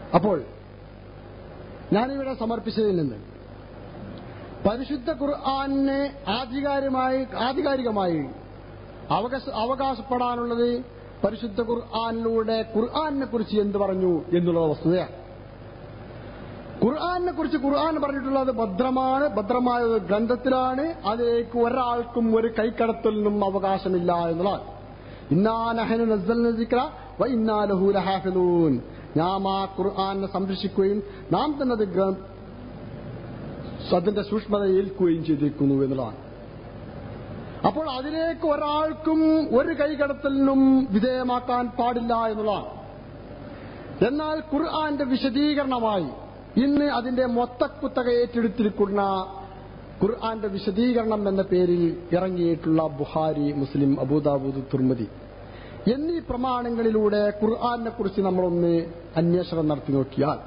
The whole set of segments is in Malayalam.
അപ്പോൾ ഞാനിവിടെ സമർപ്പിച്ചതിൽ നിന്ന് പരിശുദ്ധ ഖുർആാനിനെ ആധികാരികമായി ആധികാരികമായി അവകാശ അവകാശപ്പെടാനുള്ളത് പരിശുദ്ധ ഖുർആാനിലൂടെ ഖുർആാനിനെ കുറിച്ച് എന്ത് പറഞ്ഞു എന്നുള്ള വസ്തുതയാണ് ഖുർആാനിനെ കുറിച്ച് ഖുർആൻ പറഞ്ഞിട്ടുള്ളത് ഭദ്രമാണ് ഭദ്രമായ ഒരു ഗ്രന്ഥത്തിലാണ് അതിലേക്ക് ഒരാൾക്കും ഒരു കൈക്കടത്തലിനും അവകാശമില്ല എന്നുള്ളതാണ് ഇന്നാനഹനു നസ്സൽന ദിക്ര വ ഇന്നാ ലഹു ലഹാഫിളൂൻ നാം ആ ഖുർആനെ സംരക്ഷിക്കുകയും നാം തന്നെ അത് ഗ്ര- അതിന്റെ സൂക്ഷ്മത ഏൽക്കുകയും ചെയ്തിരിക്കുന്നു എന്നുള്ളതാണ് അപ്പോൾ അതിലേക്ക് ഒരാൾക്കും ഒരു കൈകടത്തലിനും വിധേയമാക്കാൻ പാടില്ല എന്നുള്ളതാണ് എന്നാൽ ഖുർആന്റെ വിശദീകരണമായി ഇന്ന് അതിന്റെ മൊത്തക്കുത്തക ഏറ്റെടുത്തിരിക്കുന്ന ഖുർആന്റെ വിശദീകരണം എന്ന പേരിൽ ഇറങ്ങിയിട്ടുള്ള ബുഹാരി മുസ്ലിം അബൂദാബൂദ് തുർമതി എന്നീ പ്രമാണങ്ങളിലൂടെ ഖുർആനെ കുറിച്ച് നമ്മളൊന്ന് അന്വേഷണം നടത്തി നോക്കിയാൽ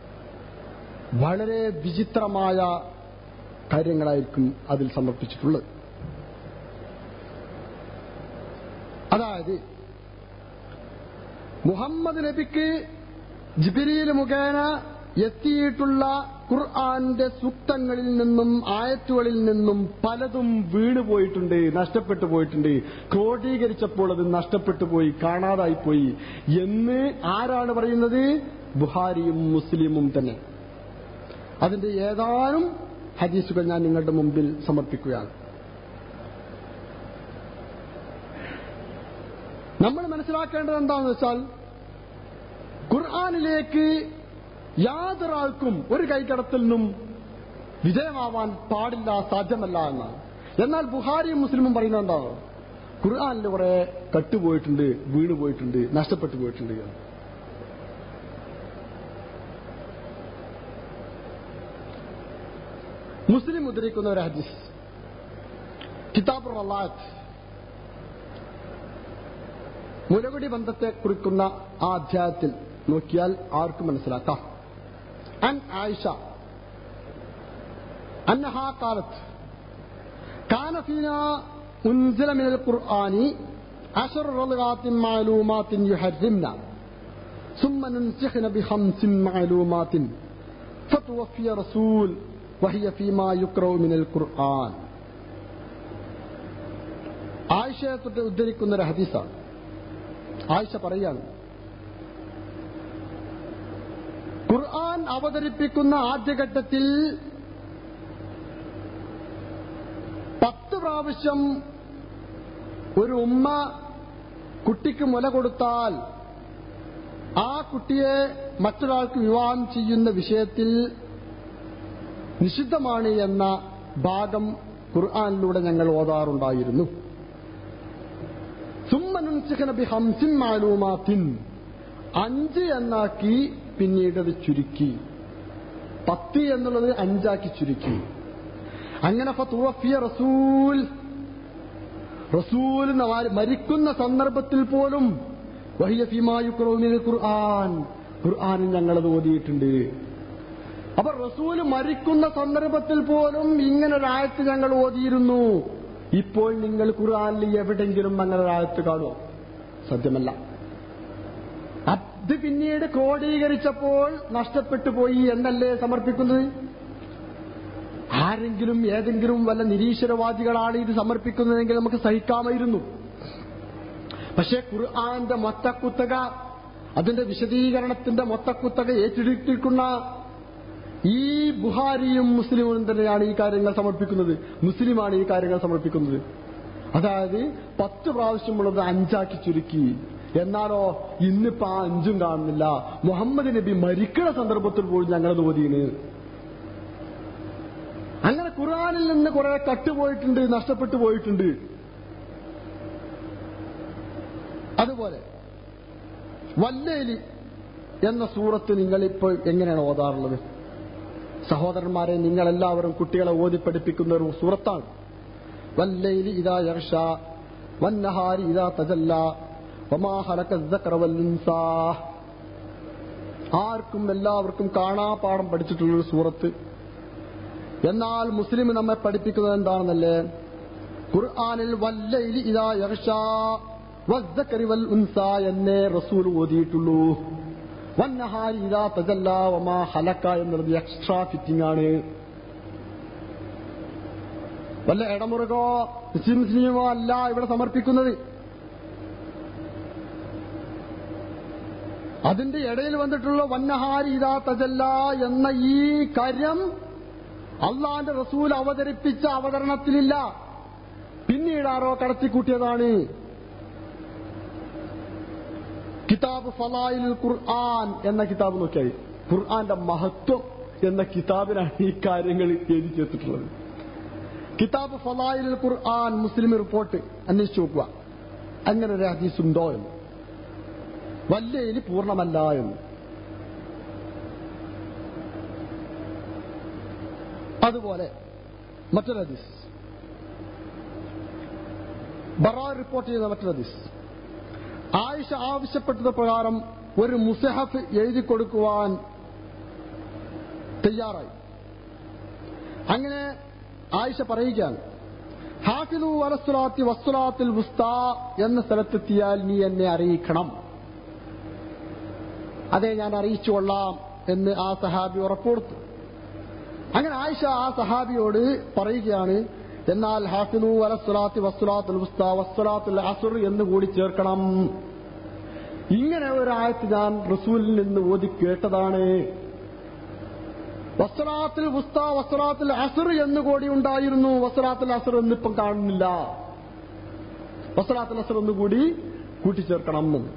വളരെ വിചിത്രമായ കാര്യങ്ങളായിരിക്കും അതിൽ സമർപ്പിച്ചിട്ടുള്ളത് അതായത് മുഹമ്മദ് നബിക്ക് ജിബിരിയിൽ മുഖേന എത്തിയിട്ടുള്ള ഖുർആന്റെ സൂക്തങ്ങളിൽ നിന്നും ആയത്തുകളിൽ നിന്നും പലതും വീണുപോയിട്ടുണ്ട് നഷ്ടപ്പെട്ടു പോയിട്ടുണ്ട് ക്രോഡീകരിച്ചപ്പോൾ അത് നഷ്ടപ്പെട്ടു പോയി കാണാതായി പോയി എന്ന് ആരാണ് പറയുന്നത് ബുഹാരിയും മുസ്ലിമും തന്നെ അതിന്റെ ഏതാനും ഹദീസുകൾ ഞാൻ നിങ്ങളുടെ മുമ്പിൽ സമർപ്പിക്കുകയാണ് നമ്മൾ മനസ്സിലാക്കേണ്ടത് എന്താണെന്ന് വെച്ചാൽ ഖുർആാനിലേക്ക് യാതൊരാൾക്കും ഒരു കൈകടത്തലിനും വിജയമാവാൻ പാടില്ല സാധ്യമല്ല എന്നാണ് എന്നാൽ ബുഹാരിയും മുസ്ലിമും പറയുന്നത് എന്താണ് ഖുർആാനിൽ കുറെ കട്ടുപോയിട്ടുണ്ട് വീണുപോയിട്ടുണ്ട് നഷ്ടപ്പെട്ടു പോയിട്ടുണ്ട് എന്ന്. മുസ്ലിം ഉദ്ധരിക്കുന്ന ഒരു ഹദീസ് കിതാബ് റലാത്ത് മുലകുടി ബന്ധത്തെ കുറിക്കുന്ന ആ അധ്യായത്തിൽ നോക്കിയാൽ ആർക്കും മനസ്സിലാക്കാം അൻ ആയിഷ അന്നഹാ കാലത്ത് كان فينا أنزل من القرآن عشر رضغات معلومات يحرمنا ثم ننسخن بخمس معلومات فتوفي رسول وهي فيما يقرأ من القرآن ആയിഷയെ തൊട്ട് ഉദ്ധരിക്കുന്ന ഒരു ഹദീസാണ് ആയിഷ പറയാണ് ഖുർആൻ അവതരിപ്പിക്കുന്ന ആദ്യഘട്ടത്തിൽ പത്ത് പ്രാവശ്യം ഒരു ഉമ്മ കുട്ടിക്ക് മുല കൊടുത്താൽ ആ കുട്ടിയെ മറ്റൊരാൾക്ക് വിവാഹം ചെയ്യുന്ന വിഷയത്തിൽ നിഷിദ്ധമാണ് എന്ന ഭാഗം ഖുർആാനിലൂടെ ഞങ്ങൾ ഓതാറുണ്ടായിരുന്നു സുമ്മനുൻസിഖന ബി ഹംസിൻ മാലൂമാത്തിൻ അഞ്ച് എന്നാക്കി പിന്നീട് അത് ചുരുക്കി പത്ത് എന്നുള്ളത് അഞ്ചാക്കി ചുരുക്കി അങ്ങനെ ഫത്തുവഫിയ റസൂൽ റസൂൽ എന്ന വാ- മരിക്കുന്ന സന്ദർഭത്തിൽ പോലും വഹിയ ഫിമായുക്രൗമിൽ ഖുർആൻ ഖുർആാനിൽ ഞങ്ങളത് ഓതിയിട്ടുണ്ട് അപ്പൊ റസൂല് മരിക്കുന്ന സന്ദർഭത്തിൽ പോലും ഇങ്ങനെ ഒരായത്ത് ഞങ്ങൾ ഓതിയിരുന്നു ഇപ്പോൾ നിങ്ങൾ ഖുർആാനിൽ എവിടെങ്കിലും അങ്ങനെ ഒരായത്ത് കാണുമോ സത്യമല്ല അത് പിന്നീട് ക്രോഡീകരിച്ചപ്പോൾ നഷ്ടപ്പെട്ടു പോയി എന്നല്ലേ സമർപ്പിക്കുന്നത് ആരെങ്കിലും ഏതെങ്കിലും വല്ല നിരീശ്വരവാദികളാണ് ഇത് സമർപ്പിക്കുന്നതെങ്കിൽ നമുക്ക് സഹിക്കാമായിരുന്നു പക്ഷേ ഖുർആന്റെ മൊത്തക്കുത്തക അതിന്റെ വിശദീകരണത്തിന്റെ മൊത്തക്കുത്തക ഏറ്റെടുത്തിരിക്കുന്ന ഈ ബുഹാരിയും മുസ്ലിമും തന്നെയാണ് ഈ കാര്യങ്ങൾ സമർപ്പിക്കുന്നത് മുസ്ലിമാണ് ഈ കാര്യങ്ങൾ സമർപ്പിക്കുന്നത് അതായത് പത്ത് പ്രാവശ്യമുള്ളത് അഞ്ചാക്കി ചുരുക്കി എന്നാലോ ഇന്നിപ്പോ ആ അഞ്ചും കാണുന്നില്ല മുഹമ്മദ് നബി മരിക്കുന്ന സന്ദർഭത്തിൽ പോലും ഞങ്ങളത് ഓതിയാണ് അങ്ങനെ ഖുർആനിൽ നിന്ന് കുറെ കട്ടുപോയിട്ടുണ്ട് നഷ്ടപ്പെട്ടു പോയിട്ടുണ്ട് അതുപോലെ വല്ലേലി എന്ന സൂറത്ത് നിങ്ങൾ ഇപ്പോൾ എങ്ങനെയാണ് ഓതാറുള്ളത് സഹോദരന്മാരെ നിങ്ങളെല്ലാവരും കുട്ടികളെ ഓതി പഠിപ്പിക്കുന്ന ഒരു സൂറത്താണ് വല്ലൈലി ഇതാ യർഷ വന്നഹാരി ഇതാ തജല്ല വമാ ഹലക الذكر والأنثى ആർക്കും എല്ലാവർക്കും കാണാപാഠം പഠിച്ചിട്ടുള്ളൊരു സൂറത്ത് എന്നാൽ മുസ്ലിം നമ്മെ പഠിപ്പിക്കുന്നത് എന്താണെന്നല്ലേ ഖുർആാനിൽ വല്ലൈലി ഇതാ യർഷ വസ്ദക്കരി വൽ ഉൻസ എന്നേ റസൂൽ ഓതിയിട്ടുള്ളൂ വന്നഹാരി ഇതാ തജല്ല വമാ ഹലക്ക എന്നുള്ളത് എക്സ്ട്രാ ഫിറ്റിംഗ് ആണ് വല്ല ഇടമുറുകോ മുസ്ലിം മുസ്ലിമോ അല്ല ഇവിടെ സമർപ്പിക്കുന്നത് അതിന്റെ ഇടയിൽ വന്നിട്ടുള്ള വന്നഹാരി ഇതാ തജല്ല എന്ന ഈ കാര്യം അള്ളാന്റെ റസൂൽ അവതരിപ്പിച്ച അവതരണത്തിലില്ല പിന്നീട് ആരോ കടത്തിക്കൂട്ടിയതാണ് കിതാബ് ഫലായിൽ ഖുർആൻ എന്ന കിതാബ് നോക്കിയാൽ ഖുർആന്റെ മഹത്വം എന്ന കിതാബിനാണ് ഈ കാര്യങ്ങൾ എഴുതി ചേർത്തിട്ടുള്ളത് കിതാബ് ഫലായിൽ ഖുർആൻ മുസ്ലിം റിപ്പോർട്ട് അന്വേഷിച്ചു നോക്കുക അങ്ങനെ ഒരു ഹദീസ് ഉണ്ടോ എന്ന് വല്യയില് പൂർണ്ണമല്ല എന്ന് അതുപോലെ മറ്റൊരു ഹദീസ് ബറാ റിപ്പോർട്ട് ചെയ്ത മറ്റൊരു ഹദീസ് ആയിഷ ആവശ്യപ്പെട്ടത് പ്രകാരം ഒരു മുസഹഫ് എഴുതി കൊടുക്കുവാൻ തയ്യാറായി അങ്ങനെ ആയിഷ പറയുകയാണ് ഹാഫിദു അലസ്വലാത്തി വസ്തുലാത്തിൽ വുസ്ത എന്ന സ്ഥലത്തെത്തിയാൽ നീ എന്നെ അറിയിക്കണം അതെ ഞാൻ അറിയിച്ചു കൊള്ളാം എന്ന് ആ സഹാബി ഉറപ്പുകൊടുത്തു അങ്ങനെ ആയിഷ ആ സഹാബിയോട് പറയുകയാണ് എന്നാൽ ഹാഫിദു അലസ്വലാത്തി വസ്തുലാത്തുൽ വുസ്ത വസ്തുലാത്തുൽ അസുർ എന്ന് കൂടി ചേർക്കണം ഇങ്ങനെ ഒരു ആയത്ത് ഞാൻ റസൂലിൽ നിന്ന് ഓതി കേട്ടതാണ് വസ്ത്രാത്തിൽ വുസ്ത വസ്ത്രാത്തിൽ അസുർ എന്ന് കൂടി ഉണ്ടായിരുന്നു വസ്ത്രാത്തിൽ അസുർ എന്നിപ്പം കാണുന്നില്ല വസ്ത്രാത്തിൽ അസുർ ഒന്നുകൂടി കൂട്ടിച്ചേർക്കണം എന്ന്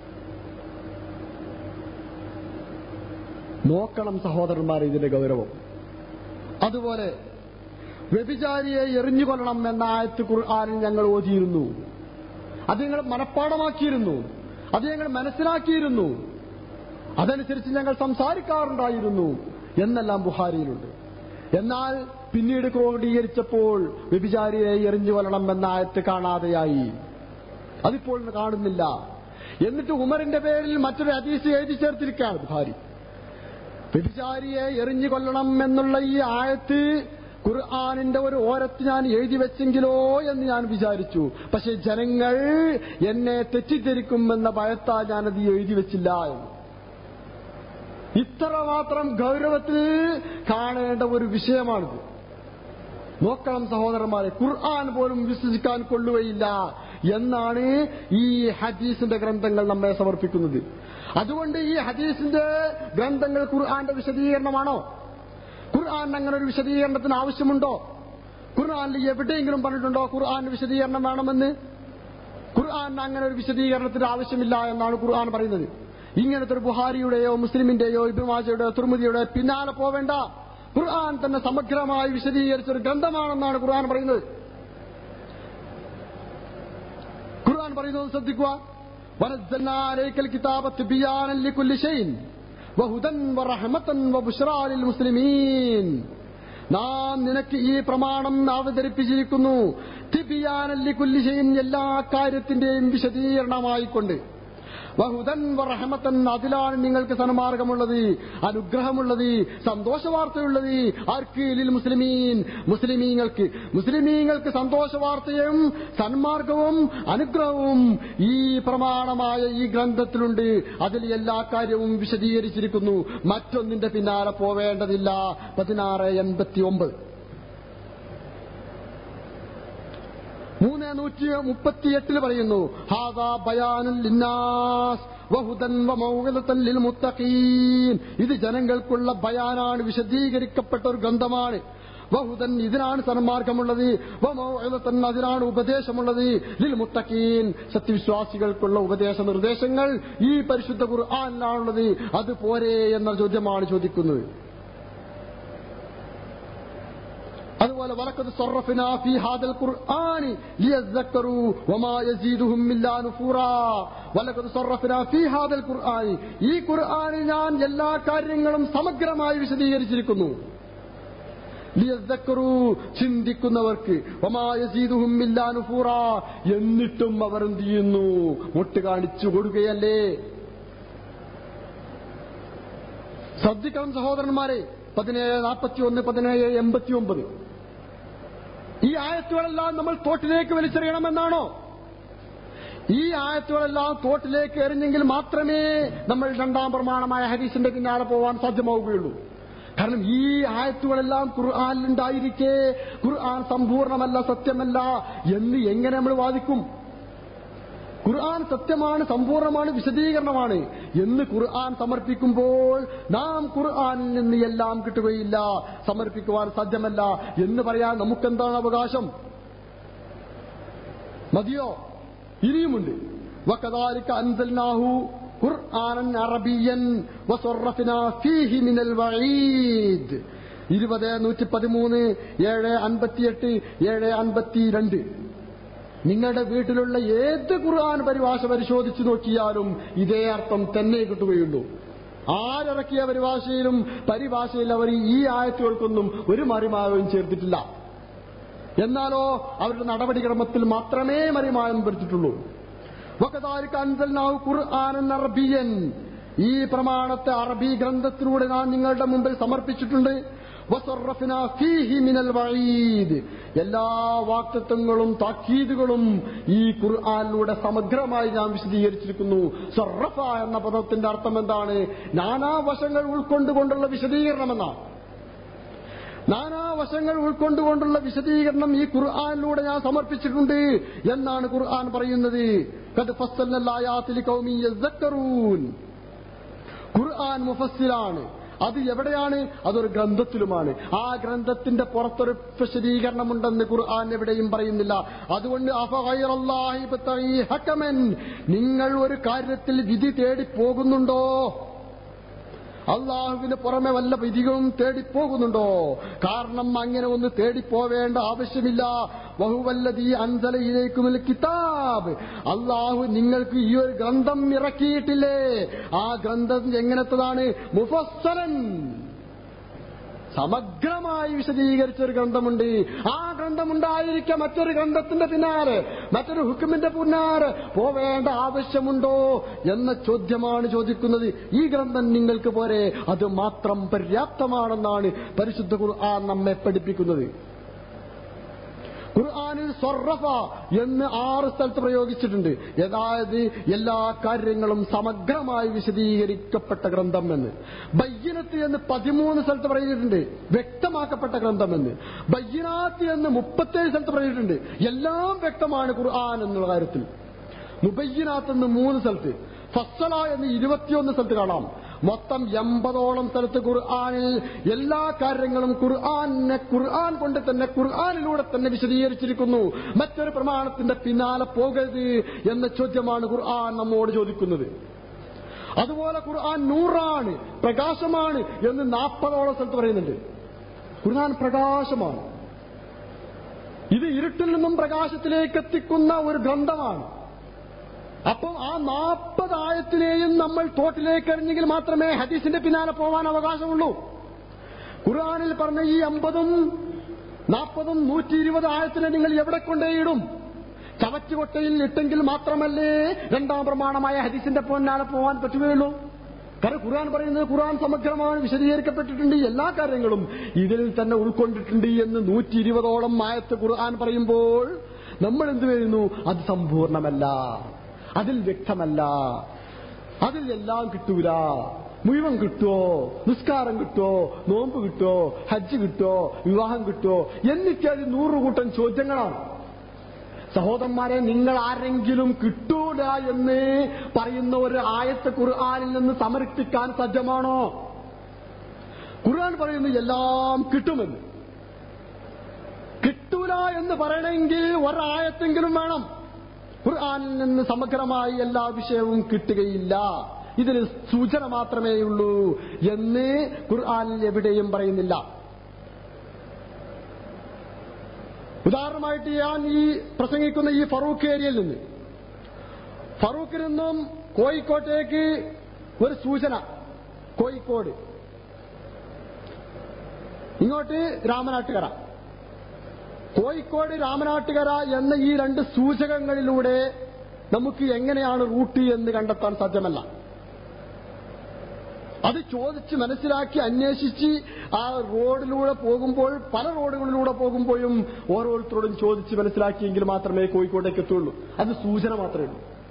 നോക്കണം സഹോദരന്മാരെ ഇതിന്റെ ഗൗരവം അതുപോലെ വ്യഭിചാരിയെ എറിഞ്ഞുകൊള്ളണം എന്ന ആയത്ത് ഖുർആാനിൽ ഞങ്ങൾ ഓതിയിരുന്നു അത് ഞങ്ങൾ മനഃപ്പാടമാക്കിയിരുന്നു അത് ഞങ്ങൾ മനസ്സിലാക്കിയിരുന്നു അതനുസരിച്ച് ഞങ്ങൾ സംസാരിക്കാറുണ്ടായിരുന്നു എന്നെല്ലാം ബുഹാരിയിലുണ്ട് എന്നാൽ പിന്നീട് ക്രോഡീകരിച്ചപ്പോൾ വ്യഭിചാരിയെ എറിഞ്ഞു കൊല്ലണം എന്ന ആയത്ത് കാണാതെയായി അതിപ്പോൾ കാണുന്നില്ല എന്നിട്ട് ഉമറിന്റെ പേരിൽ മറ്റൊരു അതീസ് എഴുതി ചേർത്തിരിക്കുകയാണ് ബുഹാരി വ്യഭിചാരിയെ എറിഞ്ഞു കൊല്ലണം എന്നുള്ള ഈ ആയത്ത് ഖുർആാനിന്റെ ഒരു ഓരത്ത് ഞാൻ എഴുതി വെച്ചെങ്കിലോ എന്ന് ഞാൻ വിചാരിച്ചു പക്ഷെ ജനങ്ങൾ എന്നെ തെറ്റിദ്ധരിക്കുമെന്ന ഭയത്താൽ ഞാനത് എഴുതി വെച്ചില്ല എന്ന് ഇത്രമാത്രം ഗൗരവത്തിൽ കാണേണ്ട ഒരു വിഷയമാണിത് നോക്കണം സഹോദരന്മാരെ ഖുർആൻ പോലും വിശ്വസിക്കാൻ കൊള്ളുകയില്ല എന്നാണ് ഈ ഹദീസിന്റെ ഗ്രന്ഥങ്ങൾ നമ്മെ സമർപ്പിക്കുന്നത് അതുകൊണ്ട് ഈ ഹദീസിന്റെ ഗ്രന്ഥങ്ങൾ ഖുർആന്റെ വിശദീകരണമാണോ ഖുർആൻ അങ്ങനെ ഒരു വിശദീകരണത്തിന് ആവശ്യമുണ്ടോ ഖുർആനിൽ എവിടെയെങ്കിലും പറഞ്ഞിട്ടുണ്ടോ ഖുർആൻ വിശദീകരണം വേണമെന്ന് ഖുർആൻ അങ്ങനെ ഒരു വിശദീകരണത്തിന് ആവശ്യമില്ല എന്നാണ് ഖുർആൻ പറയുന്നത് ഇങ്ങനത്തെ ഒരു ബുഹാരിയുടെയോ മുസ്ലിമിന്റെയോ ഇബ്രുമാജയുടെയോ തുർമുദിയുടെ പിന്നാലെ പോവേണ്ട ഖുർആൻ തന്നെ സമഗ്രമായി വിശദീകരിച്ച ഒരു ഗ്രന്ഥമാണെന്നാണ് ഖുർആൻ പറയുന്നത് ഖുർആൻ പറയുന്നത് ശ്രദ്ധിക്കുക ونزلنا عليك الكتاب تبيانا لكل شيء وهدى ورحمة وبشرى للمسلمين നാം നിനക്ക് ഈ പ്രമാണം അവതരിപ്പിച്ചിരിക്കുന്നു തിബിയാനല്ലി കുല്ലിശയും എല്ലാ കാര്യത്തിന്റെയും വിശദീകരണമായിക്കൊണ്ട് വഹുദൻ വറഹമത്തൻ അതിലാണ് നിങ്ങൾക്ക് സന്മാർഗമുള്ളത് അനുഗ്രഹമുള്ളത് സന്തോഷവാർത്തയുള്ളത് ആർക്ക് ലിൽ മുസ്ലിമീൻ മുസ്ലിമീങ്ങൾക്ക് മുസ്ലിമീങ്ങൾക്ക് സന്തോഷവാർത്തയും സന്മാർഗവും അനുഗ്രഹവും ഈ പ്രമാണമായ ഈ ഗ്രന്ഥത്തിലുണ്ട് അതിൽ എല്ലാ കാര്യവും വിശദീകരിച്ചിരിക്കുന്നു മറ്റൊന്നിന്റെ പിന്നാലെ പോവേണ്ടതില്ല പതിനാറ് എൺപത്തി ഒമ്പത് മൂന്ന് നൂറ്റി മുപ്പത്തിയെട്ടിൽ പറയുന്നു ഹാദാ ബയാനുൽ ലിന്നാസ് വഹുദൻ വമൗഇദത്തൻ ലിൽ മുത്തഖീൻ ഇത് ജനങ്ങൾക്കുള്ള ബയാനാണ് വിശദീകരിക്കപ്പെട്ട ഒരു ഗ്രന്ഥമാണ് വഹുദൻ ഇതിനാണ് സന്മാർഗമുള്ളത് വമൗഇദത്തൻ അതിനാണ് ഉപദേശമുള്ളത് ലിൽ മുത്തഖീൻ സത്യവിശ്വാസികൾക്കുള്ള ഉപദേശ നിർദ്ദേശങ്ങൾ ഈ പരിശുദ്ധ ഖുർആനിലാണുള്ളത് അത് പോരെ എന്ന ചോദ്യമാണ് ചോദിക്കുന്നത് അതുപോലെ വലക്കത് സൊറഫിന ഫി ഹാദൽ ഖുർആനി ലിയസ്സക്കറു വമാ യസീദുഹും ഇല്ലാ നുഫൂറാ വലക്കത് സൊറഫിന ഫി ഹാദൽ ഖുർആനി ഈ ഖുർആനിൽ ഞാൻ എല്ലാ കാര്യങ്ങളും സമഗ്രമായി വിശദീകരിച്ചിരിക്കുന്നു ലിയസ്സക്കറു ചിന്തിക്കുന്നവർക്ക് വമാ യസീദുഹും ഇല്ലാ നുഫൂറാ എന്നിട്ടും അവർ എന്ത് ചെയ്യുന്നു മുട്ട് കാണിച്ചു കൊടുക്കുകയല്ലേ ശ്രദ്ധിക്കണം സഹോദരന്മാരെ പതിനേഴ് നാൽപ്പത്തി ഒന്ന് പതിനേഴ് എൺപത്തി ഒമ്പത് ഈ ആയത്തുകളെല്ലാം നമ്മൾ തോട്ടിലേക്ക് വലിച്ചെറിയണമെന്നാണോ ഈ ആയത്തുകളെല്ലാം തോട്ടിലേക്ക് എറിഞ്ഞെങ്കിൽ മാത്രമേ നമ്മൾ രണ്ടാം പ്രമാണമായ ഹരീസിന്റെ പിന്നാലെ പോവാൻ സാധ്യമാവുകയുള്ളൂ കാരണം ഈ ആയത്തുകളെല്ലാം ഖുർആാനിലുണ്ടായിരിക്കെ ഖുർആൻ സമ്പൂർണ്ണമല്ല സത്യമല്ല എന്ന് എങ്ങനെ നമ്മൾ വാദിക്കും ഖുർആൻ സത്യമാണ് സമ്പൂർണ്ണമാണ് വിശദീകരണമാണ് എന്ന് ഖുർആൻ സമർപ്പിക്കുമ്പോൾ നാം ഖുർആനിൽ നിന്ന് എല്ലാം കിട്ടുകയില്ല സമർപ്പിക്കുവാൻ സാധ്യമല്ല എന്ന് പറയാൻ നമുക്കെന്താണ് അവകാശം മതിയോ ഇനിയുമുണ്ട് വകദാലിക അൻസൽനാഹു ഖുർആനൻ അറബിയൻ വസറഫ്നാ ഫീഹി മിനൽ വഈദ് ഇരുപത് നൂറ്റി പതിമൂന്ന് ഏഴ് അൻപത്തിയെട്ട് ഏഴ് അൻപത്തിരണ്ട് നിങ്ങളുടെ വീട്ടിലുള്ള ഏത് ഖുർആൻ പരിഭാഷ പരിശോധിച്ചു നോക്കിയാലും ഇതേ അർത്ഥം തന്നെ കിട്ടുകയുള്ളൂ ആരിറക്കിയ പരിഭാഷയിലും പരിഭാഷയിൽ അവർ ഈ ആയത്തുകൾക്കൊന്നും ഒരു മറിമായവും ചേർത്തിട്ടില്ല എന്നാലോ അവരുടെ നടപടിക്രമത്തിൽ മാത്രമേ മറിമായം വരുത്തിയിട്ടുള്ളൂ വകദാലിക അൻസൽനാഹു ഖുർആനൻ അറബിയൻ ഈ പ്രമാണത്തെ അറബി ഗ്രന്ഥത്തിലൂടെ നാം നിങ്ങളുടെ മുമ്പിൽ സമർപ്പിച്ചിട്ടുണ്ട് വസറഫ്നാ ഫീഹി മിനൽ വഈദ് എല്ലാ വാക്തത്വങ്ങളും താക്കീതുകളും ഈ ഖുർആനിലൂടെ സമഗ്രമായി ഞാൻ വിശദീകരിച്ചിരിക്കുന്നു സറഫ എന്ന പദത്തിന്റെ അർത്ഥം എന്താണ് നാനാവശങ്ങൾ ഉൾക്കൊണ്ടുകൊണ്ടുള്ള വിശദീകരണമെന്നാണ് നാനാവശങ്ങൾ ഉൾക്കൊണ്ടുകൊണ്ടുള്ള വിശദീകരണം ഈ ഖുർആാനിലൂടെ ഞാൻ സമർപ്പിച്ചിട്ടുണ്ട് എന്നാണ് ഖുർആൻ പറയുന്നത് കത് ഫസ്സല്ലായാത്തിൽ ഖുർആൻ മുഫസ്സിലാണ് അത് എവിടെയാണ് അതൊരു ഗ്രന്ഥത്തിലുമാണ് ആ ഗ്രന്ഥത്തിന്റെ പുറത്തൊരു വിശദീകരണമുണ്ടെന്ന് ഖുർആൻ എവിടെയും പറയുന്നില്ല അതുകൊണ്ട് അഫഹൈറല്ലാഹി ബത്തഗീ ഹക്കമൻ നിങ്ങൾ ഒരു കാര്യത്തിൽ വിധി തേടി പോകുന്നുണ്ടോ അള്ളാഹുവിന് പുറമെ വല്ല വിധികളും തേടിപ്പോകുന്നുണ്ടോ കാരണം അങ്ങനെ ഒന്ന് തേടിപ്പോവേണ്ട ആവശ്യമില്ല ബഹുവല്ലതീ അൻസലയിലേക്കുമിൽ കിതാബ് അള്ളാഹു നിങ്ങൾക്ക് ഈ ഒരു ഗ്രന്ഥം ഇറക്കിയിട്ടില്ലേ ആ ഗ്രന്ഥം എങ്ങനത്തതാണ് മുഫസ്സലൻ സമഗ്രമായി വിശദീകരിച്ച ഒരു ഗ്രന്ഥമുണ്ട് ആ ഗ്രന്ഥമുണ്ടായിരിക്കെ മറ്റൊരു ഗ്രന്ഥത്തിന്റെ പിന്നാലെ മറ്റൊരു ഹുക്കുമിന്റെ പിന്നാലെ പോവേണ്ട ആവശ്യമുണ്ടോ എന്ന ചോദ്യമാണ് ചോദിക്കുന്നത് ഈ ഗ്രന്ഥം നിങ്ങൾക്ക് പോരെ അത് മാത്രം പര്യാപ്തമാണെന്നാണ് പരിശുദ്ധ ഖുർആൻ നമ്മെ പഠിപ്പിക്കുന്നത് ഖുർആാനിൽ സൊറഫ എന്ന് ആറ് സ്ഥലത്ത് പ്രയോഗിച്ചിട്ടുണ്ട് അതായത് എല്ലാ കാര്യങ്ങളും സമഗ്രമായി വിശദീകരിക്കപ്പെട്ട ഗ്രന്ഥം എന്ന് ബയ്യനത്ത് എന്ന് പതിമൂന്ന് സ്ഥലത്ത് പറഞ്ഞിട്ടുണ്ട് വ്യക്തമാക്കപ്പെട്ട ഗ്രന്ഥം എന്ന് ബയ്യനാത്ത് എന്ന് മുപ്പത്തേഴ് സ്ഥലത്ത് പറഞ്ഞിട്ടുണ്ട് എല്ലാം വ്യക്തമാണ് ഖുർആൻ എന്നുള്ള കാര്യത്തിൽ മുബയ്യനാത്ത് എന്ന് മൂന്ന് സ്ഥലത്ത് ഫസ്സല എന്ന് ഇരുപത്തിയൊന്ന് സ്ഥലത്ത് കാണാം മൊത്തം എൺപതോളം സ്ഥലത്ത് ഖുർആാനിൽ എല്ലാ കാര്യങ്ങളും ഖുർആാനെ ഖുർആൻ കൊണ്ട് തന്നെ ഖുർആാനിലൂടെ തന്നെ വിശദീകരിച്ചിരിക്കുന്നു മറ്റൊരു പ്രമാണത്തിന്റെ പിന്നാലെ പോകരുത് എന്ന ചോദ്യമാണ് ഖുർആൻ നമ്മോട് ചോദിക്കുന്നത് അതുപോലെ ഖുർആൻ നൂറാണ് പ്രകാശമാണ് എന്ന് നാൽപ്പതോളം സ്ഥലത്ത് പറയുന്നുണ്ട് ഖുർആൻ പ്രകാശമാണ് ഇത് ഇരുട്ടിൽ നിന്നും പ്രകാശത്തിലേക്ക് എത്തിക്കുന്ന ഒരു ഗ്രന്ഥമാണ് അപ്പം ആ നാൽപ്പത് ആയത്തിനെയും നമ്മൾ തോട്ടിലേക്ക് എറിഞ്ഞെങ്കിൽ മാത്രമേ ഹദീസിന്റെ പിന്നാലെ പോകാൻ അവകാശമുള്ളൂ ഖുർആാനിൽ പറഞ്ഞ ഈ അമ്പതും നാൽപ്പതും നൂറ്റി ഇരുപത് ആയത്തിനെ നിങ്ങൾ എവിടെ കൊണ്ടേയിടും ചവറ്റുകൊട്ടയിൽ ഇട്ടെങ്കിൽ മാത്രമല്ലേ രണ്ടാം പ്രമാണമായ ഹദീസിന്റെ പിന്നാലെ പോകാൻ പറ്റുകയുള്ളൂ കാരണം ഖുർആൻ പറയുന്നത് ഖുർആൻ സമഗ്രമാണ് വിശദീകരിക്കപ്പെട്ടിട്ടുണ്ട് എല്ലാ കാര്യങ്ങളും ഇതിൽ തന്നെ ഉൾക്കൊണ്ടിട്ടുണ്ട് എന്ന് നൂറ്റി ഇരുപതോളം ആയത്ത് ഖുർആൻ പറയുമ്പോൾ നമ്മൾ എന്ത് ചെയ്യുന്നു അത് സമ്പൂർണമല്ല അതിൽ വ്യക്തമല്ല അതിൽ എല്ലാം കിട്ടൂല മുഴുവൻ കിട്ടുമോ നിസ്കാരം കിട്ടുമോ നോമ്പ് കിട്ടുമോ ഹജ്ജ് കിട്ടുമോ വിവാഹം കിട്ടുമോ എന്നിത്യാദി നൂറുകൂട്ടം ചോദ്യങ്ങളാണ് സഹോദരന്മാരെ നിങ്ങൾ ആരെങ്കിലും കിട്ടൂല എന്ന് പറയുന്ന ഒരു ആയത്ത് ഖുർആാനിൽ നിന്ന് സമർപ്പിക്കാൻ സജ്ജമാണോ ഖുർആൻ പറയുന്നു എല്ലാം കിട്ടുമെന്ന് കിട്ടൂല എന്ന് പറയണമെങ്കിൽ ഒരായത്തെങ്കിലും വേണം ഖുർആാനിൽ നിന്ന് സമഗ്രമായി എല്ലാ വിഷയവും കിട്ടുകയില്ല ഇതിന് സൂചന മാത്രമേയുള്ളൂ എന്ന് ഖുർആാനിൽ എവിടെയും പറയുന്നില്ല ഉദാഹരണമായിട്ട് ഞാൻ ഈ പ്രസംഗിക്കുന്ന ഈ ഫറൂഖ് ഏരിയയിൽ നിന്ന് ഫറൂഖിൽ നിന്നും കോഴിക്കോട്ടേക്ക് ഒരു സൂചന കോഴിക്കോട് ഇങ്ങോട്ട് രാമനാട്ടുകര കോഴിക്കോട് രാമനാട്ടുകര എന്ന ഈ രണ്ട് സൂചകങ്ങളിലൂടെ നമുക്ക് എങ്ങനെയാണ് റൂട്ട് എന്ന് കണ്ടെത്താൻ സാധ്യമല്ല അത് ചോദിച്ച് മനസ്സിലാക്കി അന്വേഷിച്ച് ആ റോഡിലൂടെ പോകുമ്പോൾ പല റോഡുകളിലൂടെ പോകുമ്പോഴും ഓരോരുത്തരോടും ചോദിച്ച് മനസ്സിലാക്കിയെങ്കിൽ മാത്രമേ കോഴിക്കോട്ടേക്ക് എത്തുള്ളൂ അത് സൂചന മാത്രമേ ഉള്ളൂ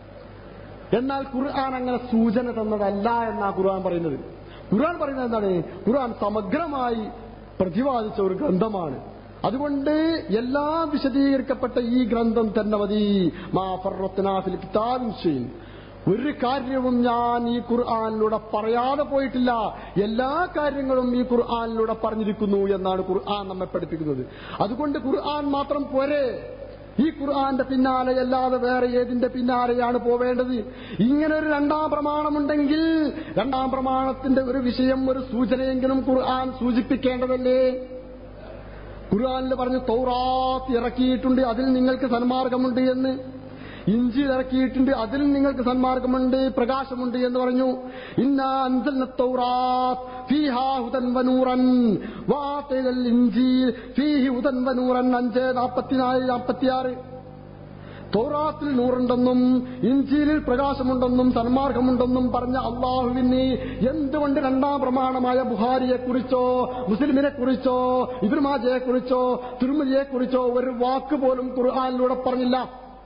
എന്നാൽ ഖുർആൻ അങ്ങനെ സൂചന തന്നതല്ല എന്നാ ഖുർആൻ പറയുന്നത് ഖുർആൻ പറയുന്നത് എന്താണ് ഖുർആൻ സമഗ്രമായി പ്രതിപാദിച്ച ഒരു ഗ്രന്ഥമാണ് അതുകൊണ്ട് എല്ലാം വിശദീകരിക്കപ്പെട്ട ഈ ഗ്രന്ഥം തന്നെ മതി മാ ഫറത്നാഫിൽ കിതാബിൻ ഷൈൻ ഒരു കാര്യവും ഞാൻ ഈ ഖുർആാനിലൂടെ പറയാതെ പോയിട്ടില്ല എല്ലാ കാര്യങ്ങളും ഈ ഖുർആാനിലൂടെ പറഞ്ഞിരിക്കുന്നു എന്നാണ് ഖുർആൻ നമ്മെ പഠിപ്പിക്കുന്നത് അതുകൊണ്ട് ഖുർആൻ മാത്രം പോരെ ഈ ഖുർആന്റെ പിന്നാലെ അല്ലാതെ വേറെ ഏതിന്റെ പിന്നാലെയാണ് പോവേണ്ടത് ഇങ്ങനെ ഒരു രണ്ടാം പ്രമാണമുണ്ടെങ്കിൽ രണ്ടാം പ്രമാണത്തിന്റെ ഒരു വിഷയം ഒരു സൂചനയെങ്കിലും ഖുർആൻ സൂചിപ്പിക്കേണ്ടതല്ലേ ഖുർആനിൽ പറഞ്ഞു തൗറാത്ത് ഇറക്കിയിട്ടുണ്ട് അതിൽ നിങ്ങൾക്ക് സന്മാർഗമുണ്ട് എന്ന് ഇഞ്ചി ഇറക്കിയിട്ടുണ്ട് അതിൽ നിങ്ങൾക്ക് സന്മാർഗമുണ്ട് പ്രകാശമുണ്ട് എന്ന് പറഞ്ഞു ഇന്ന അൻസൽന തൗറാത്ത് ഫീഹാ ഹുദൻ വനൂറൻ വാതൈനൽ ഇഞ്ചീൽ ഫീഹി ഹുദൻ വനൂറൻ അഞ്ച് നാൽപ്പത്തിനാല് നാൽപ്പത്തിയാറ് തൗറാത്തിൽ നൂറുണ്ടെന്നും ഇഞ്ചിയിലിൽ പ്രകാശമുണ്ടെന്നും സന്മാർഗമുണ്ടെന്നും പറഞ്ഞ അള്ളാഹുവിന് എന്തുകൊണ്ട് രണ്ടാം പ്രമാണമായ ബുഹാരിയെ കുറിച്ചോ മുസ്ലിമിനെ കുറിച്ചോ ഇബ്രുമാജയെ കുറിച്ചോ തിരുമലിയെ കുറിച്ചോ ഒരു വാക്ക് പോലും ഖുർആാനിലൂടെ പറഞ്ഞില്ല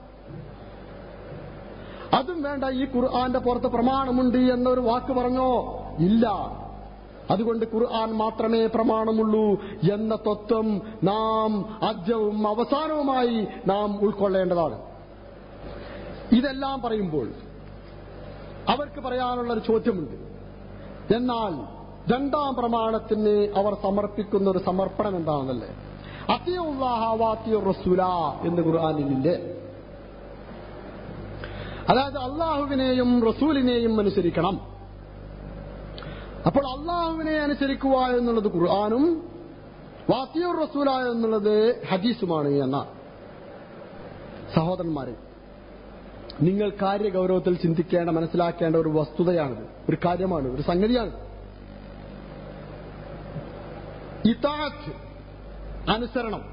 അതും വേണ്ട ഈ ഖുർആന്റെ പുറത്ത് പ്രമാണമുണ്ട് എന്നൊരു വാക്ക് പറഞ്ഞോ ഇല്ല അതുകൊണ്ട് ഖുർആൻ മാത്രമേ പ്രമാണമുള്ളൂ എന്ന തത്വം നാം ആദ്യവും അവസാനവുമായി നാം ഉൾക്കൊള്ളേണ്ടതാണ് ഇതെല്ലാം പറയുമ്പോൾ അവർക്ക് പറയാനുള്ള ഒരു ചോദ്യമുണ്ട് എന്നാൽ രണ്ടാം പ്രമാണത്തിന് അവർ സമർപ്പിക്കുന്ന ഒരു സമർപ്പണം എന്താണെന്നല്ലേ അത്തിയുള്ളാഹാവാത്തിയ റസൂല എന്ന് ഖുർആാനിലില്ലേ അതായത് അള്ളാഹുവിനെയും റസൂലിനെയും അനുസരിക്കണം അപ്പോൾ അള്ളാഹുവിനെ അനുസരിക്കുക എന്നുള്ളത് ഖുർആാനും വാത്തിയൂർ റസൂല എന്നുള്ളത് ഹദീസുമാണ് എന്ന സഹോദരന്മാരെ നിങ്ങൾ കാര്യഗൗരവത്തിൽ ചിന്തിക്കേണ്ട മനസ്സിലാക്കേണ്ട ഒരു വസ്തുതയാണിത് ഒരു കാര്യമാണ് ഒരു സംഗതിയാണ് ഇതാത്ത് അനുസരണം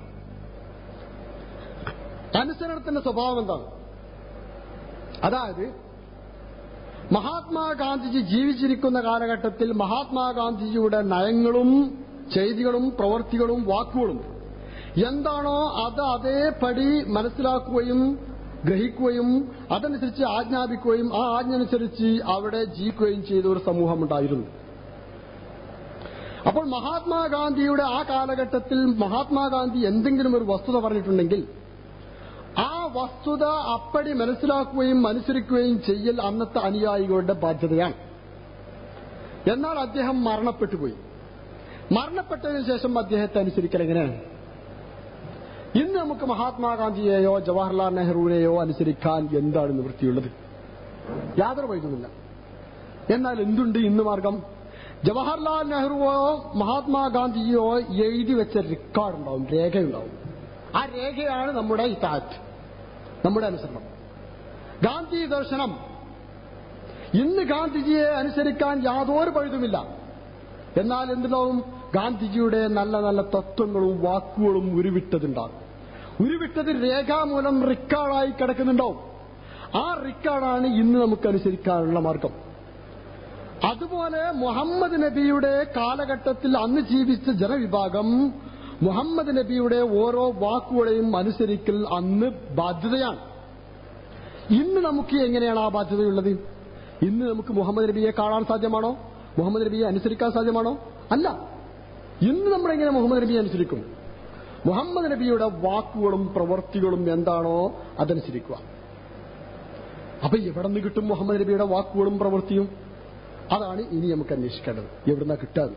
അനുസരണത്തിന്റെ സ്വഭാവം എന്താണ് അതായത് മഹാത്മാഗാന്ധിജി ജീവിച്ചിരിക്കുന്ന കാലഘട്ടത്തിൽ മഹാത്മാഗാന്ധിജിയുടെ നയങ്ങളും ചെയ്തികളും പ്രവൃത്തികളും വാക്കുകളും എന്താണോ അത് അതേപടി മനസ്സിലാക്കുകയും ഗ്രഹിക്കുകയും അതനുസരിച്ച് ആജ്ഞാപിക്കുകയും ആ ആജ്ഞ അനുസരിച്ച് അവിടെ ജീവിക്കുകയും ചെയ്ത ഒരു സമൂഹമുണ്ടായിരുന്നു അപ്പോൾ മഹാത്മാഗാന്ധിയുടെ ആ കാലഘട്ടത്തിൽ മഹാത്മാഗാന്ധി എന്തെങ്കിലും ഒരു വസ്തുത പറഞ്ഞിട്ടുണ്ടെങ്കിൽ ആ വസ്തുത അപ്പടി മനസ്സിലാക്കുകയും അനുസരിക്കുകയും ചെയ്യൽ അന്നത്തെ അനുയായികളുടെ ബാധ്യതയാണ് എന്നാൽ അദ്ദേഹം മരണപ്പെട്ടുപോയി മരണപ്പെട്ടതിന് ശേഷം അദ്ദേഹത്തെ അനുസരിക്കൽ എങ്ങനെയാണ് ഇന്ന് നമുക്ക് മഹാത്മാഗാന്ധിയെയോ ജവഹർലാൽ നെഹ്റുവിനെയോ അനുസരിക്കാൻ എന്താണ് നിവൃത്തിയുള്ളത് യാതൊരു വൈകുന്നില്ല എന്നാൽ എന്തുണ്ട് ഇന്ന് മാർഗം ജവഹർലാൽ നെഹ്റുവോ മഹാത്മാഗാന്ധിയോ എഴുതി വെച്ച റെക്കോർഡ് ഉണ്ടാവും രേഖയുണ്ടാവും ആ രേഖയാണ് നമ്മുടെ ഇത്താറ്റ് നമ്മുടെ അനുസരണം ഗാന്ധി ദർശനം ഇന്ന് ഗാന്ധിജിയെ അനുസരിക്കാൻ യാതൊരു പഴുതുമില്ല എന്നാൽ എന്തുണ്ടാവും ഗാന്ധിജിയുടെ നല്ല നല്ല തത്വങ്ങളും വാക്കുകളും ഉരുവിട്ടതുണ്ടാകും ഉരുവിട്ടത് രേഖാമൂലം റിക്കാർഡായി കിടക്കുന്നുണ്ടാവും ആ റിക്കാർഡാണ് ഇന്ന് നമുക്ക് അനുസരിക്കാനുള്ള മാർഗം അതുപോലെ മുഹമ്മദ് നബിയുടെ കാലഘട്ടത്തിൽ അന്ന് ജീവിച്ച ജനവിഭാഗം മുഹമ്മദ് നബിയുടെ ഓരോ വാക്കുകളെയും അനുസരിക്കൽ അന്ന് ബാധ്യതയാണ് ഇന്ന് നമുക്ക് എങ്ങനെയാണ് ആ ബാധ്യതയുള്ളത് ഇന്ന് നമുക്ക് മുഹമ്മദ് നബിയെ കാണാൻ സാധ്യമാണോ മുഹമ്മദ് നബിയെ അനുസരിക്കാൻ സാധ്യമാണോ അല്ല ഇന്ന് നമ്മൾ എങ്ങനെ മുഹമ്മദ് നബിയെ അനുസരിക്കും മുഹമ്മദ് നബിയുടെ വാക്കുകളും പ്രവൃത്തികളും എന്താണോ അതനുസരിക്കുക അപ്പൊ എവിടെ നിന്ന് കിട്ടും മുഹമ്മദ് നബിയുടെ വാക്കുകളും പ്രവൃത്തിയും അതാണ് ഇനി നമുക്ക് അന്വേഷിക്കേണ്ടത് എവിടുന്ന കിട്ടാതെ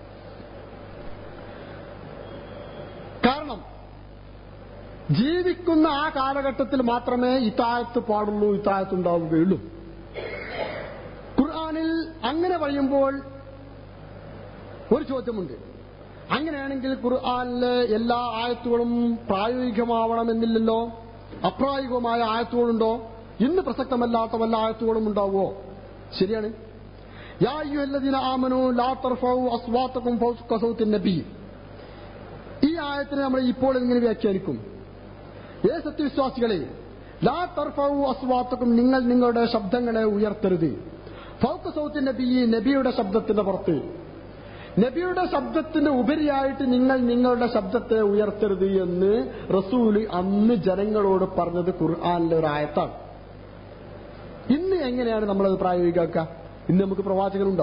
കാരണം ജീവിക്കുന്ന ആ കാലഘട്ടത്തിൽ മാത്രമേ ഇത്തായത്ത് പാടുള്ളൂ ഇത്തായത്ത് ഉണ്ടാവുകയുള്ളൂ ഖുർആാനിൽ അങ്ങനെ പറയുമ്പോൾ ഒരു ചോദ്യമുണ്ട് അങ്ങനെയാണെങ്കിൽ ഖുർആാനിലെ എല്ലാ ആയത്തുകളും പ്രായോഗികമാവണമെന്നില്ലല്ലോ അപ്രായോഗികമായ ആയത്തുകളുണ്ടോ ഇന്ന് പ്രസക്തമല്ലാത്ത വല്ല ആയത്തുകളും ഉണ്ടാവുമോ ശരിയാണ് യാ അയ്യുഹല്ലദീന ആമനു ലാ തർഫഉ അസ്വാത്തകും ഫൗക സൗത്തിൻ നബി ഈ ആയത്തിനെ നമ്മൾ ഇപ്പോൾ എങ്ങനെ വ്യാഖ്യാനിക്കും ഏ സത്യവിശ്വാസികളെ ലാ തർഫഉ അസ്വാത്തകും നിങ്ങൾ നിങ്ങളുടെ ശബ്ദങ്ങളെ ഉയർത്തരുത് ഫൗക സൗത്തിൻ നബി നബിയുടെ ശബ്ദത്തിന്റെ പുറത്ത് നബിയുടെ ശബ്ദത്തിന് ഉപരിയായിട്ട് നിങ്ങൾ നിങ്ങളുടെ ശബ്ദത്തെ ഉയർത്തരുത് എന്ന് റസൂല് അന്ന് ജനങ്ങളോട് പറഞ്ഞത് ഖുർആാനിലെ ഒരു ആയത്താണ് ഇന്ന് എങ്ങനെയാണ് നമ്മളത് പ്രായോഗികമാക്കുക ഇന്ന് നമുക്ക് പ്രവാചകനുണ്ടോ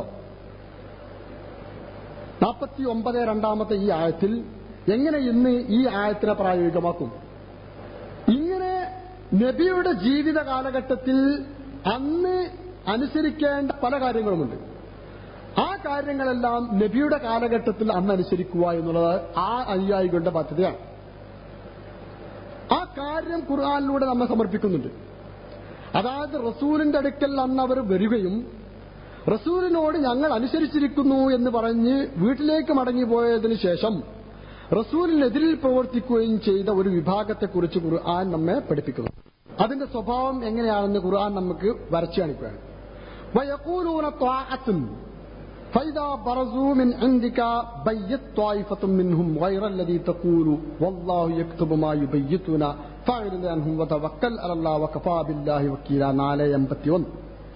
നാൽപ്പത്തി ഒമ്പത് രണ്ടാമത്തെ ഈ ആയത്തിൽ എങ്ങനെ ഇന്ന് ഈ ആയത്തിനെ പ്രായോഗികമാക്കും ഇങ്ങനെ നബിയുടെ ജീവിത കാലഘട്ടത്തിൽ അന്ന് അനുസരിക്കേണ്ട പല കാര്യങ്ങളുമുണ്ട് ആ കാര്യങ്ങളെല്ലാം നബിയുടെ കാലഘട്ടത്തിൽ അന്ന് അനുസരിക്കുക എന്നുള്ളത് ആ അനുയായികളുടെ ബാധ്യതയാണ് ആ കാര്യം ഖുർആാനിലൂടെ നമ്മെ സമർപ്പിക്കുന്നുണ്ട് അതായത് റസൂലിന്റെ അടുക്കൽ അന്ന് അവർ വരികയും റസൂലിനോട് ഞങ്ങൾ അനുസരിച്ചിരിക്കുന്നു എന്ന് പറഞ്ഞ് വീട്ടിലേക്ക് മടങ്ങിപ്പോയതിനു ശേഷം റസൂലിനെതിരിൽ പ്രവർത്തിക്കുകയും ചെയ്ത ഒരു വിഭാഗത്തെക്കുറിച്ച് ഖുർആൻ നമ്മെ പഠിപ്പിക്കുന്നു അതിന്റെ സ്വഭാവം എങ്ങനെയാണെന്ന് ഖുർആൻ നമുക്ക് വരച്ചു കാണിക്കുകയാണ് ويقولون طاعة فإذا برزوا من عندك بيت طائفة منهم غير الذي تقول والله يكتب ما يبيتون فاعرض عنهم وتوكل على الله وكفى بالله وكيلا നാല് എൺപത്തി ഒന്ന്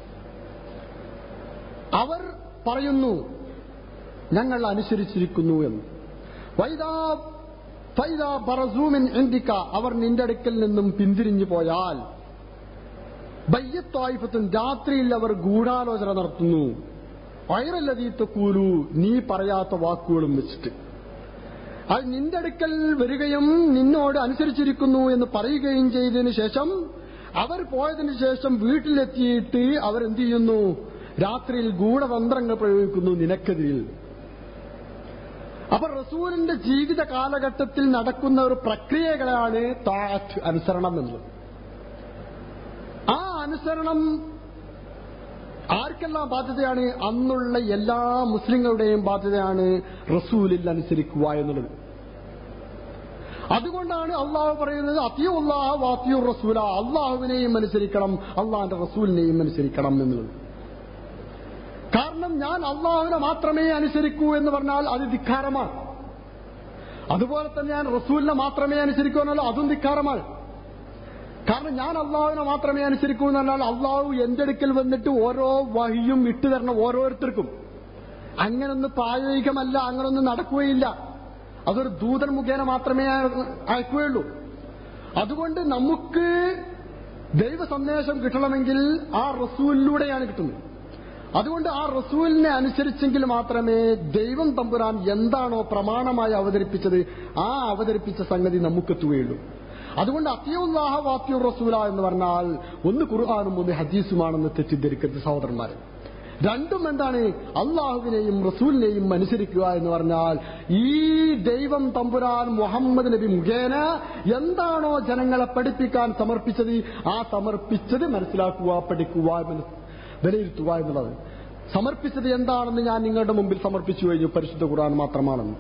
അവർ പറയുന്നു ഞങ്ങൾ അനുസരിച്ചിരിക്കുന്നു എന്ന് വൈദാ ഫൈദാ ബറസൂമിൻ എന്തിക്ക അവർ നിന്റെ അടുക്കൽ നിന്നും പിന്തിരിഞ്ഞു പോയാൽ ബയ്യത്തായിഫത്തും രാത്രിയിൽ അവർ ഗൂഢാലോചന നടത്തുന്നു വയറല്ലതീത്ത കൂലു നീ പറയാത്ത വാക്കുകളും വെച്ചിട്ട് അത് നിന്റെ അടുക്കൽ വരികയും നിന്നോട് അനുസരിച്ചിരിക്കുന്നു എന്ന് പറയുകയും ചെയ്തതിനു ശേഷം അവർ പോയതിനു ശേഷം വീട്ടിലെത്തിയിട്ട് അവരെന്ത് ചെയ്യുന്നു രാത്രിയിൽ ഗൂഢതന്ത്രങ്ങൾ പ്രയോഗിക്കുന്നു നിനക്കെതിരിൽ അപ്പൊ റസൂലിന്റെ ജീവിത കാലഘട്ടത്തിൽ നടക്കുന്ന ഒരു പ്രക്രിയകളാണ് താറ്റ് അനുസരണം എന്നുള്ളത് ആ അനുസരണം ആർക്കെല്ലാം ബാധ്യതയാണ് അന്നുള്ള എല്ലാ മുസ്ലിങ്ങളുടെയും ബാധ്യതയാണ് റസൂലിൽ അനുസരിക്കുക എന്നുള്ളത് അതുകൊണ്ടാണ് അള്ളാഹു പറയുന്നത് അത്തിയുള്ളാഹ വാത്തിയുർ റസൂല അള്ളാഹുവിനെയും അനുസരിക്കണം അള്ളാഹിന്റെ റസൂലിനെയും അനുസരിക്കണം എന്നുള്ളത് കാരണം ഞാൻ അള്ളാഹുവിനെ മാത്രമേ അനുസരിക്കൂ എന്ന് പറഞ്ഞാൽ അത് ധിക്കാരമാണ് അതുപോലെ തന്നെ ഞാൻ റസൂലിനെ മാത്രമേ അനുസരിക്കൂ എന്നല്ലോ അതും ധിക്കാരമാണ് കാരണം ഞാൻ അള്ളാഹുവിനെ മാത്രമേ അനുസരിക്കൂ എന്ന് പറഞ്ഞാൽ അള്ളാഹു എന്റെ അടുക്കൽ വന്നിട്ട് ഓരോ വഹിയും ഇട്ടു തരണം ഓരോരുത്തർക്കും അങ്ങനൊന്നും പ്രായോഗികമല്ല അങ്ങനൊന്നും നടക്കുകയില്ല അതൊരു ദൂതൻ മുഖേന മാത്രമേ അയക്കുകയുള്ളൂ അതുകൊണ്ട് നമുക്ക് ദൈവ സന്ദേശം കിട്ടണമെങ്കിൽ ആ റസൂലിലൂടെയാണ് കിട്ടുന്നത് അതുകൊണ്ട് ആ റസൂലിനെ അനുസരിച്ചെങ്കിൽ മാത്രമേ ദൈവം തമ്പുരാൻ എന്താണോ പ്രമാണമായി അവതരിപ്പിച്ചത് ആ അവതരിപ്പിച്ച സംഗതി നമുക്കെത്തുകയുള്ളൂ അതുകൊണ്ട് അത്തിയുല്ലാഹ വാത്തിയുർ റസൂല എന്ന് പറഞ്ഞാൽ ഒന്ന് ഖുർആാനും ഒന്ന് ഹദീസുമാണെന്ന് തെറ്റിദ്ധരിക്കരുത് സഹോദരന്മാരെ രണ്ടും എന്താണ് അള്ളാഹുവിനെയും റസൂലിനെയും അനുസരിക്കുക എന്ന് പറഞ്ഞാൽ ഈ ദൈവം തമ്പുരാൻ മുഹമ്മദ് നബി മുഖേന എന്താണോ ജനങ്ങളെ പഠിപ്പിക്കാൻ സമർപ്പിച്ചത് ആ സമർപ്പിച്ചത് മനസ്സിലാക്കുക പഠിക്കുക വിലയിരുത്തുക എന്നുള്ളത് സമർപ്പിച്ചത് എന്താണെന്ന് ഞാൻ നിങ്ങളുടെ മുമ്പിൽ സമർപ്പിച്ചു കഴിഞ്ഞു പരിശുദ്ധ ഖുർആൻ മാത്രമാണെന്ന്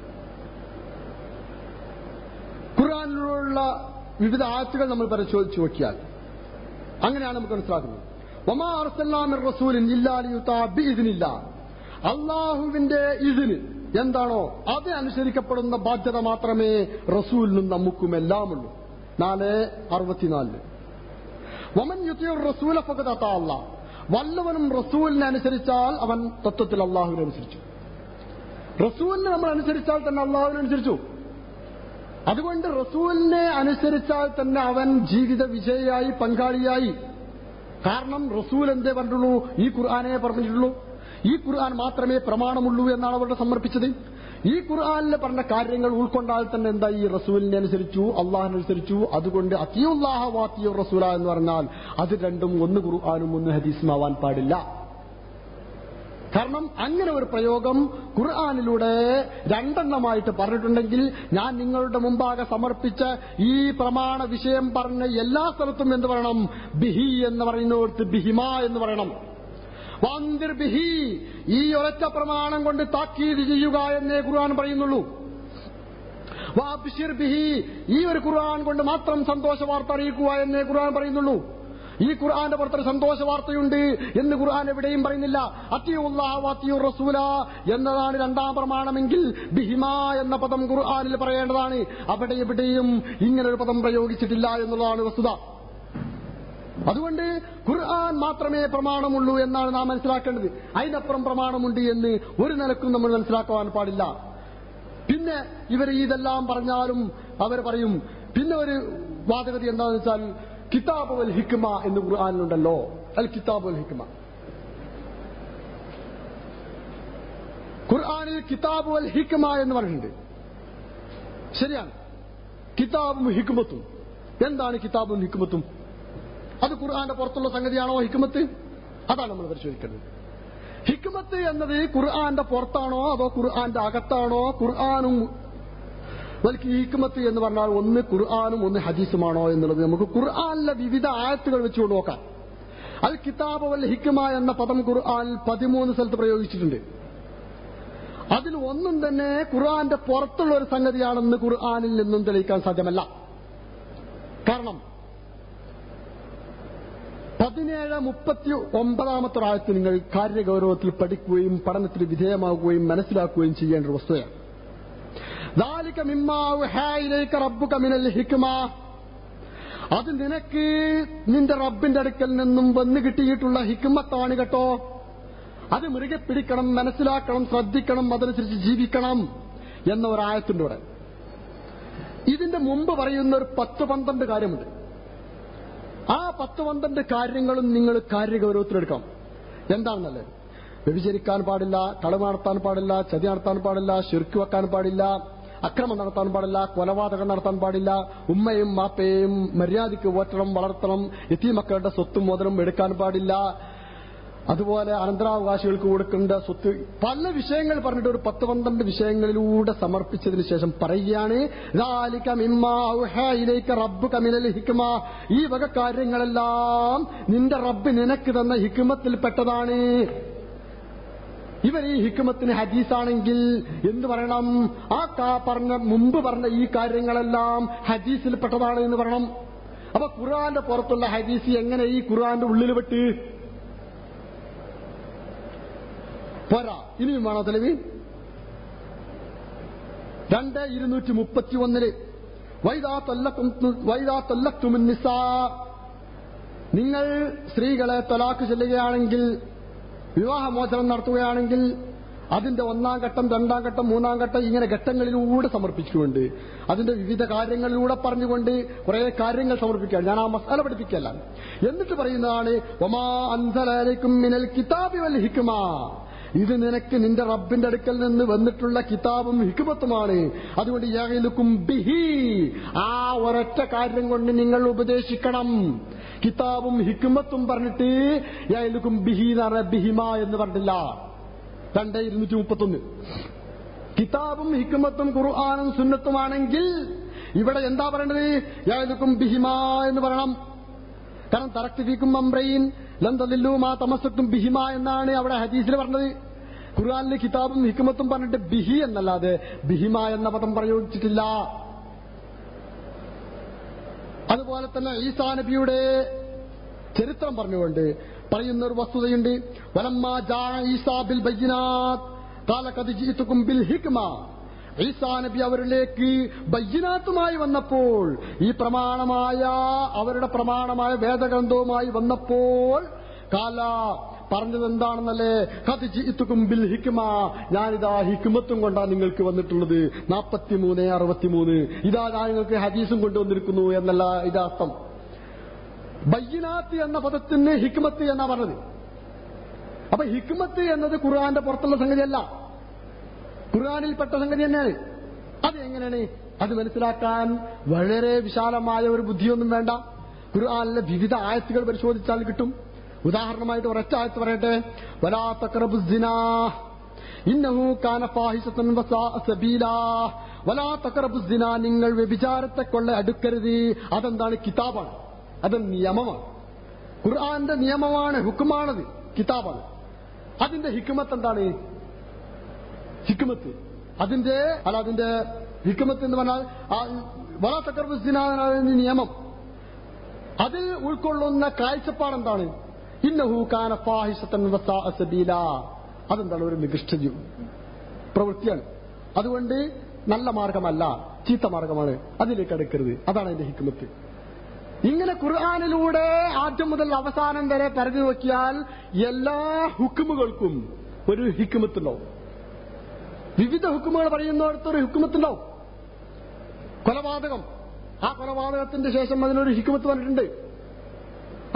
ഖുർആാനിലുള്ള വിവിധ ആയത്തുകൾ നമ്മൾ പരിശോധിച്ചു നോക്കിയാൽ അങ്ങനെയാണ് നമുക്ക് മനസ്സിലാക്കുന്നത് ഒമാ അർസല്ലാമിർ റസൂലിൻ ഇല്ലാലിയുത്താബിഇതിനില്ല അള്ളാഹുവിന്റെ ഇതിന് എന്താണോ അത് അനുസരിക്കപ്പെടുന്ന ബാധ്യത മാത്രമേ റസൂലിനും നമുക്കും എല്ലാമുള്ളൂ നാല് അറുപത്തിനാലില് വമൻ യുത്തിയുർ റസൂല ഫകത അല്ല വല്ലവനും റസൂലിനെ അനുസരിച്ചാൽ അവൻ തത്വത്തിൽ അള്ളാഹുവിനെ അനുസരിച്ചു റസൂലിനെ നമ്മൾ അനുസരിച്ചാൽ തന്നെ അള്ളാഹുവിനെ അനുസരിച്ചു അതുകൊണ്ട് റസൂലിനെ അനുസരിച്ചാൽ തന്നെ അവൻ ജീവിത വിജയിയായി പങ്കാളിയായി കാരണം റസൂൽ എന്തേ പറഞ്ഞിട്ടുള്ളൂ ഈ ഖുർആാനെ പറഞ്ഞിട്ടുള്ളൂ ഈ ഖുർആൻ മാത്രമേ പ്രമാണമുള്ളൂ എന്നാണ് അവരുടെ സമർപ്പിച്ചത് ഈ ഖുർആാനിൽ പറഞ്ഞ കാര്യങ്ങൾ ഉൾക്കൊണ്ടാൽ തന്നെ എന്താ ഈ റസൂലിനെ അനുസരിച്ചു അള്ളാഹിനനുസരിച്ചു അതുകൊണ്ട് അത്തിയുല്ലാഹ വാത്തിയോ റസൂല എന്ന് പറഞ്ഞാൽ അത് രണ്ടും ഒന്ന് ഖുർആാനും ഒന്ന് ഹദീസും ആവാൻ പാടില്ല കാരണം അങ്ങനെ ഒരു പ്രയോഗം ഖുർആാനിലൂടെ രണ്ടെണ്ണമായിട്ട് പറഞ്ഞിട്ടുണ്ടെങ്കിൽ ഞാൻ നിങ്ങളുടെ മുമ്പാകെ സമർപ്പിച്ച ഈ പ്രമാണ വിഷയം പറഞ്ഞ എല്ലാ സ്ഥലത്തും എന്ത് പറയണം ബിഹി എന്ന് പറയുന്നിടത്ത് ബിഹിമ എന്ന് പറയണം വാന്തിർ ബിഹി ഈ ഒരൊറ്റ പ്രമാണം കൊണ്ട് താക്കീത് ചെയ്യുക എന്നേ ഖുർആൻ പറയുന്നുള്ളൂ വാബിഷിർ ബിഹി ഈ ഒരു ഖുർആൻ കൊണ്ട് മാത്രം സന്തോഷ വാർത്ത അറിയിക്കുക എന്നേ ഖുർആൻ പറയുന്നുള്ളൂ ഈ ഖുർആന്റെ പുറത്തൊരു സന്തോഷ വാർത്തയുണ്ട് എന്ന് ഖുർആൻ എവിടെയും പറയുന്നില്ല അത്തിയുല്ലാഹു റസൂല എന്നതാണ് രണ്ടാം പ്രമാണമെങ്കിൽ ബിഹിമ എന്ന പദം ഖുർആനിൽ പറയേണ്ടതാണ് അവിടെ എവിടെയും ഇങ്ങനൊരു പദം പ്രയോഗിച്ചിട്ടില്ല എന്നുള്ളതാണ് വസ്തുത അതുകൊണ്ട് ഖുർആൻ മാത്രമേ പ്രമാണമുള്ളൂ എന്നാണ് നാം മനസ്സിലാക്കേണ്ടത് അതിനപ്പുറം പ്രമാണമുണ്ട് എന്ന് ഒരു നിലക്കും നമ്മൾ മനസ്സിലാക്കുവാൻ പാടില്ല പിന്നെ ഇവർ ഇതെല്ലാം പറഞ്ഞാലും അവർ പറയും പിന്നെ ഒരു വാദഗതി എന്താണെന്ന് വെച്ചാൽ കിതാബ് വൽ ഹിക്മ എന്ന് ഖുർആാനിലുണ്ടല്ലോ അൽ കിതാബ് അൽ ഹിക്മ ഖുർആാനിൽ കിതാബ് അൽ ഹിക്മ എന്ന് പറഞ്ഞിട്ടുണ്ട് ശരിയാണ് കിതാബും ഹിക്മത്തും എന്താണ് കിതാബും ഹിക്മത്തും അത് ഖുർആന്റെ പുറത്തുള്ള സംഗതിയാണോ ഹിക്മത്ത് അതാണ് നമ്മൾ പരിശോധിക്കേണ്ടത് ഹിക്മത്ത് എന്നത് ഖുർആന്റെ പുറത്താണോ അതോ ഖുർആന്റെ അകത്താണോ ഖുർആാനും ബൽക്ക് ഹിക്മത്ത് എന്ന് പറഞ്ഞാൽ ഒന്ന് ഖുർആാനും ഒന്ന് ഹദീസുമാണോ എന്നുള്ളത് നമുക്ക് ഖുർആാനിലെ വിവിധ ആയത്തുകൾ വെച്ചുകൊണ്ട് നോക്കാം അൽ കിതാബ് വൽ ഹിക്മ എന്ന പദം ഖുർആാനിൽ പതിമൂന്ന് സ്ഥലത്ത് പ്രയോഗിച്ചിട്ടുണ്ട് അതിൽ ഒന്നും തന്നെ ഖുർആന്റെ പുറത്തുള്ള ഒരു സംഗതിയാണെന്ന് ഖുർആാനിൽ നിന്നും തെളിയിക്കാൻ സാധ്യമല്ല കാരണം പതിനേഴ് മുപ്പത്തി ഒമ്പതാമത്തെ ആയത്ത് നിങ്ങൾ കാര്യഗൗരവത്തിൽ പഠിക്കുകയും പഠനത്തിന് വിധേയമാകുകയും മനസ്സിലാക്കുകയും ചെയ്യേണ്ട ഒരു വസ്തുതയാണ് ذَلِكَ مِمَّا أَوْحَىٰ إِلَيْكَ رَبُّكَ مِنَ الْحِكْمَةِ അത് നിനക്ക് നിന്റെ റബ്ബിന്റെ അടുക്കൽ നിന്നും വന്നു കിട്ടിയിട്ടുള്ള ഹിക്മത്താണ് കേട്ടോ അത് മുറുകെ പിടിക്കണം മനസ്സിലാക്കണം ശ്രദ്ധിക്കണം അതനുസരിച്ച് ജീവിക്കണം എന്ന ഒരായത്തിന്റെ കൂടെ ഇതിന്റെ മുമ്പ് പറയുന്ന ഒരു പത്ത് പന്ത്രണ്ട് കാര്യമുണ്ട് ആ പത്ത് പന്ത്രണ്ട് കാര്യങ്ങളും നിങ്ങൾ കാര്യഗൗരവത്തിലെടുക്കണം എന്താണെന്നല്ലേ വ്യഭിചരിക്കാൻ പാടില്ല കളവ് നടത്താൻ പാടില്ല ചതി നടത്താൻ പാടില്ല ശിർക്ക് വെക്കാൻ പാടില്ല അക്രമം നടത്താൻ പാടില്ല കൊലപാതകം നടത്താൻ പാടില്ല ഉമ്മയും മാപ്പയും മര്യാദയ്ക്ക് പോറ്റണം വളർത്തണം എത്തിമക്കളുടെ സ്വത്തും മുതലും എടുക്കാൻ പാടില്ല അതുപോലെ അനന്തരാവകാശികൾക്ക് കൊടുക്കേണ്ട സ്വത്ത് പല വിഷയങ്ങൾ പറഞ്ഞിട്ട് ഒരു പത്ത് പന്ത്രണ്ട് വിഷയങ്ങളിലൂടെ സമർപ്പിച്ചതിന് ശേഷം പറയുകയാണ് "ذَلِكَ مِمَّا أَوْحَىٰ إِلَيْكَ رَبُّكَ مِنَ الْحِكْمَةِ ഈ വക കാര്യങ്ങളെല്ലാം നിന്റെ റബ്ബ് നിനക്ക് തന്ന ഹിക്മത്തിൽപ്പെട്ടതാണ് ഇവർ ഈ ഹിക്മത്തിന് ഹദീസാണെങ്കിൽ എന്ത് പറയണം ആ കാ- പറഞ്ഞ മുമ്പ് പറഞ്ഞ ഈ കാര്യങ്ങളെല്ലാം ഹദീസിൽപ്പെട്ടതാണ് എന്ന് പറയണം അപ്പൊ ഖുർആന്റെ പുറത്തുള്ള ഹദീസ് എങ്ങനെ ഈ ഖുർആന്റെ ഉള്ളിൽ പെട്ട് പോരാ ഇനിയും വേണോ തെളിവ് രണ്ട് ഇരുന്നൂറ്റി മുപ്പത്തി ഒന്നില് വൈദാ തൊല്ലക്കും വൈദാ തൊല്ലത്തുമിന്നിസാ നിങ്ങൾ സ്ത്രീകളെ തലാക്ക് ചെല്ലുകയാണെങ്കിൽ വിവാഹമോചനം നടത്തുകയാണെങ്കിൽ അതിന്റെ ഒന്നാം ഘട്ടം രണ്ടാം ഘട്ടം മൂന്നാം ഘട്ടം ഇങ്ങനെ ഘട്ടങ്ങളിലൂടെ സമർപ്പിച്ചുകൊണ്ട് അതിന്റെ വിവിധ കാര്യങ്ങളിലൂടെ പറഞ്ഞുകൊണ്ട് കുറെ കാര്യങ്ങൾ സമർപ്പിക്കുക ഞാൻ ആ മസാല പഠിപ്പിക്കല്ല എന്നിട്ട് പറയുന്നതാണ് ഒമാ അൻസലൈക്കും മിനൽ കിതാബി വൽ ഹിക്മ ഇത് നിനക്ക് നിന്റെ റബ്ബിന്റെ അടുക്കൽ നിന്ന് വന്നിട്ടുള്ള കിതാബും ഹിക്മത്തുമാണ് അതുകൊണ്ട് യഹലുക്കും ബിഹി ആ ഒരൊറ്റ കാര്യം കൊണ്ട് നിങ്ങൾ ഉപദേശിക്കണം കിതാബും ഹിക്മത്തും പറഞ്ഞിട്ട് യഹലുക്കും ബിഹി എന്ന് പറഞ്ഞ ബിഹിമ എന്ന് പറഞ്ഞില്ല രണ്ട് ഇരുന്നൂറ്റി മുപ്പത്തൊന്ന് കിതാബും ഹിക്മത്തും ഖുർആാനും സുന്നത്തുമാണെങ്കിൽ ഇവിടെ എന്താ പറയേണ്ടത് യഹലുക്കും ബിഹിമ എന്ന് പറയണം കാരണം തറക്തിഫിക്കും അംബ്രയിൻ ലന്തലില്ലു മാ തമസത്തും ബിഹിമ എന്നാണ് അവിടെ ഹദീസിൽ പറഞ്ഞത് ഖുർആാനിലെ കിതാബും ഹിക്മത്തും പറഞ്ഞിട്ട് ബിഹി എന്നല്ലാതെ ബിഹിമ എന്ന പദം പ്രയോഗിച്ചിട്ടില്ല അതുപോലെ തന്നെ ഈസാ നബിയുടെ ചരിത്രം പറഞ്ഞുകൊണ്ട് പറയുന്ന ഒരു വസ്തുതയുണ്ട് വലമ്മാ ജാ ഈസാ ബിൽ ബയ്യിനാത്ത് ഖാല ഖദ് ജീതുക്കും ബിൽ ഹിക്മ ഈസാ നബി അവരിലേക്ക് ബയ്യനാത്തുമായി വന്നപ്പോൾ ഈ പ്രമാണമായ അവരുടെ പ്രമാണമായ വേദഗ്രന്ഥവുമായി വന്നപ്പോൾ കാല പറഞ്ഞത് എന്താണെന്നല്ലേ കത് ജീത്തുക്കും ബിൽ ഹിക്മ ഞാനിതാ ഹിക്മത്തും കൊണ്ടാ നിങ്ങൾക്ക് വന്നിട്ടുള്ളത് നാൽപ്പത്തിമൂന്ന് അറുപത്തിമൂന്ന് ഇതാ ഞാൻ നിങ്ങൾക്ക് ഹദീസും കൊണ്ടുവന്നിരിക്കുന്നു എന്നല്ല ഇതാ അർത്ഥം ബയ്യനാത്ത് എന്ന പദത്തിന് ഹിക്മത്ത് എന്നാ പറഞ്ഞത് അപ്പൊ ഹിക്മത്ത് എന്നത് ഖുർആന്റെ പുറത്തുള്ള സംഗതിയല്ല ഖുർആാനിൽപ്പെട്ട സംഗതി തന്നെയാണ് അത് എങ്ങനെയാണ് അത് മനസ്സിലാക്കാൻ വളരെ വിശാലമായ ഒരു ബുദ്ധിയൊന്നും വേണ്ട ഖുർആാനിലെ വിവിധ ആയത്തുകൾ പരിശോധിച്ചാൽ കിട്ടും ഉദാഹരണമായിട്ട് ഒരൊറ്റ ആയത്ത് പറയട്ടെ വലാ തഖറബുസ്സിനാ ഇന്നഹു കാന ഫാഹിശത്തൻ വസാഅ സബീലാ വലാ തഖറബുസ്സിനാ നിങ്ങൾ വ്യഭിചാരത്തെ കൊള്ള അടുക്കരുത് അതെന്താണ് കിതാബാണ് അത് നിയമമാണ് ഖുർആന്റെ നിയമമാണ് ഹുക്കുമാണത് കിതാബാണ് അതിന്റെ ഹിക്കുമത്ത് എന്താണ് ഹിക്കുമത്ത് അതിന്റെ അല്ല അതിന്റെ ഹിക്കുമത്ത് എന്ന് പറഞ്ഞാൽ വള തക്കർബുസിന നിയമം അതിൽ ഉൾക്കൊള്ളുന്ന കാഴ്ചപ്പാട് എന്താണ് ഇന്നഹു കാന ഫാഹിഷത്തൻ വസാഅ സബീല അതെന്താണ് ഒരു നികൃഷ്ട ജീ- പ്രവൃത്തിയാണ് അതുകൊണ്ട് നല്ല മാർഗമല്ല ചീത്ത മാർഗമാണ് അതിലേക്ക് അടുക്കരുത് അതാണ് അതിന്റെ ഹിക്കുമത്ത് ഇങ്ങനെ ഖുർആാനിലൂടെ ആദ്യം മുതൽ അവസാനം വരെ പറഞ്ഞു നോക്കിയാൽ എല്ലാ ഹുക്കുമുകൾക്കും ഒരു ഹിക്കുമത്തുണ്ടാവും വിവിധ ഹുക്കുമുകൾ പറയുന്നിടത്ത് ഒരു ഹുക്കുമത്തുണ്ടാവും കൊലപാതകം ആ കൊലപാതകത്തിന്റെ ശേഷം അതിനൊരു ഹിക്കുമത്ത് പറഞ്ഞിട്ടുണ്ട്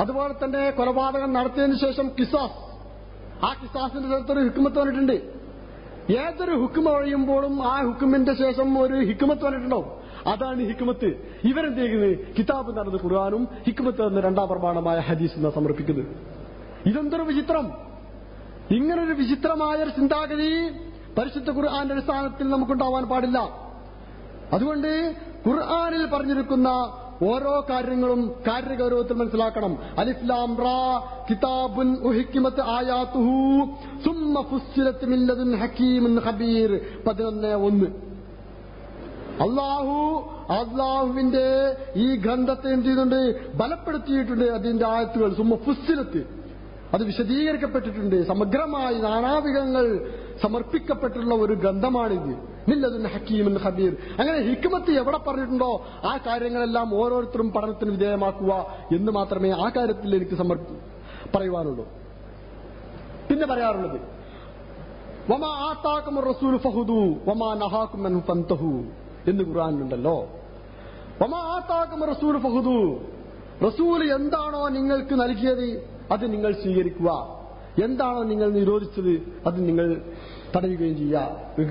അതുപോലെ തന്നെ കൊലപാതകം നടത്തിയതിനു ശേഷം കിസാസ് ആ കിസാസിന്റെ സ്ഥലത്തൊരു ഹിക്കുമത്ത് വന്നിട്ടുണ്ട് ഏതൊരു ഹുക്കുമ ഒഴിയുമ്പോഴും ആ ഹുക്കുമിന്റെ ശേഷം ഒരു ഹിക്കുമത്ത് വന്നിട്ടുണ്ടാവും അതാണ് ഹിക്കുമത്ത് ഇവരെന്ത് ചെയ്യുന്നത് കിതാബ് നടന്ന് ഖുർആാനും ഹിക്കുമത്ത് എന്ന രണ്ടാം പ്രമാണമായ ഹദീസ് എന്നാ സമർപ്പിക്കുന്നത് ഇതെന്തൊരു വിചിത്രം ഇങ്ങനൊരു വിചിത്രമായ ഒരു ചിന്താഗതി പരിശുദ്ധ ഖുർആന്റെ അടിസ്ഥാനത്തിൽ നമുക്കുണ്ടാവാൻ പാടില്ല അതുകൊണ്ട് ഖുർആനിൽ പറഞ്ഞിരിക്കുന്ന ഓരോ കാര്യങ്ങളും കാര്യഗൗരവത്തിൽ മനസ്സിലാക്കണം അലിഫ്ലാം റാ കിതാബുൻ ഉഹിക്കിമത്ത് ആയാത്തുഹു സുമ്മ ഫുസ്സിലത്ത് മില്ലതുൻ ഹക്കീമുൻ ഹബീർ പതിനൊന്ന് ഒന്ന് അള്ളാഹു അള്ളാഹുവിന്റെ ഈ ഗ്രന്ഥത്തെ എന്ത് ചെയ്തിട്ടുണ്ട് ബലപ്പെടുത്തിയിട്ടുണ്ട് അതിന്റെ ആയത്തുകൾ സുമ്മ ഫുസ്സിലത്ത് അത് വിശദീകരിക്കപ്പെട്ടിട്ടുണ്ട് സമഗ്രമായി നാനാവിധങ്ങൾ സമർപ്പിക്കപ്പെട്ടിട്ടുള്ള ഒരു ഗ്രന്ഥമാണിത് നില്ലതിന് ഹക്കീമിൻ ഹബീർ അങ്ങനെ ഹിക്മത്ത് എവിടെ പറഞ്ഞിട്ടുണ്ടോ ആ കാര്യങ്ങളെല്ലാം ഓരോരുത്തരും പഠനത്തിന് വിധേയമാക്കുക എന്ന് മാത്രമേ ആ കാര്യത്തിൽ എനിക്ക് സമർപ്പ പറയുവാനുള്ളൂ പിന്നെ പറയാറുള്ളത് വമാ ആത്താക്കും റസൂൽ ഫഹുദു വമാ നഹാക്കും അൻഹു ഫന്തഹു എന്ന് ഖുർആനിലുണ്ടല്ലോ വമാ ആത്താക്കും റസൂൽ ഫഹുദു റസൂൽ എന്താണോ നിങ്ങൾക്ക് നൽകിയത് അത് നിങ്ങൾ സ്വീകരിക്കുക എന്താണോ നിങ്ങൾ നിരോധിച്ചത് അത് നിങ്ങൾ തടയുകയും ചെയ്യുക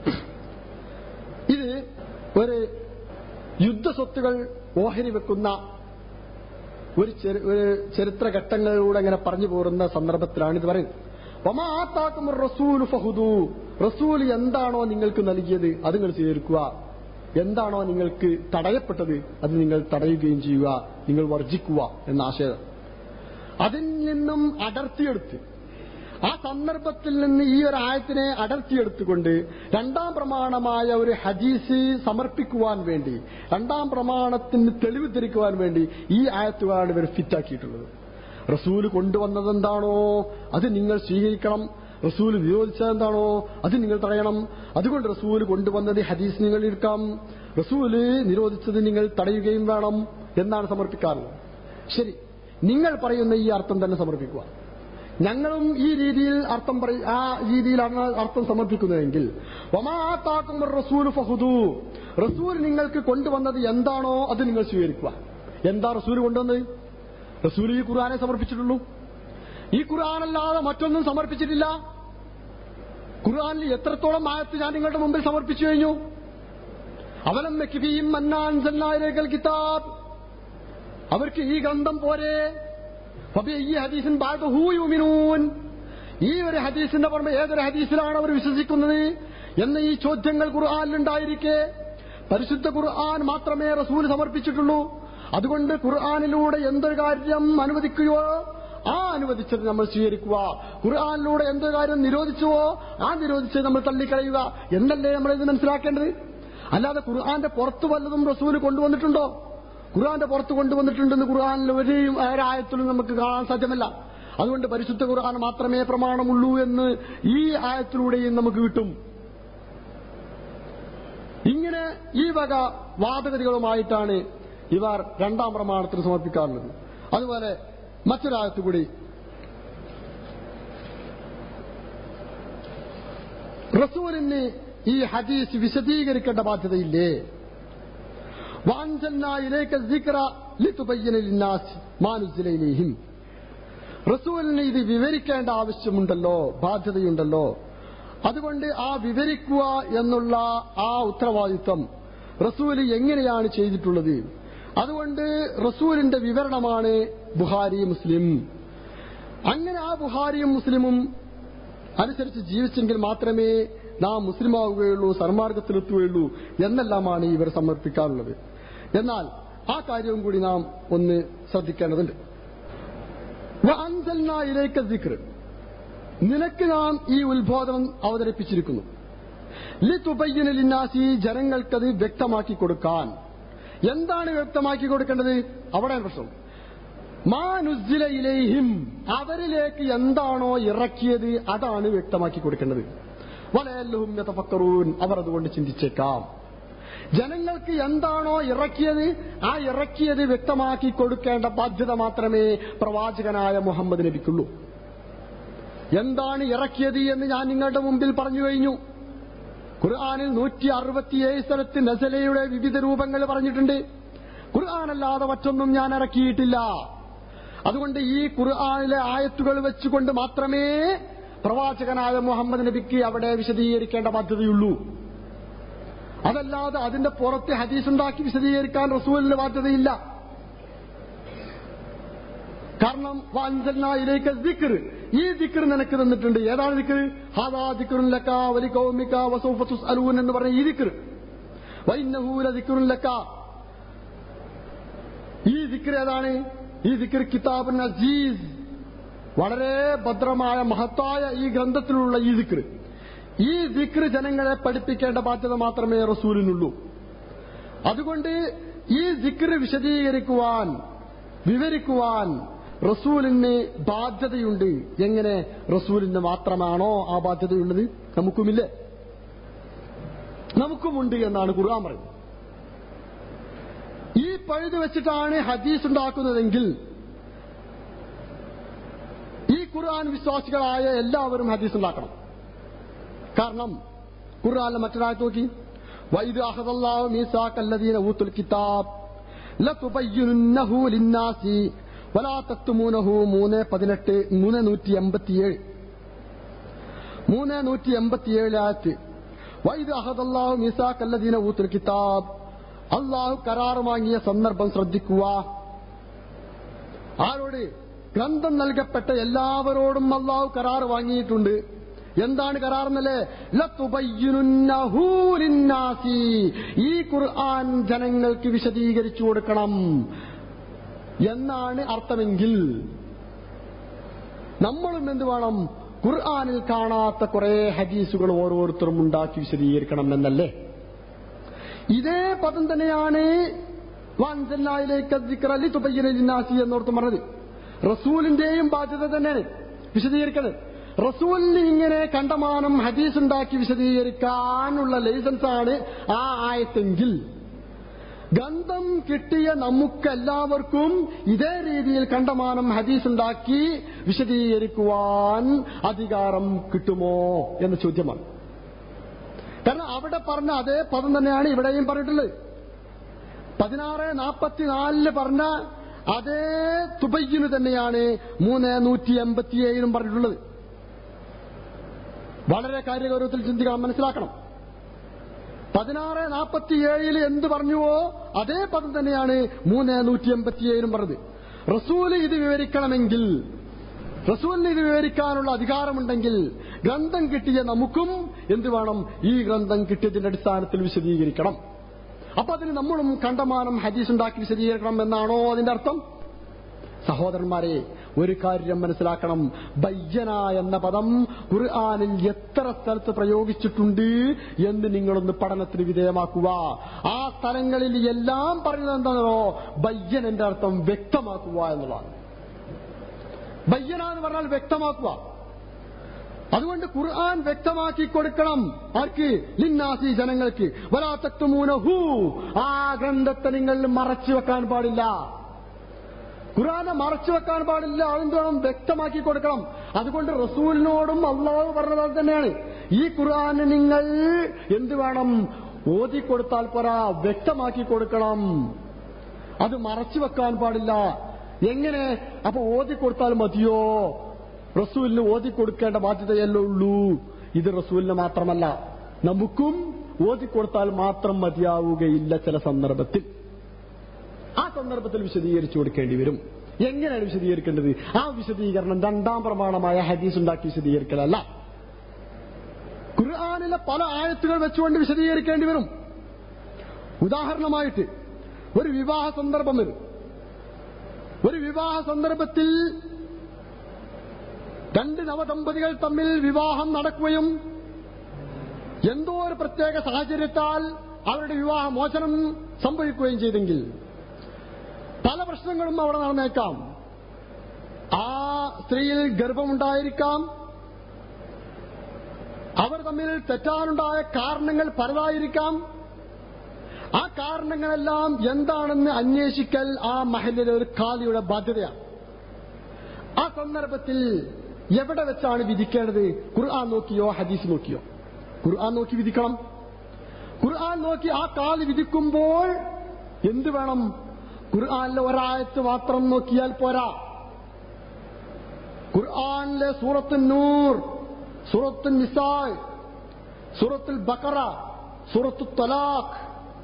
ഇത് ഒരു യുദ്ധസ്വത്തുകൾ ഓഹരി വെക്കുന്ന ഒരു ചെറു- ഒരു ചരിത്രഘട്ടങ്ങളിലൂടെ അങ്ങനെ പറഞ്ഞു പോരുന്ന സന്ദർഭത്തിലാണ് ഇത് പറയുന്നത് ഒമാ ആത്താക്കും റസൂൽ ഫഹുദു റസൂൽ എന്താണോ നിങ്ങൾക്ക് നൽകിയത് അത് നിങ്ങൾ സ്വീകരിക്കുക എന്താണോ നിങ്ങൾക്ക് തടയപ്പെട്ടത് അത് നിങ്ങൾ തടയുകയും ചെയ്യുക നിങ്ങൾ വർജിക്കുക എന്ന ആശയം അതിൽ നിന്നും അടർത്തിയെടുത്ത് ആ സന്ദർഭത്തിൽ നിന്ന് ഈ ഒരു ആയത്തിനെ അടർത്തിയെടുത്തുകൊണ്ട് രണ്ടാം പ്രമാണമായ ഒരു ഹദീസ് സമർപ്പിക്കുവാൻ വേണ്ടി രണ്ടാം പ്രമാണത്തിന് തെളിവ് ധരിക്കുവാൻ വേണ്ടി ഈ ആയത്തുകളാണ് ഇവർ ഫിറ്റാക്കിയിട്ടുള്ളത് റസൂല് കൊണ്ടുവന്നത് എന്താണോ അത് നിങ്ങൾ സ്വീകരിക്കണം റസൂല് വിരോധിച്ചത് എന്താണോ അത് നിങ്ങൾ തടയണം അതുകൊണ്ട് റസൂല് കൊണ്ടുവന്നത് ഹദീസ് നിങ്ങൾ എടുക്കാം റസൂല് നിരോധിച്ചത് നിങ്ങൾ തടയുകയും വേണം എന്നാണ് സമർപ്പിക്കാറുള്ളത് ശരി നിങ്ങൾ പറയുന്ന ഈ അർത്ഥം തന്നെ സമർപ്പിക്കുക ഞങ്ങളും ഈ രീതിയിൽ അർത്ഥം പറ ആ രീതിയിലാണ് അർത്ഥം സമർപ്പിക്കുന്നതെങ്കിൽ ഒമാത്താക്കും റസൂൽ ഫഹുദു റസൂൽ നിങ്ങൾക്ക് കൊണ്ടുവന്നത് എന്താണോ അത് നിങ്ങൾ സ്വീകരിക്കുക എന്താ റസൂൽ കൊണ്ടുവന്നത് റസൂൽ ഈ ഖുർആനെ സമർപ്പിച്ചിട്ടുള്ളൂ ഈ ഖുർആനല്ലാതെ മറ്റൊന്നും സമർപ്പിച്ചിട്ടില്ല ഖുർആനിൽ എത്രത്തോളം ആയത്ത് ഞാൻ നിങ്ങളുടെ മുമ്പിൽ സമർപ്പിച്ചു കഴിഞ്ഞു അവലം മെക്കിബിയും മന്നാൻസന്നായിരേക്കൽ കിതാബ് അവർക്ക് ഈ ഗ്രന്ഥം പോരെ ഫബി ഈ ഹദീസിൻ ബാദഹു യുമിനൂൻ ഈ ഒരു ഹദീസിന്റെ പുറമെ ഏതൊരു ഹദീസിലാണ് അവർ വിശ്വസിക്കുന്നത് എന്ന ഈ ചോദ്യങ്ങൾ ഖുർആാനിലുണ്ടായിരിക്കെ പരിശുദ്ധ ഖുർആൻ മാത്രമേ റസൂൽ സമർപ്പിച്ചിട്ടുള്ളൂ അതുകൊണ്ട് ഖുർആാനിലൂടെ എന്തൊരു കാര്യം അനുവദിക്കുകയോ ആ അനുവദിച്ചത് നമ്മൾ സ്വീകരിക്കുക ഖുർആാനിലൂടെ എന്തൊരു കാര്യം നിരോധിച്ചുവോ ആ നിരോധിച്ചത് നമ്മൾ തള്ളിക്കളയുക എന്നല്ലേ നമ്മൾ ഇത് മനസ്സിലാക്കേണ്ടത് അല്ലാതെ ഖുർആന്റെ പുറത്ത് വല്ലതും റസൂല് കൊണ്ടുവന്നിട്ടുണ്ടോ ഖുർആന്റെ പുറത്ത് കൊണ്ടുവന്നിട്ടുണ്ടെന്ന് ഖുർആനിൽ ഒരു ആയത്തിലും നമുക്ക് കാണാൻ സാധ്യമല്ല അതുകൊണ്ട് പരിശുദ്ധ ഖുർആൻ മാത്രമേ പ്രമാണമുള്ളൂ എന്ന് ഈ ആയത്തിലൂടെയും നമുക്ക് കിട്ടും ഇങ്ങനെ ഈ വക വാദഗതികളുമായിട്ടാണ് ഇവർ രണ്ടാം പ്രമാണത്തിന് സമർപ്പിക്കാറുള്ളത് അതുപോലെ മറ്റൊരായത്ത് കൂടി റസൂലിന് ഈ ഹദീസ് വിശദീകരിക്കേണ്ട ബാധ്യതയില്ലേ وأنزلنا إليك الذكر لتبين للناس ما نزل إليهم റസൂലിന് ഇത് വിവരിക്കേണ്ട ആവശ്യമുണ്ടല്ലോ ബാധ്യതയുണ്ടല്ലോ അതുകൊണ്ട് ആ വിവരിക്കുക എന്നുള്ള ആ ഉത്തരവാദിത്വം റസൂല് എങ്ങനെയാണ് ചെയ്തിട്ടുള്ളത് അതുകൊണ്ട് റസൂലിന്റെ വിവരണമാണ് ബുഹാരി മുസ്ലിം അങ്ങനെ ആ ബുഹാരിയും മുസ്ലിമും അനുസരിച്ച് ജീവിച്ചെങ്കിൽ മാത്രമേ നാം മുസ്ലിമാവുകയുള്ളൂ സന്മാർഗത്തിലെത്തുകയുള്ളൂ എന്നെല്ലാമാണ് ഇവർ സമർപ്പിക്കാറുള്ളത് എന്നാൽ ആ കാര്യവും കൂടി നാം ഒന്ന് ശ്രദ്ധിക്കേണ്ടതുണ്ട് വഅൻസൽനാ ഇലൈക ദിക്ർ നിനക്ക് നാം ഈ ഉത്ബോധനം അവതരിപ്പിച്ചിരിക്കുന്നു ലിതുബയ്യിന ലിന്നാസി ജനങ്ങൾക്കത് വ്യക്തമാക്കി കൊടുക്കാൻ എന്താണ് വ്യക്തമാക്കി കൊടുക്കേണ്ടത് അവിടെയാണ് പ്രശ്നം മാ നുസ്സില ഇലൈഹിം അവരിലേക്ക് എന്താണോ ഇറക്കിയത് അതാണ് വ്യക്തമാക്കി കൊടുക്കേണ്ടത് വലയല്ലഹും യതഫക്കറൂൻ അവർ അതുകൊണ്ട് ചിന്തിച്ചേക്കാം ജനങ്ങൾക്ക് എന്താണോ ഇറക്കിയത് ആ ഇറക്കിയത് വ്യക്തമാക്കി കൊടുക്കേണ്ട ബാധ്യത മാത്രമേ പ്രവാചകനായ മുഹമ്മദ് നബിക്കുള്ളൂ എന്താണ് ഇറക്കിയത് എന്ന് ഞാൻ നിങ്ങളുടെ മുമ്പിൽ പറഞ്ഞു കഴിഞ്ഞു ഖുർആാനിൽ നൂറ്റി അറുപത്തിയേഴ് സ്ഥലത്ത് നസലയുടെ വിവിധ രൂപങ്ങൾ പറഞ്ഞിട്ടുണ്ട് ഖുർആാനല്ലാതെ മറ്റൊന്നും ഞാൻ ഇറക്കിയിട്ടില്ല അതുകൊണ്ട് ഈ ഖുർആാനിലെ ആയത്തുകൾ വെച്ചുകൊണ്ട് മാത്രമേ പ്രവാചകനായ മുഹമ്മദ് നബിക്ക് അവിടെ വിശദീകരിക്കേണ്ട ബാധ്യതയുള്ളൂ അതല്ലാതെ അതിന്റെ പുറത്ത് ഹദീസ് ഉണ്ടാക്കി വിശദീകരിക്കാൻ റസൂലിന് ബാധ്യതയില്ല കാരണം വാൻസലിലേക്ക് ദിക്കർ ഈ ദിക്കർ നിനക്ക് തന്നിട്ടുണ്ട് ഏതാണ് ദിക്കർ ഹാദാ ദിക്കറുൻ ലക്ക വലി കൗമിക വസൂഫത്തുസ് അലൂൻ എന്ന് പറഞ്ഞ ഈ ദിക്കർ വൈന്നഹൂല ദിക്കറുൻ ലക്ക ഈ ദിക്കർ ഏതാണ് ഈ ദിക്കർ കിതാബുൻ അസീസ് വളരെ ഭദ്രമായ മഹത്തായ ഈ ഗ്രന്ഥത്തിലുള്ള ഈ ദിക്കർ ഈ ദിക്ർ ജനങ്ങളെ പഠിപ്പിക്കേണ്ട ബാധ്യത മാത്രമേ റസൂലിനുള്ളൂ അതുകൊണ്ട് ഈ ദിക്ർ വിശദീകരിക്കുവാൻ വിവരിക്കുവാൻ റസൂലിന് ബാധ്യതയുണ്ട് എങ്ങനെ റസൂലിന് മാത്രമാണോ ആ ബാധ്യതയുള്ളത് നമുക്കുമില്ലേ നമുക്കുമുണ്ട് എന്നാണ് ഖുർആൻ പറയുന്നത് ഈ പഴുത് വെച്ചിട്ടാണ് ഹദീസ് ഉണ്ടാക്കുന്നതെങ്കിൽ ഈ ഖുർആൻ വിശ്വാസികളായ എല്ലാവരും ഹദീസ് ഉണ്ടാക്കണം കാരണം ഖുർആാനിലെ മറ്റൊരാഴ്ച നോക്കി വൈദ് അഹദല്ലാഹു മീസാഖല്ലദീന ഊത്തുൽ കിതാബ് ലതുബയ്യിനുന്നഹു ലിന്നാസി വലാ തക്തുമൂനഹു മൂന്ന് പതിനെട്ട് മൂന്ന് നൂറ്റി എൺപത്തിയേഴ് മൂന്ന് നൂറ്റി എൺപത്തിയേഴ് ആയത്ത് വൈദ് അഹദല്ലാഹു മീസാഖല്ലദീന ഊത്തുൽ കിതാബ് അള്ളാഹു കരാർ വാങ്ങിയ സന്ദർഭം ശ്രദ്ധിക്കുക ആരോട് ഗ്രന്ഥം നൽകപ്പെട്ട എല്ലാവരോടും അള്ളാഹു കരാർ വാങ്ങിയിട്ടുണ്ട് എന്താണ് കരാർ എന്നല്ലേ ലത്തുബയ്യിനുന്നഹു ലിന്നാസി. ഈ ഖുർആൻ ജനങ്ങൾക്ക് വിശദീകരിച്ചു കൊടുക്കണം എന്നാണ് അർത്ഥമെങ്കിൽ നമ്മളും എന്ത് വേണം ഖുർആനിൽ കാണാത്ത കുറെ ഹദീസുകൾ ഓരോരുത്തരും ഉണ്ടാക്കി വിശദീകരിക്കണം എന്നല്ലേ ഇതേ പദം തന്നെയാണ് വാൻസല്ലായിലേക്ക് ദിക്റലി തുബയ്യന ലിന്നാസി എന്നോർത്ത് പറഞ്ഞത് റസൂലിന്റെയും ബാധ്യത തന്നെയാണ് വിശദീകരിക്കുന്നത് റസൂലിന് ഇങ്ങനെ കണ്ടമാനം ഹദീസ് ഉണ്ടാക്കി വിശദീകരിക്കാനുള്ള ലൈസൻസ് ആണ് ആ ആയത്തെങ്കിൽ ഗന്ധം കിട്ടിയ നമുക്കെല്ലാവർക്കും ഇതേ രീതിയിൽ കണ്ടമാനം ഹദീസ് ഉണ്ടാക്കി വിശദീകരിക്കുവാൻ അധികാരം കിട്ടുമോ എന്ന ചോദ്യമാണ് കാരണം അവിടെ പറഞ്ഞ അതേ പദം തന്നെയാണ് ഇവിടെയും പറഞ്ഞിട്ടുള്ളത് പതിനാറ് നാൽപ്പത്തിനാലില് പറഞ്ഞ അതേ തുബയ്യന് തന്നെയാണ് മൂന്ന് നൂറ്റി എൺപത്തിയേഴിലും പറഞ്ഞിട്ടുള്ളത് വളരെ കാര്യഗൗരവത്തിൽ ചിന്തിക്കണം മനസ്സിലാക്കണം പതിനാറ് നാൽപ്പത്തിയേഴിൽ എന്ത് പറഞ്ഞുവോ അതേ പദം തന്നെയാണ് മൂന്ന് നൂറ്റി എൺപത്തിയേഴിലും പറഞ്ഞത് റസൂല് ഇത് വിവരിക്കണമെങ്കിൽ റസൂലിന് ഇത് വിവരിക്കാനുള്ള അധികാരമുണ്ടെങ്കിൽ ഗ്രന്ഥം കിട്ടിയ നമുക്കും എന്ത് വേണം ഈ ഗ്രന്ഥം കിട്ടിയതിന്റെ അടിസ്ഥാനത്തിൽ വിശദീകരിക്കണം അപ്പൊ അതിന് നമ്മളും കണ്ടമാനം ഹദീസ് ഉണ്ടാക്കി വിശദീകരിക്കണം എന്നാണോ അതിന്റെ അർത്ഥം സഹോദരന്മാരെ ഒരു കാര്യം മനസ്സിലാക്കണം ബയ്യന എന്ന പദം ഖുർആാനിൽ എത്ര സ്ഥലത്ത് പ്രയോഗിച്ചിട്ടുണ്ട് എന്ന് നിങ്ങളൊന്ന് പഠനത്തിന് വിധേയമാക്കുക ആ സ്ഥലങ്ങളിൽ എല്ലാം പറയുന്നത് എന്താണോ ബയ്യനന്റെ അർത്ഥം വ്യക്തമാക്കുക എന്നുള്ളതാണ് ബയ്യന എന്ന് പറഞ്ഞാൽ വ്യക്തമാക്കുക അതുകൊണ്ട് ഖുർആൻ വ്യക്തമാക്കി കൊടുക്കണം ആർക്ക് ലിന്നാസി ജനങ്ങൾക്ക് വലാത്തക്തുമൂനഹു ആ ഗ്രന്ഥത്തെ നിങ്ങൾ മറച്ചു വെക്കാൻ പാടില്ല ഖുർആനെ മറച്ചു വെക്കാൻ പാടില്ല അതെന്ത് വേണം വ്യക്തമാക്കി കൊടുക്കണം അതുകൊണ്ട് റസൂലിനോടും അള്ളാഹു പറഞ്ഞത് അത് തന്നെയാണ് ഈ ഖുർആന് നിങ്ങൾ എന്ത് വേണം ഓതി കൊടുത്താൽ പോരാ വ്യക്തമാക്കി കൊടുക്കണം അത് മറച്ചു വെക്കാൻ പാടില്ല എങ്ങനെ അപ്പൊ ഓതി കൊടുത്താൽ മതിയോ റസൂലിന് ഓതി കൊടുക്കേണ്ട ബാധ്യതയല്ലേ ഉള്ളൂ ഇത് റസൂലിന് മാത്രമല്ല നമുക്കും ഓതി കൊടുത്താൽ മാത്രം മതിയാവുകയില്ല ചില സന്ദർഭത്തിൽ ആ സന്ദർഭത്തിൽ വിശദീകരിച്ചു കൊടുക്കേണ്ടി വരും എങ്ങനെയാണ് വിശദീകരിക്കേണ്ടത് ആ വിശദീകരണം രണ്ടാം പ്രമാണമായ ഹദീസ് ഉണ്ടാക്കി വിശദീകരിക്കലല്ല ഖുർആാനിലെ പല ആയത്തുകൾ വെച്ചുകൊണ്ട് വിശദീകരിക്കേണ്ടി വരും ഉദാഹരണമായിട്ട് ഒരു വിവാഹ സന്ദർഭം വരും ഒരു വിവാഹ സന്ദർഭത്തിൽ രണ്ട് നവദമ്പതികൾ തമ്മിൽ വിവാഹം നടക്കുകയും എന്തോ ഒരു പ്രത്യേക സാഹചര്യത്താൽ അവരുടെ വിവാഹ മോചനം സംഭവിക്കുകയും ചെയ്തെങ്കിൽ പല പ്രശ്നങ്ങളും അവിടെ നടന്നേക്കാം ആ സ്ത്രീയിൽ ഗർഭമുണ്ടായിരിക്കാം അവർ തമ്മിൽ തെറ്റാനുണ്ടായ കാരണങ്ങൾ പലതായിരിക്കാം ആ കാരണങ്ങളെല്ലാം എന്താണെന്ന് അന്വേഷിക്കൽ ആ മഹലിലെ ഒരു കാലിയുടെ ബാധ്യതയാണ് ആ സന്ദർഭത്തിൽ എവിടെ വെച്ചാണ് വിധിക്കേണ്ടത് ഖുർആൻ നോക്കിയോ ഹദീസ് നോക്കിയോ ഖുർആൻ നോക്കി വിധിക്കണം ഖുർആൻ നോക്കി ആ കാല് വിധിക്കുമ്പോൾ എന്ത് വേണം ഖുർആനിലെ ഒരായത്ത് മാത്രം നോക്കിയാൽ പോരാ ഖുർആനിലെ സൂറത്ത് നൂർ സൂറത്ത് നിസായ് സൂറത്തുൽ ബക്കറ സൂറത്തു തലാഖ്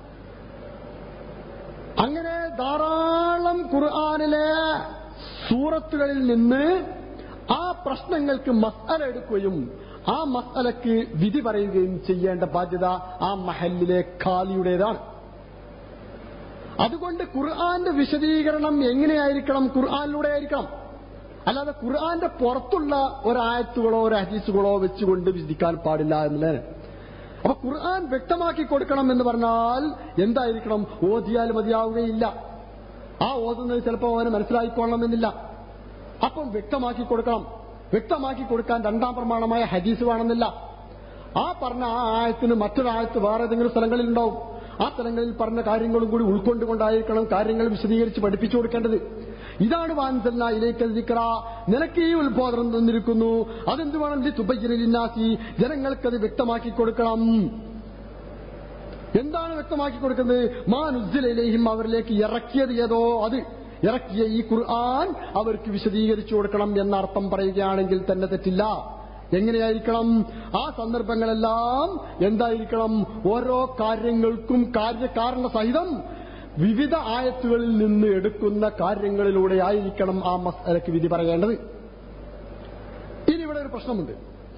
അങ്ങനെ ധാരാളം ഖുർആനിലെ സൂറത്തുകളിൽ നിന്ന് ആ പ്രശ്നങ്ങൾക്ക് മസല എടുക്കുകയും ആ മസലക്ക് വിധി പറയുകയും ചെയ്യേണ്ട ബാധ്യത ആ മഹലിലെ ഖാലിയുടേതാണ് അതുകൊണ്ട് ഖുർആന്റെ വിശദീകരണം എങ്ങനെയായിരിക്കണം ഖുർആനിലൂടെ ആയിരിക്കണം അല്ലാതെ ഖുർആന്റെ പുറത്തുള്ള ഒരായത്തുകളോ ഒരു ഹദീസുകളോ വെച്ചുകൊണ്ട് വിധിക്കാൻ പാടില്ല എന്നുള്ളതാണ് അപ്പൊ ഖുർആൻ വ്യക്തമാക്കി കൊടുക്കണം എന്ന് പറഞ്ഞാൽ എന്തായിരിക്കണം ഓതിയാൽ മതിയാവുകയില്ല ആ ഓതുന്നത് ചിലപ്പോൾ അവന് മനസ്സിലായിക്കൊള്ളണമെന്നില്ല അപ്പം വ്യക്തമാക്കി കൊടുക്കണം വ്യക്തമാക്കി കൊടുക്കാൻ രണ്ടാം പ്രമാണമായ ഹദീസ് വേണമെന്നില്ല ആ പറഞ്ഞ ആ ആയത്തിന് മറ്റൊരായത്ത് വേറെ ഏതെങ്കിലും സ്ഥലങ്ങളിൽ ഉണ്ടാവും ആ സ്ഥലങ്ങളിൽ പറഞ്ഞ കാര്യങ്ങളും കൂടി ഉൾക്കൊണ്ടുകൊണ്ടായിരിക്കണം കാര്യങ്ങൾ വിശദീകരിച്ച് പഠിപ്പിച്ചു കൊടുക്കേണ്ടത് ഇതാണ് വാൻസല്ല ഇലേക്ക് ദിക്ര നിനക്ക് ഈ ഉത്ബോധനം തന്നിരിക്കുന്നു അതെന്ത് വേണം തുബയ്യലിന്നാസി ജനങ്ങൾക്കത് വ്യക്തമാക്കി കൊടുക്കണം എന്താണ് വ്യക്തമാക്കി കൊടുക്കുന്നത് മാനുജ്ജലയിലേയും അവരിലേക്ക് ഇറക്കിയത് ഏതോ അത് ഇറക്കിയ ഈ ഖുർആൻ അവർക്ക് വിശദീകരിച്ചു കൊടുക്കണം എന്നർത്ഥം പറയുകയാണെങ്കിൽ തന്നെ തെറ്റില്ല എങ്ങനെയായിരിക്കണം ആ സന്ദർഭങ്ങളെല്ലാം എന്തായിരിക്കണം ഓരോ കാര്യങ്ങൾക്കും കാര്യകാരണ സഹിതം വിവിധ ആയത്തുകളിൽ നിന്ന് എടുക്കുന്ന കാര്യങ്ങളിലൂടെ ആയിരിക്കണം ആ മസലക്ക് വിധി പറയേണ്ടത് ഇനി ഇവിടെ ഒരു പ്രശ്നമുണ്ട്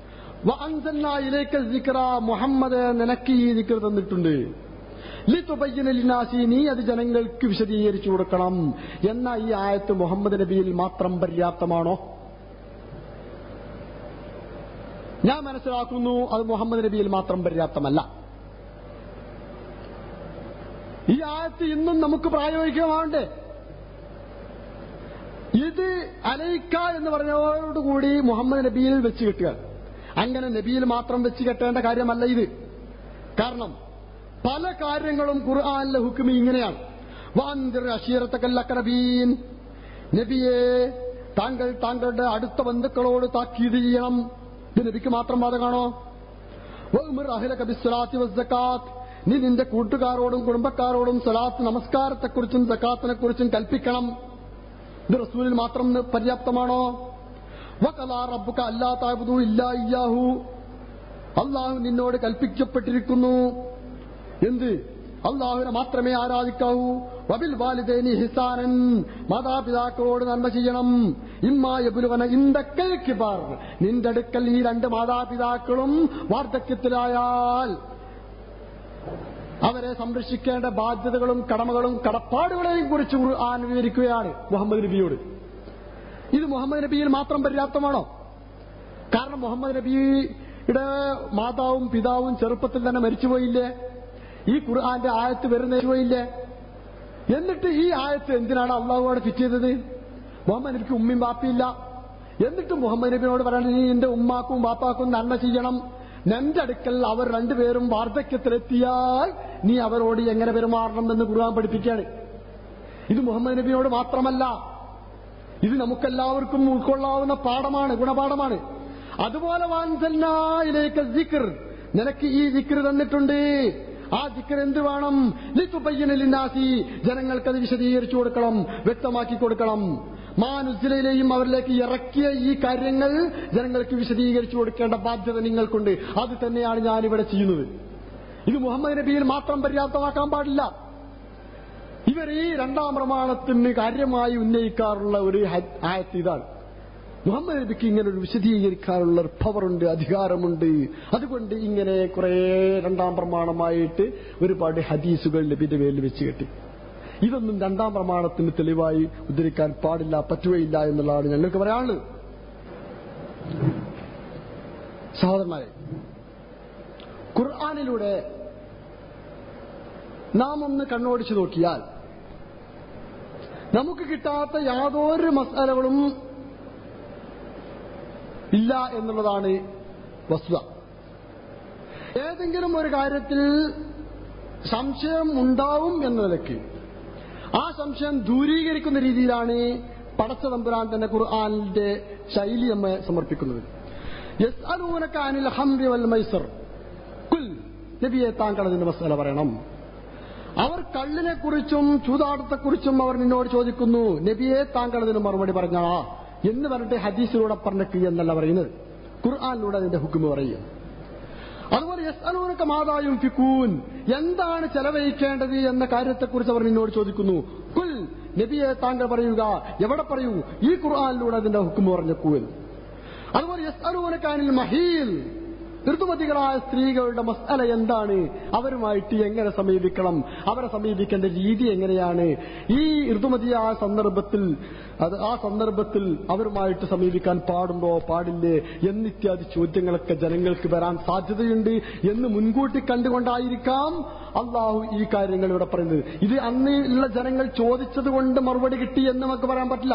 മുഹമ്മദ് നിനക്ക് ഈ ദിക്കർ തന്നിട്ടുണ്ട് ലിത്തുബയ്യനാസി നീ അത് ജനങ്ങൾക്ക് വിശദീകരിച്ചു കൊടുക്കണം എന്ന ഈ ആയത്ത് മുഹമ്മദ് നബിയിൽ മാത്രം പര്യാപ്തമാണോ ഞാൻ മനസ്സിലാക്കുന്നു അത് മുഹമ്മദ് നബിയിൽ മാത്രം പര്യാപ്തമല്ല ഈ ആയത്ത് ഇന്നും നമുക്ക് പ്രായോഗികമാവണ്ടേ ഇത് അലൈക്ക എന്ന് പറഞ്ഞതോടുകൂടി മുഹമ്മദ് നബിയിൽ വെച്ച് കെട്ടുക അങ്ങനെ നബിയിൽ മാത്രം വെച്ച് കെട്ടേണ്ട കാര്യമല്ല ഇത് കാരണം പല കാര്യങ്ങളും ഖുർആാനിലെ ഹുക്കുമി ഇങ്ങനെയാണ് വാന്തിർ അഷീറത്തക്കല്ലക്കറബീൻ നബിയെ താങ്കൾ താങ്കളുടെ അടുത്ത ബന്ധുക്കളോട് താക്കീത് ചെയ്യണം ഇത് നബിക്ക് മാത്രം ബാധകമാണോ നീ നിന്റെ കൂട്ടുകാരോടും കുടുംബക്കാരോടും സലാത്ത് നമസ്കാരത്തെക്കുറിച്ചും സക്കാത്തിനെ കുറിച്ചും കൽപ്പിക്കണം ഇത് റസൂലിൽ മാത്രം പര്യാപ്തമാണോ വകലാ റബ്ബുക അല്ലാ താബുദു ഇല്ലാ ഇയ്യാഹു അള്ളാഹു നിന്നോട് കൽപ്പിക്കപ്പെട്ടിരിക്കുന്നു എന്ത് അള്ളാഹുവിനെ മാത്രമേ ആരാധിക്കാവൂ വബിൽ വാലിദേനി ഹിസാനൻ മാതാപിതാക്കളോട് നന്മ ചെയ്യണം ഇമ്മായബുലുവന ഇന്ദക്കൽ കിബാർ നിന്റെ അടുക്കൽ ഈ രണ്ട് മാതാപിതാക്കളും വാർദ്ധക്യത്തിലായാൽ അവരെ സംരക്ഷിക്കേണ്ട ബാധ്യതകളും കടമകളും കടപ്പാടുകളെയും കുറിച്ച് ഖുർആൻ വിവരിക്കുകയാണ് മുഹമ്മദ് നബിയോട് ഇത് മുഹമ്മദ് നബിയിൽ മാത്രം പര്യാപ്തമാണോ കാരണം മുഹമ്മദ് നബിയുടെ മാതാവും പിതാവും ചെറുപ്പത്തിൽ തന്നെ മരിച്ചുപോയില്ലേ ഈ ഖുർആന്റെ ആയത്ത് വരുന്ന പോയില്ലേ എന്നിട്ട് ഈ ആയത്ത് എന്തിനാണ് അള്ളാഹുവോടെ ഫിറ്റ് ചെയ്തത് മുഹമ്മദ് നബിക്ക് ഉമ്മയും ബാപ്പിയില്ല എന്നിട്ട് മുഹമ്മദ് നബിനോട് പറയണം നീ എന്റെ ഉമ്മാക്കും ബാപ്പാക്കും നന്മ ചെയ്യണം നിന്റെ അടുക്കൽ അവർ രണ്ടുപേരും വാർദ്ധക്യത്തിലെത്തിയാൽ നീ അവരോട് എങ്ങനെ പെരുമാറണം എന്ന് ഖുർആൻ പഠിപ്പിക്കുകയാണ് ഇത് മുഹമ്മദ് നബിയോട് മാത്രമല്ല ഇത് നമുക്കെല്ലാവർക്കും ഉൾക്കൊള്ളാവുന്ന പാഠമാണ് ഗുണപാഠമാണ് അതുപോലെ വാൻസല്ലായിലേക്ക് ദിക്ർ നിനക്ക് ഈ ദിക്ർ തന്നിട്ടുണ്ട് ആ ദിക്ർ എന്ത് വേണം ലിത്തുബയ്യനിലിനാസി ജനങ്ങൾക്കത് വിശദീകരിച്ചു കൊടുക്കണം വ്യക്തമാക്കി കൊടുക്കണം മാനുസിലയിലെയും അവരിലേക്ക് ഇറക്കിയ ഈ കാര്യങ്ങൾ ജനങ്ങൾക്ക് വിശദീകരിച്ചു കൊടുക്കേണ്ട ബാധ്യത നിങ്ങൾക്കുണ്ട് അത് തന്നെയാണ് ഞാനിവിടെ ചെയ്യുന്നത് ഇത് മുഹമ്മദ് നബിയിൽ മാത്രം പര്യാപ്തമാക്കാൻ പാടില്ല ഇവർ ഈ രണ്ടാം പ്രമാണത്തിന് കാര്യമായി ഉന്നയിക്കാറുള്ള ഒരു ആയത്ത് ഇതാണ് മുഹമ്മദ് നബിക്ക് ഇങ്ങനെ ഒരു വിശദീകരിക്കാനുള്ള ഒരു പവറുണ്ട് അധികാരമുണ്ട് അതുകൊണ്ട് ഇങ്ങനെ കുറെ രണ്ടാം പ്രമാണമായിട്ട് ഒരുപാട് ഹദീസുകൾ നബിന്റെ മേലിൽ വെച്ച് കെട്ടി ഇതൊന്നും രണ്ടാം പ്രമാണത്തിന് തെളിവായി ഉദ്ധരിക്കാൻ പാടില്ല പറ്റുകയില്ല എന്നുള്ളതാണ് ഞങ്ങൾക്ക് പറയാനുള്ളത് സഹോദരന്മാരെ ഖുർആാനിലൂടെ നാം ഒന്ന് കണ്ണോടിച്ചു നോക്കിയാൽ നമുക്ക് കിട്ടാത്ത യാതൊരു മസാലകളും ഇല്ല എന്നുള്ളതാണ് വസ്തുത ഏതെങ്കിലും ഒരു കാര്യത്തിൽ സംശയം ഉണ്ടാവും എന്ന നിലയ്ക്ക് ആ സംശയം ദൂരീകരിക്കുന്ന രീതിയിലാണ് പടച്ച തമ്പുരാൻ തന്നെ ഖുർആാനിന്റെ ശൈലി നമ്മെ സമർപ്പിക്കുന്നത് യസ് അലൂനക്ക് അനിൽ ഹംറി വൽ മൈസർ കുൽ നബിയെ താങ്കൾ അതിന്റെ മസാല പറയണം അവർ കള്ളിനെ കുറിച്ചും ചൂതാട്ടത്തെക്കുറിച്ചും അവർ നിന്നോട് ചോദിക്കുന്നു നബിയെ താങ്കൾ അതിന് മറുപടി പറഞ്ഞാ എന്ന് പറഞ്ഞിട്ട് ഹദീസിലൂടെ പറഞ്ഞേക്ക് എന്നല്ല പറയുന്നത് ഖുർആാനിലൂടെ അതിന്റെ ഹുക്കുമ പറയുക അതുപോലെ യസ് അലൂനക്ക മാതായും ഫിക്കൂൻ എന്താണ് ചെലവഴിക്കേണ്ടത് എന്ന കാര്യത്തെക്കുറിച്ച് അവർ നിന്നോട് ചോദിക്കുന്നു കുൽ നബിയെ താങ്കൾ പറയുക എവിടെ പറയൂ ഈ ഖുർആാനിലൂടെ അതിന്റെ ഹുക്കും പറഞ്ഞേക്കൂ എന്ന് അതുപോലെ യസ് അലൂനക്കാനിൽ മഹീൽ ഋതുമതികളായ സ്ത്രീകളുടെ മസാല എന്താണ് അവരുമായിട്ട് എങ്ങനെ സമീപിക്കണം അവരെ സമീപിക്കേണ്ട രീതി എങ്ങനെയാണ് ഈ ഋതുമതിയായ സന്ദർഭത്തിൽ അത് ആ സന്ദർഭത്തിൽ അവരുമായിട്ട് സമീപിക്കാൻ പാടുണ്ടോ പാടില്ലേ എന്നിത്യാദി ചോദ്യങ്ങളൊക്കെ ജനങ്ങൾക്ക് വരാൻ സാധ്യതയുണ്ട് എന്ന് മുൻകൂട്ടി കണ്ടുകൊണ്ടായിരിക്കാം അള്ളാഹു ഈ കാര്യങ്ങൾ ഇവിടെ പറയുന്നത് ഇത് അന്ന് ഉള്ള ജനങ്ങൾ ചോദിച്ചത് കൊണ്ട് മറുപടി കിട്ടി എന്ന് നമുക്ക് പറയാൻ പറ്റില്ല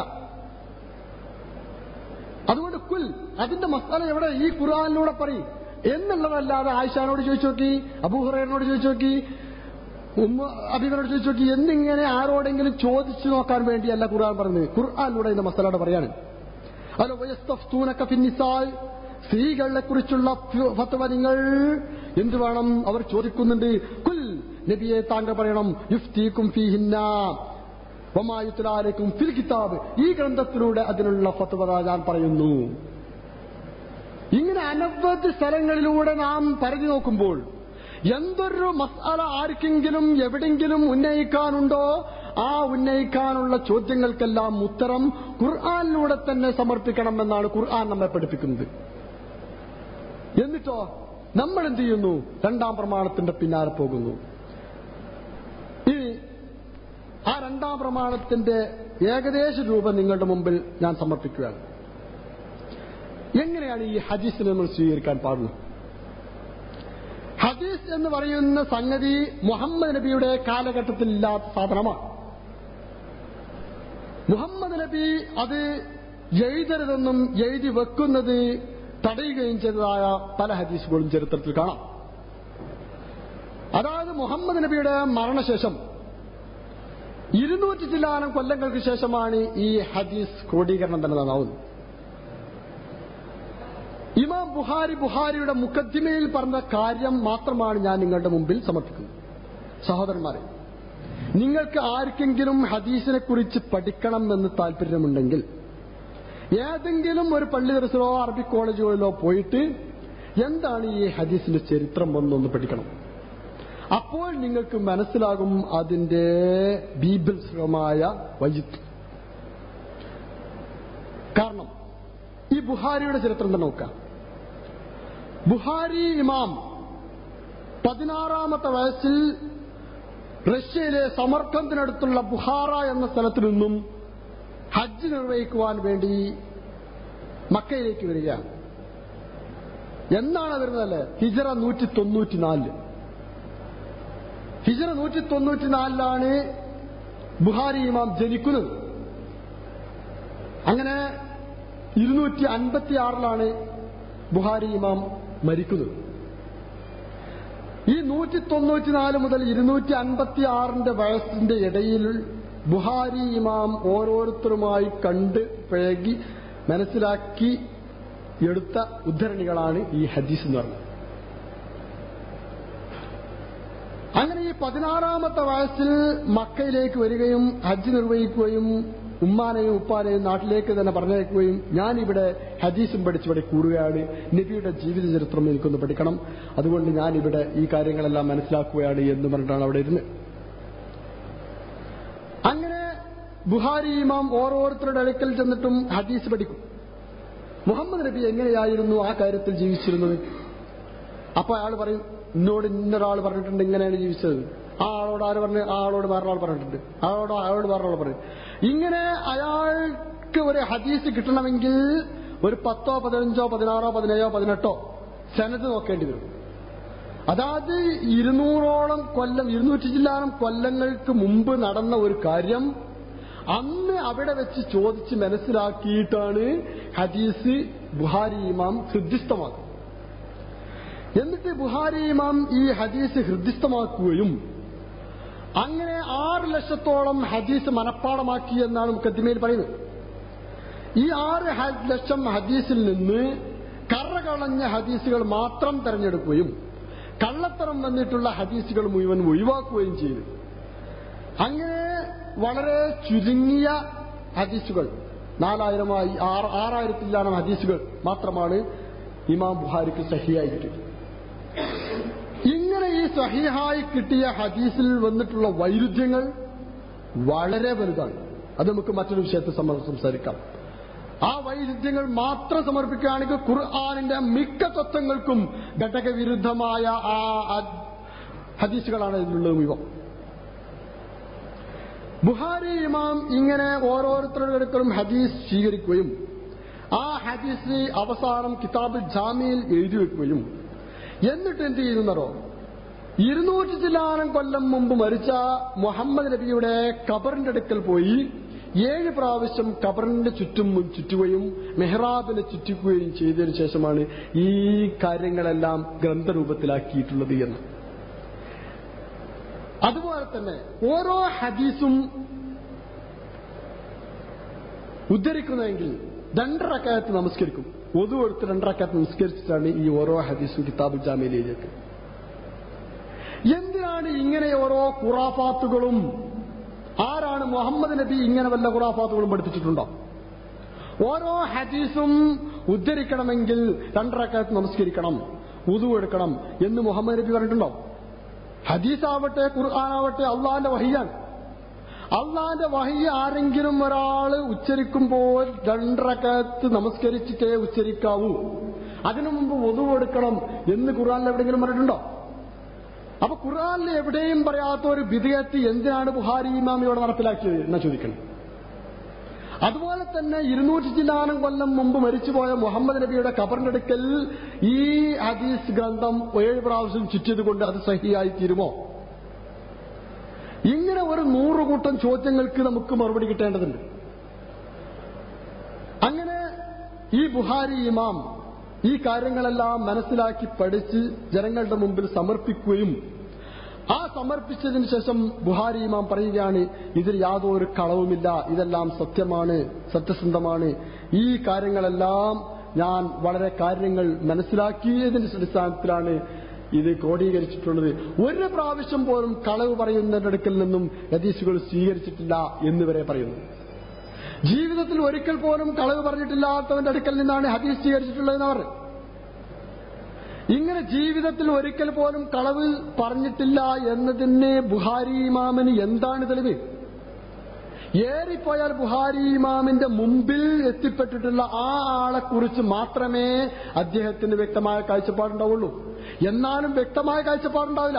അതുകൊണ്ട് കുൽ അതിന്റെ മസാല എവിടെ ഈ ഖുർആാനിലൂടെ പറയും എന്നുള്ളതല്ലാതെ ആയിഷാനോട് ചോദിച്ചു നോക്കി അബൂഹുറേനോട് ചോദിച്ചു നോക്കി ഉമ്മ അബീബിനോട് ചോദിച്ചു നോക്കി എന്നിങ്ങനെ ആരോടെങ്കിലും ചോദിച്ചു നോക്കാൻ വേണ്ടിയല്ല ഖുർആൻ പറഞ്ഞത് ഖുർആാനിലൂടെ ഇതിന്റെ മസാലയുടെ പറയാണ് അല്ലോ വയസ്തൂനക്ക ഫിന്നിസാൽ സ്ത്രീകളെ കുറിച്ചുള്ള ഫത്വ നിങ്ങൾ എന്ത് വേണം അവർ ചോദിക്കുന്നുണ്ട് കുൽ നബിയെ താങ്കൾ പറയണം യുഫ്തീക്കും ഫീഹിന്ന വമായുത്തലാലേക്കും ഫിൽ കിതാബ് ഈ ഗ്രന്ഥത്തിലൂടെ അതിനുള്ള ഫത്വ ഞാൻ പറയുന്നു ഇങ്ങനെ അനവധി സ്ഥലങ്ങളിലൂടെ നാം പറഞ്ഞു നോക്കുമ്പോൾ എന്തൊരു മസാല ആർക്കെങ്കിലും എവിടെങ്കിലും ഉന്നയിക്കാനുണ്ടോ ആ ഉന്നയിക്കാനുള്ള ചോദ്യങ്ങൾക്കെല്ലാം ഉത്തരം ഖുർആാനിലൂടെ തന്നെ സമർപ്പിക്കണം എന്നാണ് ഖുർആൻ നമ്മെ പഠിപ്പിക്കുന്നത് എന്നിട്ടോ നമ്മൾ എന്ത് ചെയ്യുന്നു രണ്ടാം പ്രമാണത്തിന്റെ പിന്നാലെ പോകുന്നു ഇനി ആ രണ്ടാം പ്രമാണത്തിന്റെ ഏകദേശ രൂപം നിങ്ങളുടെ മുമ്പിൽ ഞാൻ സമർപ്പിക്കുകയാണ് എങ്ങനെയാണ് ഈ ഹദീസിനെ നമ്മൾ സ്വീകരിക്കാൻ പാടുന്നത് ഹദീസ് എന്ന് പറയുന്ന സംഗതി മുഹമ്മദ് നബിയുടെ കാലഘട്ടത്തിൽ ഇല്ലാത്ത സാധനമാണ് മുഹമ്മദ് നബി അത് എഴുതരുതെന്നും എഴുതി വെക്കുന്നത് തടയുകയും ചെയ്തതായ പല ഹദീസുകളും ചരിത്രത്തിൽ കാണാം അതായത് മുഹമ്മദ് നബിയുടെ മരണശേഷം ഇരുന്നൂറ്റി ചില്ലാനം കൊല്ലങ്ങൾക്ക് ശേഷമാണ് ഈ ഹദീസ് ക്രോഡീകരണം തന്നെ നന്നാവുന്നത് ഇമാം ബുഹാരി ബുഹാരിയുടെ മുഖദ്ദിമയിൽ പറഞ്ഞ കാര്യം മാത്രമാണ് ഞാൻ നിങ്ങളുടെ മുമ്പിൽ സമർപ്പിക്കുന്നത് സഹോദരന്മാരെ നിങ്ങൾക്ക് ആർക്കെങ്കിലും ഹദീസിനെ കുറിച്ച് പഠിക്കണം എന്ന് താല്പര്യമുണ്ടെങ്കിൽ ഏതെങ്കിലും ഒരു പള്ളി ദർശനോ അറബിക് കോളേജുകളിലോ പോയിട്ട് എന്താണ് ഈ ഹദീസിന്റെ ചരിത്രം എന്നൊന്ന് പഠിക്കണം അപ്പോൾ നിങ്ങൾക്ക് മനസ്സിലാകും അതിന്റെ ബീബിൾസ്വമായ വൈചിത്രം കാരണം ഈ ബുഹാരിയുടെ ചരിത്രം തന്നെ നോക്കാം ബുഹാരി ഇമാം പതിനാറാമത്തെ വയസ്സിൽ റഷ്യയിലെ സമർക്കന്തിനടുത്തുള്ള ബുഹാറ എന്ന സ്ഥലത്തു നിന്നും ഹജ്ജ് നിർവഹിക്കുവാൻ വേണ്ടി മക്കയിലേക്ക് വരികയാണ് എന്നാണ് വരുന്നതല്ലേ ഹിജറ നൂറ്റി തൊണ്ണൂറ്റിനാലില് ഹിജറ നൂറ്റി തൊണ്ണൂറ്റിനാലിലാണ് ബുഹാരി ഇമാം ജനിക്കുന്നത് അങ്ങനെ ഇരുന്നൂറ്റി അൻപത്തി ആറിലാണ് ബുഹാരി ഇമാം മരിക്കുന്നത് ഈ നൂറ്റി തൊണ്ണൂറ്റിനാല് മുതൽ ഇരുന്നൂറ്റി അൻപത്തി ആറിന്റെ വയസ്സിന്റെ ഇടയിൽ ബുഹാരി ഇമാം ഓരോരുത്തരുമായി കണ്ട് പഴകി മനസ്സിലാക്കി എടുത്ത ഉദ്ധരണികളാണ് ഈ ഹദീസ് എന്ന് പറഞ്ഞത് അങ്ങനെ ഈ പതിനാറാമത്തെ വയസ്സിൽ മക്കയിലേക്ക് വരികയും ഹജ്ജ് നിർവഹിക്കുകയും ഉമ്മാനെയും ഉപ്പാനെയും നാട്ടിലേക്ക് തന്നെ പറഞ്ഞയക്കുകയും ഞാനിവിടെ ഹദീസും പഠിച്ചിവിടെ കൂടുകയാണ് നബിയുടെ ജീവിത ചരിത്രം എനിക്കൊന്ന് പഠിക്കണം അതുകൊണ്ട് ഞാനിവിടെ ഈ കാര്യങ്ങളെല്ലാം മനസ്സിലാക്കുകയാണ് എന്ന് പറഞ്ഞിട്ടാണ് അവിടെ ഇരുന്ന് അങ്ങനെ ബുഹാരി ഇമാം ഓരോരുത്തരുടെ അടുക്കൽ ചെന്നിട്ടും ഹദീസ് പഠിക്കും മുഹമ്മദ് നബി എങ്ങനെയായിരുന്നു ആ കാര്യത്തിൽ ജീവിച്ചിരുന്നത് അപ്പൊ അയാൾ പറയും എന്നോട് ഇന്നൊരാൾ പറഞ്ഞിട്ടുണ്ട് ഇങ്ങനെയാണ് ജീവിച്ചത് ആ ആളോട് ആര് പറഞ്ഞു ആ ആളോട് വേറൊരാൾ പറഞ്ഞിട്ടുണ്ട് ആളോട് അയാളോട് വേറൊരാൾ പറയും ഇങ്ങനെ അയാൾക്ക് ഒരു ഹദീസ് കിട്ടണമെങ്കിൽ ഒരു പത്തോ പതിനഞ്ചോ പതിനാറോ പതിനേഴോ പതിനെട്ടോ സെനറ്റ് നോക്കേണ്ടി വരും അതായത് ഇരുന്നൂറോളം കൊല്ലം ഇരുന്നൂറ്റി ചില്ലാനം കൊല്ലങ്ങൾക്ക് മുമ്പ് നടന്ന ഒരു കാര്യം അന്ന് അവിടെ വെച്ച് ചോദിച്ച് മനസ്സിലാക്കിയിട്ടാണ് ഹദീസ് ബുഹാരി ഇമാം ഹൃദ്യസ്ഥമാക്കുന്നത് എന്നിട്ട് ബുഹാരി ഇമാം ഈ ഹദീസ് ഹൃദ്യസ്ഥമാക്കുകയും അങ്ങനെ ആറ് ലക്ഷത്തോളം ഹദീസ് മനഃപ്പാടമാക്കി എന്നാണ് മുക്കദ്ദിമയിൽ പറയുന്നത് ഈ ആറ് ലക്ഷം ഹദീസിൽ നിന്ന് കറകളഞ്ഞ ഹദീസുകൾ മാത്രം തെരഞ്ഞെടുക്കുകയും കള്ളത്തരം വന്നിട്ടുള്ള ഹദീസുകൾ മുഴുവൻ ഒഴിവാക്കുകയും ചെയ്തു അങ്ങനെ വളരെ ചുരുങ്ങിയ ഹദീസുകൾ നാലായിരമായി ആറ് ആറായിരത്തിലാണ് ഹദീസുകൾ മാത്രമാണ് ഇമാം ബുഹാരിക്ക് സഹിയായിരിക്കും ഇങ്ങനെ ഈ സഹിഹായി കിട്ടിയ ഹദീസിൽ വന്നിട്ടുള്ള വൈരുദ്ധ്യങ്ങൾ വളരെ വലുതാണ് അത് നമുക്ക് മറ്റൊരു വിഷയത്തെ സംബന്ധിച്ച് സംസാരിക്കാം ആ വൈരുദ്ധ്യങ്ങൾ മാത്രം സമർപ്പിക്കുകയാണെങ്കിൽ ഖുർആാനിന്റെ മിക്ക തത്വങ്ങൾക്കും ഘടകവിരുദ്ധമായ ആ ഹദീസുകളാണ് ഇതിലുള്ളത് മുഴുവൻ ബുഹാരി ഇമാം ഇങ്ങനെ ഓരോരുത്തരുടെ അടുക്കലും ഹദീസ് സ്വീകരിക്കുകയും ആ ഹദീസ് അവസാനം കിതാബ് ജാമിയിൽ എഴുതി വെക്കുകയും എന്നിട്ട് എന്ത് ചെയ്യുന്നറോ ഇരുന്നൂറ്റി ചില്ലാനം കൊല്ലം മുമ്പ് മരിച്ച മുഹമ്മദ് നബിയുടെ ഖബറിന്റെ അടുക്കൽ പോയി ഏഴ് പ്രാവശ്യം ഖബറിന്റെ ചുറ്റും ചുറ്റുകയും മെഹ്റാബിനെ ചുറ്റിക്കുകയും ചെയ്തതിനു ശേഷമാണ് ഈ കാര്യങ്ങളെല്ലാം ഗ്രന്ഥരൂപത്തിലാക്കിയിട്ടുള്ളത് എന്ന് അതുപോലെ തന്നെ ഓരോ ഹദീസും ഉദ്ധരിക്കുന്നതെങ്കിൽ രണ്ടരക്കാലത്ത് നമസ്കരിക്കും ഒതു എടുത്ത് രണ്ടരക്കാലത്ത് നമസ്കരിച്ചിട്ടാണ് ഈ ഓരോ ഹദീസും കിതാബ് ജാമ്യയിലേക്ക് എന്തിനാണ് ഇങ്ങനെ ഓരോ ഖുറാഫാത്തുകളും ആരാണ് മുഹമ്മദ് നബി ഇങ്ങനെ വല്ല ഖുറാഫാത്തുകളും പഠിപ്പിച്ചിട്ടുണ്ടോ ഓരോ ഹദീസും ഉദ്ധരിക്കണമെങ്കിൽ രണ്ടരക്കാലത്ത് നമസ്കരിക്കണം ഉതു എടുക്കണം എന്ന് മുഹമ്മദ് നബി പറഞ്ഞിട്ടുണ്ടോ ഹദീസാവട്ടെ ഖുർആാനാവട്ടെ അള്ളാന്റെ വഹിയാണ് അള്ളാന്റെ വഹി ആരെങ്കിലും ഒരാള് ഉച്ചരിക്കുമ്പോൾ രണ്ടരക്കത്ത് നമസ്കരിച്ചിട്ടേ ഉച്ചരിക്കാവൂ അതിനു മുമ്പ് ഒതു കൊടുക്കണം എന്ന് ഖുർആാനിൽ എവിടെയെങ്കിലും പറഞ്ഞിട്ടുണ്ടോ അപ്പൊ ഖുർആാനിൽ എവിടെയും പറയാത്ത ഒരു വിധേയത്ത് എന്തിനാണ് ബുഹാരി ഇമാം ഇവിടെ നടപ്പിലാക്കിയത് എന്നാ ചോദിക്കണം അതുപോലെ തന്നെ ഇരുന്നൂറ്റി ചില്ലാനം കൊല്ലം മുമ്പ് മരിച്ചുപോയ മുഹമ്മദ് നബിയുടെ ഖബറിന്റെ അടുക്കൽ ഈ ഹദീസ് ഗ്രന്ഥം ഏഴ് പ്രാവശ്യം ചുറ്റിയത് കൊണ്ട് അത് സഹിയായി തീരുമോ ഇങ്ങനെ ഒരു നൂറുകൂട്ടം ചോദ്യങ്ങൾക്ക് നമുക്ക് മറുപടി കിട്ടേണ്ടതുണ്ട് അങ്ങനെ ഈ ബുഹാരി ഇമാം ഈ കാര്യങ്ങളെല്ലാം മനസ്സിലാക്കി പഠിച്ച് ജനങ്ങളുടെ മുമ്പിൽ സമർപ്പിക്കുകയും ആ സമർപ്പിച്ചതിന് ശേഷം ബുഹാരി ഇമാം പറയുകയാണ് ഇതിൽ യാതൊരു കളവുമില്ല ഇതെല്ലാം സത്യമാണ് സത്യസന്ധമാണ് ഈ കാര്യങ്ങളെല്ലാം ഞാൻ വളരെ കാര്യങ്ങൾ മനസ്സിലാക്കിയതിന്റെ അടിസ്ഥാനത്തിലാണ് ഇത് ക്രോഡീകരിച്ചിട്ടുള്ളത് ഒരു പ്രാവശ്യം പോലും കളവ് പറയുന്നതിന്റെ അടുക്കൽ നിന്നും ഹദീസുകൾ സ്വീകരിച്ചിട്ടില്ല എന്ന് വരെ പറയുന്നു ജീവിതത്തിൽ ഒരിക്കൽ പോലും കളവ് പറഞ്ഞിട്ടില്ലാത്തവന്റെ അടുക്കൽ നിന്നാണ് ഹദീസ് സ്വീകരിച്ചിട്ടുള്ളതെന്ന് അവർ ഇങ്ങനെ ജീവിതത്തിൽ ഒരിക്കൽ പോലും കളവ് പറഞ്ഞിട്ടില്ല എന്നതിന് ബുഹാരി ഇമാമിന് എന്താണ് തെളിവ് ഏറിപ്പോയാൽ ബുഹാരി ഇമാമിന്റെ മുമ്പിൽ എത്തിപ്പെട്ടിട്ടുള്ള ആ ആളെക്കുറിച്ച് മാത്രമേ അദ്ദേഹത്തിന് വ്യക്തമായ കാഴ്ചപ്പാടുണ്ടാവുള്ളൂ എന്നാലും വ്യക്തമായ കാഴ്ചപ്പാടുണ്ടാവില്ല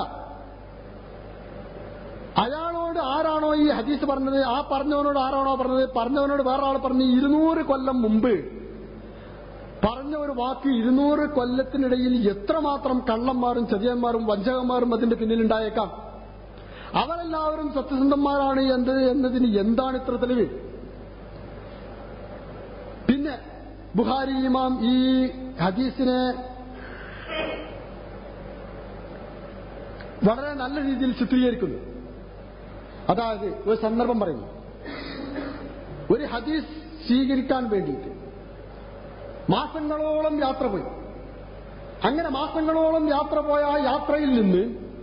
അയാളോട് ആരാണോ ഈ ഹദീസ് പറഞ്ഞത് ആ പറഞ്ഞവനോട് ആരാണോ പറഞ്ഞത് പറഞ്ഞവനോട് വേറെ ആൾ പറഞ്ഞു ഇരുന്നൂറ് കൊല്ലം മുമ്പ് പറഞ്ഞ ഒരു വാക്ക് ഇരുന്നൂറ് കൊല്ലത്തിനിടയിൽ എത്രമാത്രം കള്ളന്മാരും ചതിയന്മാരും വഞ്ചകന്മാരും അതിന്റെ പിന്നിലുണ്ടായേക്കാം അവരെല്ലാവരും സത്യസന്ധന്മാരാണ് എന്ത് എന്നതിന് എന്താണ് ഇത്ര തെളിവ് പിന്നെ ബുഹാരി ഇമാം ഈ ഹദീസിനെ വളരെ നല്ല രീതിയിൽ ചിത്രീകരിക്കുന്നു അതായത് ഒരു സന്ദർഭം പറയുന്നു ഒരു ഹദീസ് സ്വീകരിക്കാൻ വേണ്ടിയിട്ട് മാസങ്ങളോളം യാത്ര പോയി അങ്ങനെ മാസങ്ങളോളം യാത്ര പോയ ആ യാത്രയിൽ നിന്ന്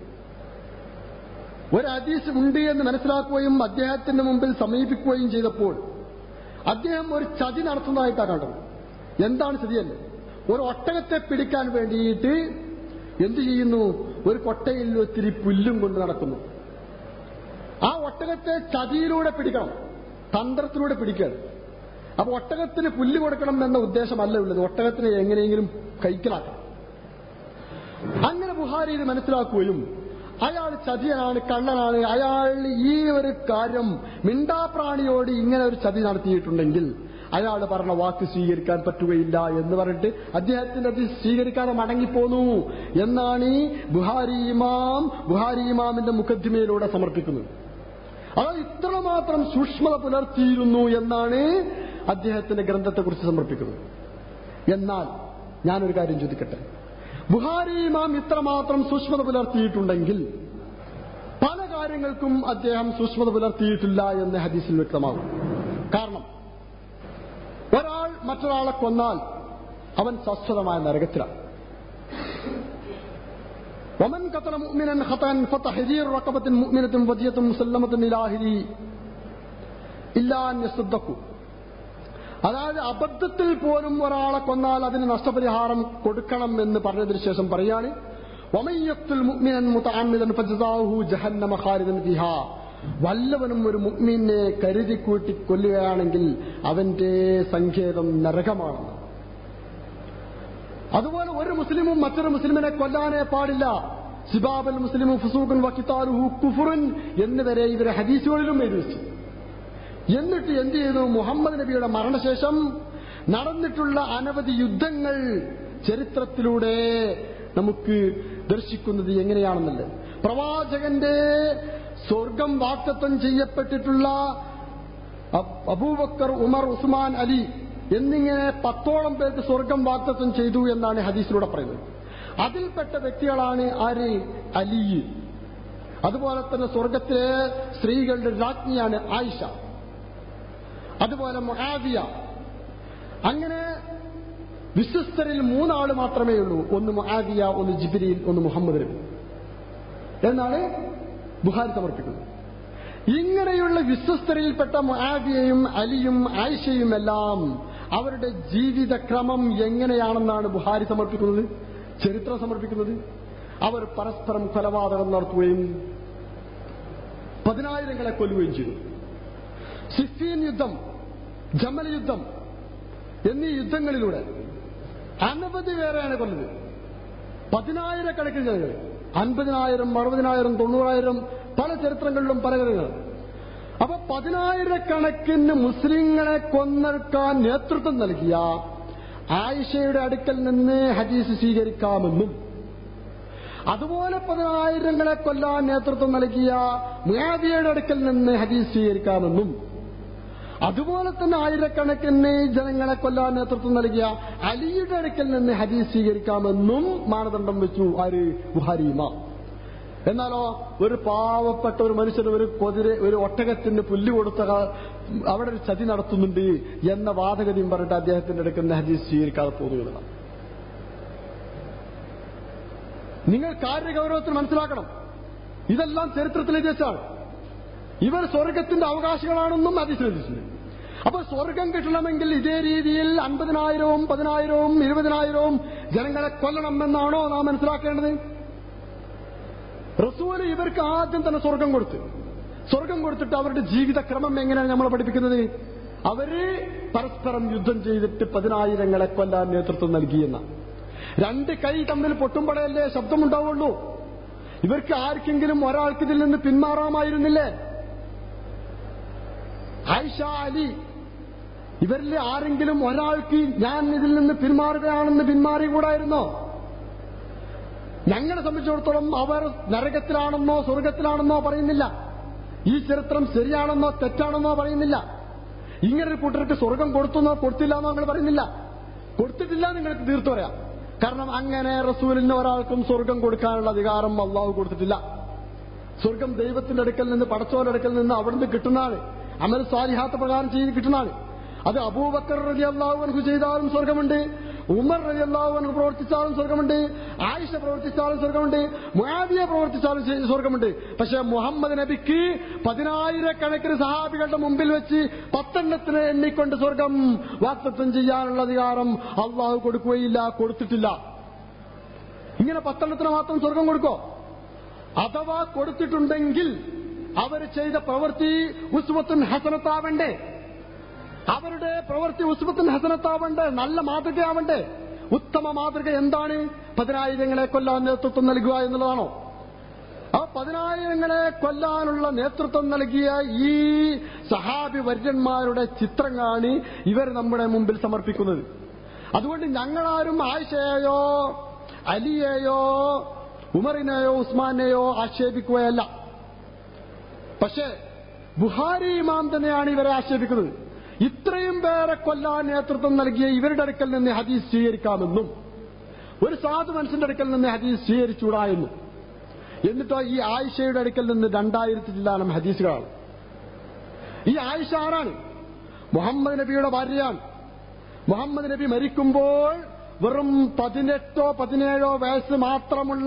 ഒരു ഹദീസ് ഉണ്ട് എന്ന് മനസ്സിലാക്കുകയും അദ്ദേഹത്തിന്റെ മുമ്പിൽ സമീപിക്കുകയും ചെയ്തപ്പോൾ അദ്ദേഹം ഒരു ചതി നടത്തുന്നതായിട്ടാണ് കണ്ടത് എന്താണ് ചതിയല്ലേ ഒരു ഒട്ടകത്തെ പിടിക്കാൻ വേണ്ടിയിട്ട് എന്തു ചെയ്യുന്നു ഒരു കൊട്ടയിൽ ഒത്തിരി പുല്ലും കൊണ്ട് നടക്കുന്നു ആ ഒട്ടകത്തെ ചതിയിലൂടെ പിടിക്കണം തന്ത്രത്തിലൂടെ പിടിക്കണം അപ്പൊ ഒട്ടകത്തിന് പുല്ല് കൊടുക്കണം എന്ന ഉദ്ദേശമല്ല ഉള്ളത് ഒട്ടകത്തിനെ എങ്ങനെയെങ്കിലും കൈക്കലാക്കണം അങ്ങനെ ബുഹാരി ഇത് മനസ്സിലാക്കുകയും അയാൾ ചതിയനാണ് കള്ളനാണ് അയാൾ ഈ ഒരു കാര്യം മിണ്ടാപ്രാണിയോട് ഇങ്ങനെ ഒരു ചതി നടത്തിയിട്ടുണ്ടെങ്കിൽ അയാൾ പറഞ്ഞ വാക്ക് സ്വീകരിക്കാൻ പറ്റുകയില്ല എന്ന് പറഞ്ഞിട്ട് അദ്ദേഹത്തിന് അത് സ്വീകരിക്കാതെ മടങ്ങിപ്പോന്നു എന്നാണ് ഈ ബുഹാരി ഇമാം ബുഹാരി ഇമാമിന്റെ മുഖദ്ദിമയിലൂടെ സമർപ്പിക്കുന്നത് അത് ഇത്രമാത്രം സൂക്ഷ്മത പുലർത്തിയിരുന്നു എന്നാണ് അദ്ദേഹത്തിന്റെ ഗ്രന്ഥത്തെക്കുറിച്ച് സമർപ്പിക്കുന്നത് എന്നാൽ ഞാനൊരു കാര്യം ചോദിക്കട്ടെ ബുഹാരി ഇമാം ഇത്രമാത്രം സൂക്ഷ്മത പുലർത്തിയിട്ടുണ്ടെങ്കിൽ പല കാര്യങ്ങൾക്കും അദ്ദേഹം സൂക്ഷ്മത പുലർത്തിയിട്ടില്ല എന്ന് ഹദീസിൽ വ്യക്തമാകും കാരണം ഒരാൾ മറ്റൊരാളെ കൊന്നാൽ അവൻ ശാശ്വതമായ നരകത്തിലാണ് ومن قتل مؤمنا خطأ فتحرير رقبة مؤمنة فدية مسلمة إلى أهله إلا أن يصدقوا അതായത് അബദ്ധത്തിൽ പോലും ഒരാളെ കൊന്നാൽ അതിന് നഷ്ടപരിഹാരം കൊടുക്കണം എന്ന് പറഞ്ഞതിന് ശേഷം പറയാണ് വമയ്യത്തുൽ മുഅ്മിനൻ മുതഅമ്മിദൻ ഫജസാഹു ജഹന്നമ ഖാലിദൻ ഫിഹാ വല്ലവനും ഒരു മുഅ്മിനെ കരുതി കൂട്ടി കൊല്ലുകയാണെങ്കിൽ അവന്റെ സങ്കേതം നരകമാണെന്ന് അതുപോലെ ഒരു മുസ്ലിമും മറ്റൊരു മുസ്ലിമിനെ കൊല്ലാനേ പാടില്ല സിബാബൽ മുസ്ലിമും ഫുസൂഖുൻ വക്കിത്താലുഹു കുഫുറുൻ എന്നിവരെ ഇവരെ ഹദീസുകളിലും എഴുതി വെച്ചു എന്നിട്ട് എന്ത് ചെയ്തു മുഹമ്മദ് നബിയുടെ മരണശേഷം നടന്നിട്ടുള്ള അനവധി യുദ്ധങ്ങൾ ചരിത്രത്തിലൂടെ നമുക്ക് ദർശിക്കുന്നത് എങ്ങനെയാണെന്നല്ലേ പ്രവാചകന്റെ സ്വർഗം വാക്തത്വം ചെയ്യപ്പെട്ടിട്ടുള്ള അബ്- അബൂബക്കർ ഉമർ ഉസ്മാൻ അലി എന്നിങ്ങനെ പത്തോളം പേർക്ക് സ്വർഗം വാക്തത്വം ചെയ്തു എന്നാണ് ഹദീസിലൂടെ പറയുന്നത് അതിൽപ്പെട്ട വ്യക്തികളാണ് ആര് അലി അതുപോലെ തന്നെ സ്വർഗത്തിലെ സ്ത്രീകളുടെ രാജ്ഞിയാണ് ആയിഷ അതുപോലെ മുഹാവിയ അങ്ങനെ വിശ്വസ്തരിൽ മൂന്നാള് മാത്രമേ ഉള്ളൂ ഒന്ന് മുഹാവിയ ഒന്ന് ജിബിരിയിൽ ഒന്ന് മുഹമ്മദ് നബി എന്നാണ് ബുഹാരി സമർപ്പിക്കുന്നത് ഇങ്ങനെയുള്ള വിശ്വസ്തരിൽപ്പെട്ട മുആവിയയും അലിയും ആയിഷയും എല്ലാം അവരുടെ ജീവിതക്രമം എങ്ങനെയാണെന്നാണ് ബുഹാരി സമർപ്പിക്കുന്നത് ചരിത്രം സമർപ്പിക്കുന്നത് അവർ പരസ്പരം കൊലപാതകം നടത്തുകയും പതിനായിരങ്ങളെ കൊല്ലുകയും ചെയ്തു സിഫീൻ യുദ്ധം ജമൽ യുദ്ധം എന്നീ യുദ്ധങ്ങളിലൂടെ അനവധി പേരെയാണ് കൊല്ലുന്നത് പതിനായിരക്കണക്കിന് ജനങ്ങൾ അൻപതിനായിരം അറുപതിനായിരം തൊണ്ണൂറായിരം പല ചരിത്രങ്ങളിലും പല കാര്യങ്ങൾ അപ്പൊ പതിനായിരക്കണക്കിന് മുസ്ലിങ്ങളെ കൊന്നെടുക്കാൻ നേതൃത്വം നൽകിയ ആയിഷയുടെ അടുക്കൽ നിന്ന് ഹദീസ് സ്വീകരിക്കാമെന്നും അതുപോലെ പതിനായിരങ്ങളെ കൊല്ലാൻ നേതൃത്വം നൽകിയ മുയാബിയയുടെ അടുക്കൽ നിന്ന് ഹദീസ് സ്വീകരിക്കാമെന്നും അതുപോലെ തന്നെ ആയിരക്കണക്കിന് ജനങ്ങളെ കൊല്ലാൻ നേതൃത്വം നൽകിയ അലിയുടെ അടുക്കൽ നിന്ന് ഹദീസ് സ്വീകരിക്കാമെന്നും മാനദണ്ഡം വെച്ചു ആര് ബുഹാരിമ എന്നാലോ ഒരു പാവപ്പെട്ട ഒരു മനുഷ്യന് ഒരു കൊതിര ഒരു ഒട്ടകത്തിന് പുല്ല് കൊടുത്ത ക- അവിടെ ഒരു ചതി നടത്തുന്നുണ്ട് എന്ന വാദഗതിയും പറഞ്ഞിട്ട് അദ്ദേഹത്തിന്റെ അടുക്കൽ നിന്ന് ഹദീസ് സ്വീകരിക്കാതെ പോകുന്നതാണ് നിങ്ങൾ കാര്യഗൗരവത്തിൽ മനസ്സിലാക്കണം ഇതെല്ലാം ചരിത്രത്തിൽ എഴുതിച്ചാണ് ഇവർ സ്വർഗത്തിന്റെ അവകാശികളാണെന്നും അതിശ്രദ്ധിച്ചിട്ടുണ്ട് അപ്പൊ സ്വർഗം കിട്ടണമെങ്കിൽ ഇതേ രീതിയിൽ അൻപതിനായിരവും പതിനായിരവും ഇരുപതിനായിരവും ജനങ്ങളെ കൊല്ലണം എന്നാണോ നാം മനസ്സിലാക്കേണ്ടത് റസൂല് ഇവർക്ക് ആദ്യം തന്നെ സ്വർഗം കൊടുത്തു സ്വർഗം കൊടുത്തിട്ട് അവരുടെ ജീവിതക്രമം എങ്ങനെയാണ് നമ്മൾ പഠിപ്പിക്കുന്നത് അവര് പരസ്പരം യുദ്ധം ചെയ്തിട്ട് പതിനായിരങ്ങളെ കൊല്ലാൻ നേതൃത്വം നൽകിയെന്ന രണ്ട് കൈ തമ്മിൽ പൊട്ടുമ്പോഴല്ലേ ശബ്ദമുണ്ടാവുള്ളൂ ഇവർക്ക് ആർക്കെങ്കിലും ഒരാൾക്ക് ഇതിൽ നിന്ന് പിന്മാറാമായിരുന്നില്ലേ ആയിഷ അലി ഇവരിൽ ആരെങ്കിലും ഒരാൾക്ക് ഞാൻ ഇതിൽ നിന്ന് പിന്മാറുകയാണെന്ന് പിന്മാറികൂടായിരുന്നോ ഞങ്ങളെ സംബന്ധിച്ചിടത്തോളം അവർ നരകത്തിലാണെന്നോ സ്വർഗത്തിലാണെന്നോ പറയുന്നില്ല ഈ ചരിത്രം ശരിയാണെന്നോ തെറ്റാണെന്നോ പറയുന്നില്ല ഇങ്ങനൊരു കൂട്ടർക്ക് സ്വർഗം കൊടുത്തെന്നോ കൊടുത്തില്ല എന്നോ നിങ്ങൾ പറയുന്നില്ല കൊടുത്തിട്ടില്ല നിങ്ങൾക്ക് തീർത്തു പറയാം കാരണം അങ്ങനെ റസൂലിന് ഒരാൾക്കും സ്വർഗം കൊടുക്കാനുള്ള അധികാരം അള്ളാഹു കൊടുത്തിട്ടില്ല സ്വർഗം ദൈവത്തിന്റെ അടുക്കൽ നിന്ന് പടച്ചോന്റെ അടുക്കൽ നിന്ന് അവിടുന്ന് കിട്ടുന്നതാണ് അമൽ സ്വാലിഹാത്ത പ്രകാരം ചെയ്ത് കിട്ടുന്നതാണ് അത് അബൂബക്കർ റലി അള്ളാഹു ചെയ്താലും സ്വർഗമുണ്ട് ഉമർ റലി അള്ളാഹു പ്രവർത്തിച്ചാലും സ്വർഗമുണ്ട് ആയിഷ പ്രവർത്തിച്ചാലും സ്വർഗമുണ്ട് മുആവിയ പ്രവർത്തിച്ചാലും ചെയ്- സ്വർഗമുണ്ട് പക്ഷെ മുഹമ്മദ് നബിക്ക് പതിനായിരക്കണക്കിന് സഹാബികളുടെ മുമ്പിൽ വെച്ച് പത്തെണ്ണത്തിന് എണ്ണിക്കൊണ്ട് സ്വർഗം വാക്തത്വം ചെയ്യാനുള്ള അധികാരം അള്ളാഹു കൊടുക്കുകയില്ല കൊടുത്തിട്ടില്ല ഇങ്ങനെ പത്തെണ്ണത്തിന് മാത്രം സ്വർഗം കൊടുക്കോ അഥവാ കൊടുത്തിട്ടുണ്ടെങ്കിൽ അവർ ചെയ്ത പ്രവൃത്തി ഉസ്വത്തുൻ ഹസനത്താവണ്ടേ അവരുടെ പ്രവൃത്തി ഉസ്വത്തുൻ ഹസനത്താവണ്ടേ നല്ല മാതൃകയാവണ്ടേ ഉത്തമ മാതൃക എന്താണ് പതിനായിരങ്ങളെ കൊല്ലാൻ നേതൃത്വം നൽകുക എന്നുള്ളതാണോ ആ പതിനായിരങ്ങളെ കൊല്ലാനുള്ള നേതൃത്വം നൽകിയ ഈ സഹാബി വര്യന്മാരുടെ ചിത്രങ്ങളാണ് ഇവർ നമ്മുടെ മുമ്പിൽ സമർപ്പിക്കുന്നത് അതുകൊണ്ട് ഞങ്ങളാരും ആയിഷയെയോ അലിയെയോ ഉമറിനെയോ ഉസ്മാനെയോ ആക്ഷേപിക്കുകയല്ല പക്ഷേ ബുഹാരി ഇമാം തന്നെയാണ് ഇവരെ ആക്ഷേപിക്കുന്നത് ഇത്രയും പേരെ കൊല്ലാൻ നേതൃത്വം നൽകിയ ഇവരുടെ അടുക്കൽ നിന്ന് ഹദീസ് സ്വീകരിക്കാമെന്നും ഒരു സാധു മനുഷ്യന്റെ അടുക്കൽ നിന്ന് ഹദീസ് സ്വീകരിച്ചുകൂടാ എന്നും എന്നിട്ടോ ഈ ആയിഷയുടെ അടുക്കൽ നിന്ന് രണ്ടായിരത്തി ചില്ലാനം ഹദീസുകളാണ് ഈ ആയിഷ ആരാണ് മുഹമ്മദ് നബിയുടെ ഭാര്യയാണ് മുഹമ്മദ് നബി മരിക്കുമ്പോൾ വെറും പതിനെട്ടോ പതിനേഴോ വയസ്സ് മാത്രമുള്ള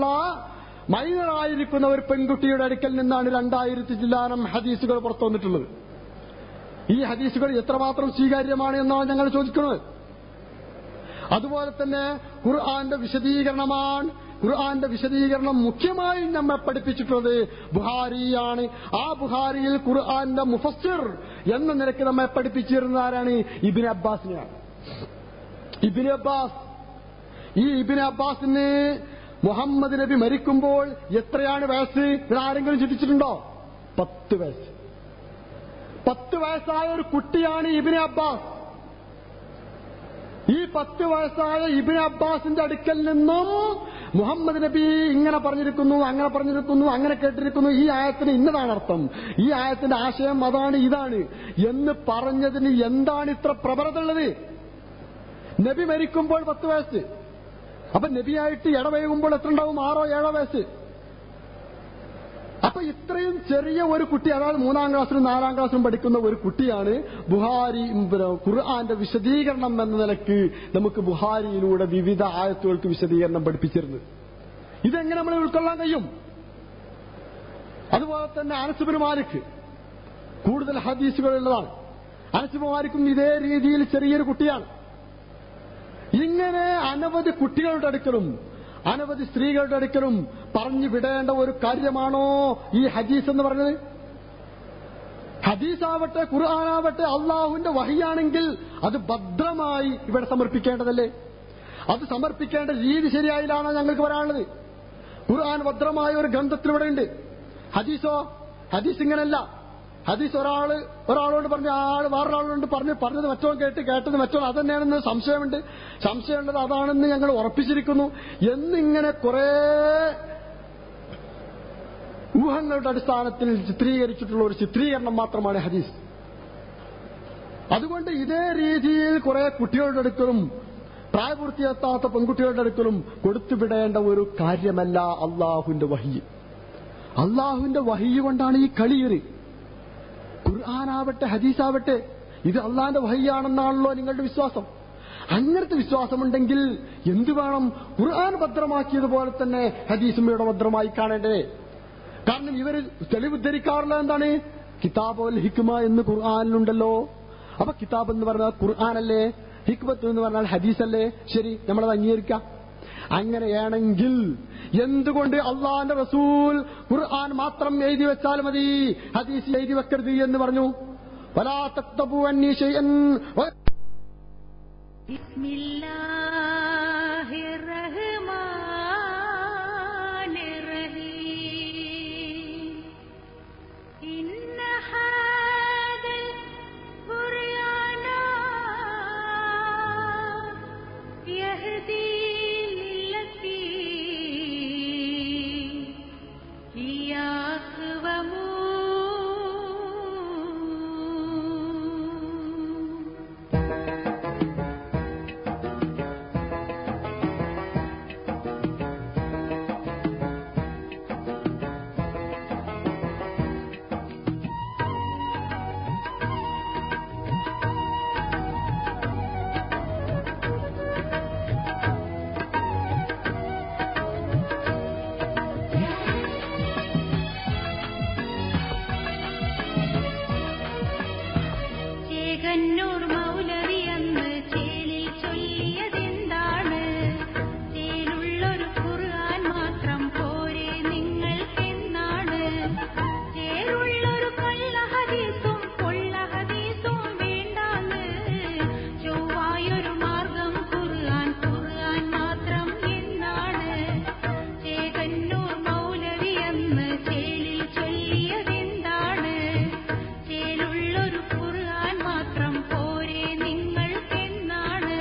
മൈനറായിരിക്കുന്ന ഒരു പെൺകുട്ടിയുടെ അടുക്കൽ നിന്നാണ് രണ്ടായിരത്തി ചില്ലാനം ഹദീസുകൾ പുറത്തു വന്നിട്ടുള്ളത് ഈ ഹദീസുകൾ എത്രമാത്രം സ്വീകാര്യമാണ് എന്നാണ് ഞങ്ങൾ ചോദിക്കുന്നത് അതുപോലെ തന്നെ ഖുർആന്റെ വിശദീകരണമാണ് ഖുർആന്റെ വിശദീകരണം മുഖ്യമായും നമ്മെ പഠിപ്പിച്ചിട്ടുള്ളത് ബുഹാരിയാണ് ആ ബുഹാരിയിൽ ഖുർആന്റെ മുഫസ്സിർ എന്ന നിലയ്ക്ക് നമ്മെ പഠിപ്പിച്ചിരുന്ന ആരാണ് ഇബിൻ അബ്ബാസിനെയാണ് ഇബിൻ അബ്ബാസ് ഈ ഇബിൻ അബ്ബാസിന് മുഹമ്മദ് നബി മരിക്കുമ്പോൾ എത്രയാണ് വയസ്സ് ഇത് ആരെങ്കിലും ചിന്തിച്ചിട്ടുണ്ടോ പത്ത് വയസ്സ് പത്ത് വയസ്സായ ഒരു കുട്ടിയാണ് ഇബിൻ അബ്ബാസ് ഈ പത്ത് വയസ്സായ ഇബിൻ അബ്ബാസിന്റെ അടുക്കൽ നിന്നും മുഹമ്മദ് നബി ഇങ്ങനെ പറഞ്ഞിരിക്കുന്നു അങ്ങനെ പറഞ്ഞിരിക്കുന്നു അങ്ങനെ കേട്ടിരിക്കുന്നു ഈ ആയത്തിന് ഇന്നതാണ് അർത്ഥം ഈ ആയത്തിന്റെ ആശയം അതാണ് ഇതാണ് എന്ന് പറഞ്ഞതിന് എന്താണ് ഇത്ര പ്രബലതുള്ളത് നബി മരിക്കുമ്പോൾ പത്ത് വയസ്സ് അപ്പൊ നബിയായിട്ട് ഇടവൈകുമ്പോൾ എത്ര ഉണ്ടാവും ആറോ ഏഴോ വയസ്സ് അപ്പൊ ഇത്രയും ചെറിയ ഒരു കുട്ടി അതായത് മൂന്നാം ക്ലാസ്സിലും നാലാം ക്ലാസ്സിലും പഠിക്കുന്ന ഒരു കുട്ടിയാണ് ബുഹാരി പിന്നെ ഖുർആന്റെ വിശദീകരണം എന്ന നിലക്ക് നമുക്ക് ബുഹാരിയിലൂടെ വിവിധ ആയത്തുകൾക്ക് വിശദീകരണം പഠിപ്പിച്ചിരുന്നത് ഇതെങ്ങനെ നമ്മൾ ഉൾക്കൊള്ളാൻ കഴിയും അതുപോലെ തന്നെ അനസുബിന് മാലിക് കൂടുതൽ ഹദീസുകളുള്ളതാണ് അനസുബ് മാലിക്കും ഇതേ രീതിയിൽ ചെറിയൊരു കുട്ടിയാണ് ഇങ്ങനെ അനവധി കുട്ടികളുടെ അടുക്കലും അനവധി സ്ത്രീകളുടെ അടുക്കലും പറഞ്ഞു വിടേണ്ട ഒരു കാര്യമാണോ ഈ ഹദീസ് എന്ന് പറഞ്ഞത് ഹദീസാവട്ടെ ഖുർആാനാവട്ടെ അള്ളാഹുവിന്റെ വഹിയാണെങ്കിൽ അത് ഭദ്രമായി ഇവിടെ സമർപ്പിക്കേണ്ടതല്ലേ അത് സമർപ്പിക്കേണ്ട രീതി ശരിയായിട്ടാണ് ഞങ്ങൾക്ക് പറയാനുള്ളത് ഖുർആൻ ഭദ്രമായ ഒരു ഗ്രന്ഥത്തിൽ ഇവിടെ ഉണ്ട് ഹദീസോ ഹദീസ് ഇങ്ങനല്ല ഹദീസ് ഒരാള് ഒരാളോട് പറഞ്ഞു ആള് വേറൊരാളോട് പറഞ്ഞു പറഞ്ഞത് മറ്റോ കേട്ട് കേട്ടത് മറ്റോ അതന്നെയാണെന്ന് സംശയമുണ്ട് സംശയമുള്ളത് അതാണെന്ന് ഞങ്ങൾ ഉറപ്പിച്ചിരിക്കുന്നു എന്നിങ്ങനെ കുറെ ഊഹങ്ങളുടെ അടിസ്ഥാനത്തിൽ ചിത്രീകരിച്ചിട്ടുള്ള ഒരു ചിത്രീകരണം മാത്രമാണ് ഹദീസ് അതുകൊണ്ട് ഇതേ രീതിയിൽ കുറെ കുട്ടികളുടെ അടുക്കലും പ്രായപൂർത്തിയെത്താത്ത പെൺകുട്ടികളുടെ അടുക്കലും കൊടുത്തുവിടേണ്ട ഒരു കാര്യമല്ല അള്ളാഹുവിന്റെ വഹി അള്ളാഹുവിന്റെ വഹി കൊണ്ടാണ് ഈ കളിയറ് ഖുർആാനാവട്ടെ ഹദീസാവട്ടെ ഇത് അള്ളാന്റെ വഹിയാണെന്നാണല്ലോ നിങ്ങളുടെ വിശ്വാസം അങ്ങനത്തെ വിശ്വാസമുണ്ടെങ്കിൽ എന്തു വേണം ഖുർആൻ ഭദ്രമാക്കിയതുപോലെ തന്നെ ഹദീസും ഇവിടെ ഭദ്രമായി കാണേണ്ടേ കാരണം ഇവര് തെളിവുദ്ധരിക്കാറുള്ള എന്താണ് കിതാബോൽ ഹിക്മ എന്ന് ഖുർആാനിലുണ്ടല്ലോ അപ്പൊ കിതാബ് എന്ന് പറഞ്ഞാൽ ഖുർആാനല്ലേ ഹിക്മത്ത് എന്ന് പറഞ്ഞാൽ ഹദീസല്ലേ ശരി നമ്മളത് അംഗീകരിക്കാം അങ്ങനെയാണെങ്കിൽ എന്തുകൊണ്ട് അള്ളാന്റെ റസൂൽ ഖുർആൻ മാത്രം എഴുതി വെച്ചാൽ മതി ഹദീസ് എഴുതി വെക്കരുത് എന്ന് പറഞ്ഞു വലാ തക്തബു അന്നീ ശൈഅൻ വ- بسم الله الرحمن الرحيم إن هذا القرآن يهدي للتي هي أقوم ചേകന്നൂർ മൗലവി അന്ന് ചേലിൽ ചൊല്ലിയതെന്താണ് ചേലുള്ളൊരു ഖുർആൻ മാത്രം പോരെ നിങ്ങൾക്കെന്നാണ് ചേരുള്ളൊരു കള്ള ഹദീസും കൊള്ള ഹദീസും വേണ്ടാന്ന് ചൊവ്വായൊരു മാർഗം ഖുർആൻ ഖുർആൻ മാത്രം എന്നാണ് ചേകന്നൂർ മൗലവി അന്ന് ചേലിൽ ചൊല്ലിയതെന്താണ് ചേലുള്ളൊരു ഖുർആൻ മാത്രം പോരെ നിങ്ങൾക്കെന്നാണ്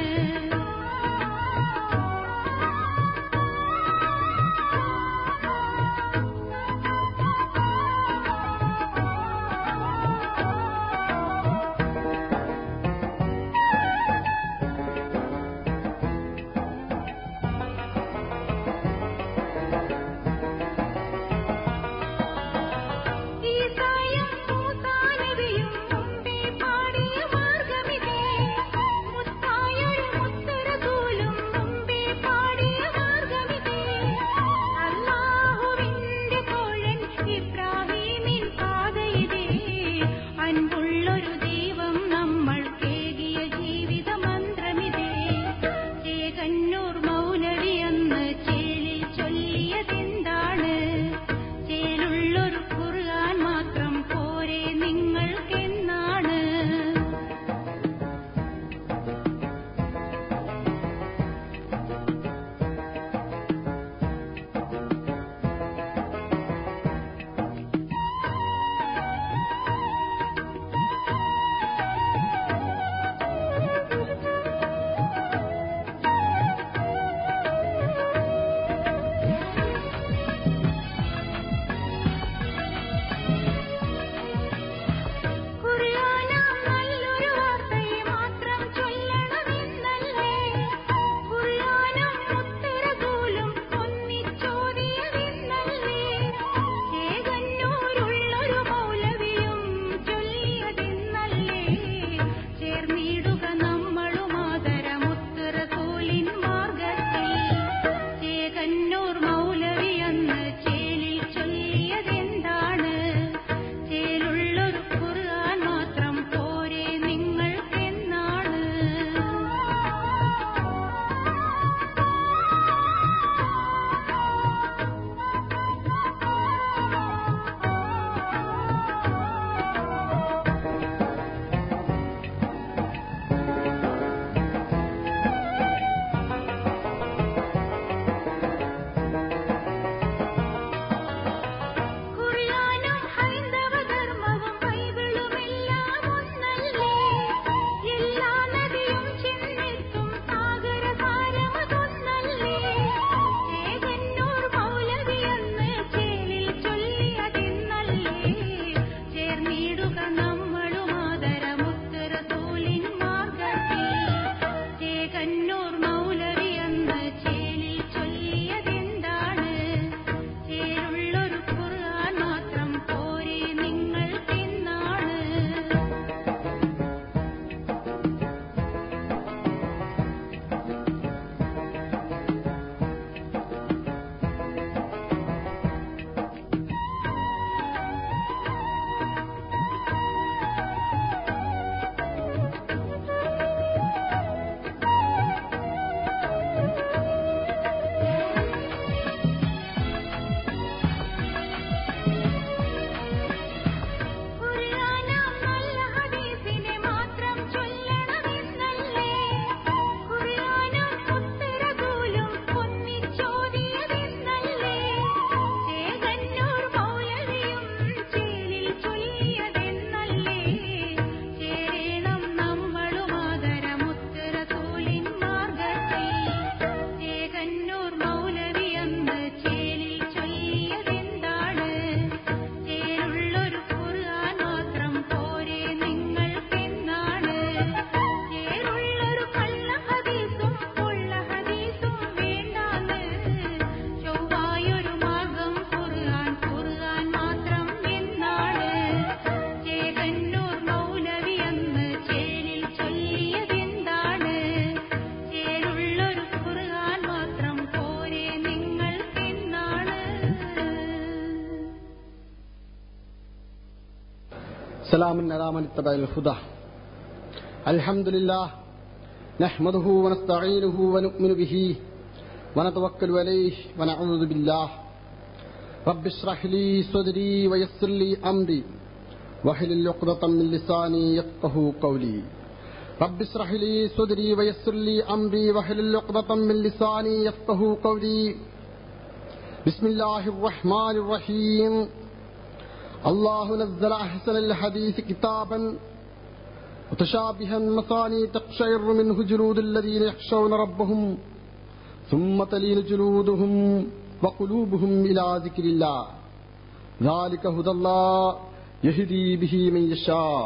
سلام على من اتبع الهدى الحمد لله نحمده ونستعينه ونؤمن به ونتوكل عليه ونعوذ بالله رب اشرح لي صدري ويسر لي أمري واحلل عقدة من لساني يفقه قولي رب اشرح لي صدري ويسر لي أمري واحلل عقدة من لساني يفقه قولي بسم الله الرحمن الرحيم الله نزل أحسن الحديث كتابا متشابها مثاني تقشعر منه جلود الذين يخشون ربهم ثم تلين جلودهم وقلوبهم إلى ذكر الله ذلك هدى الله يهدي به من يشاء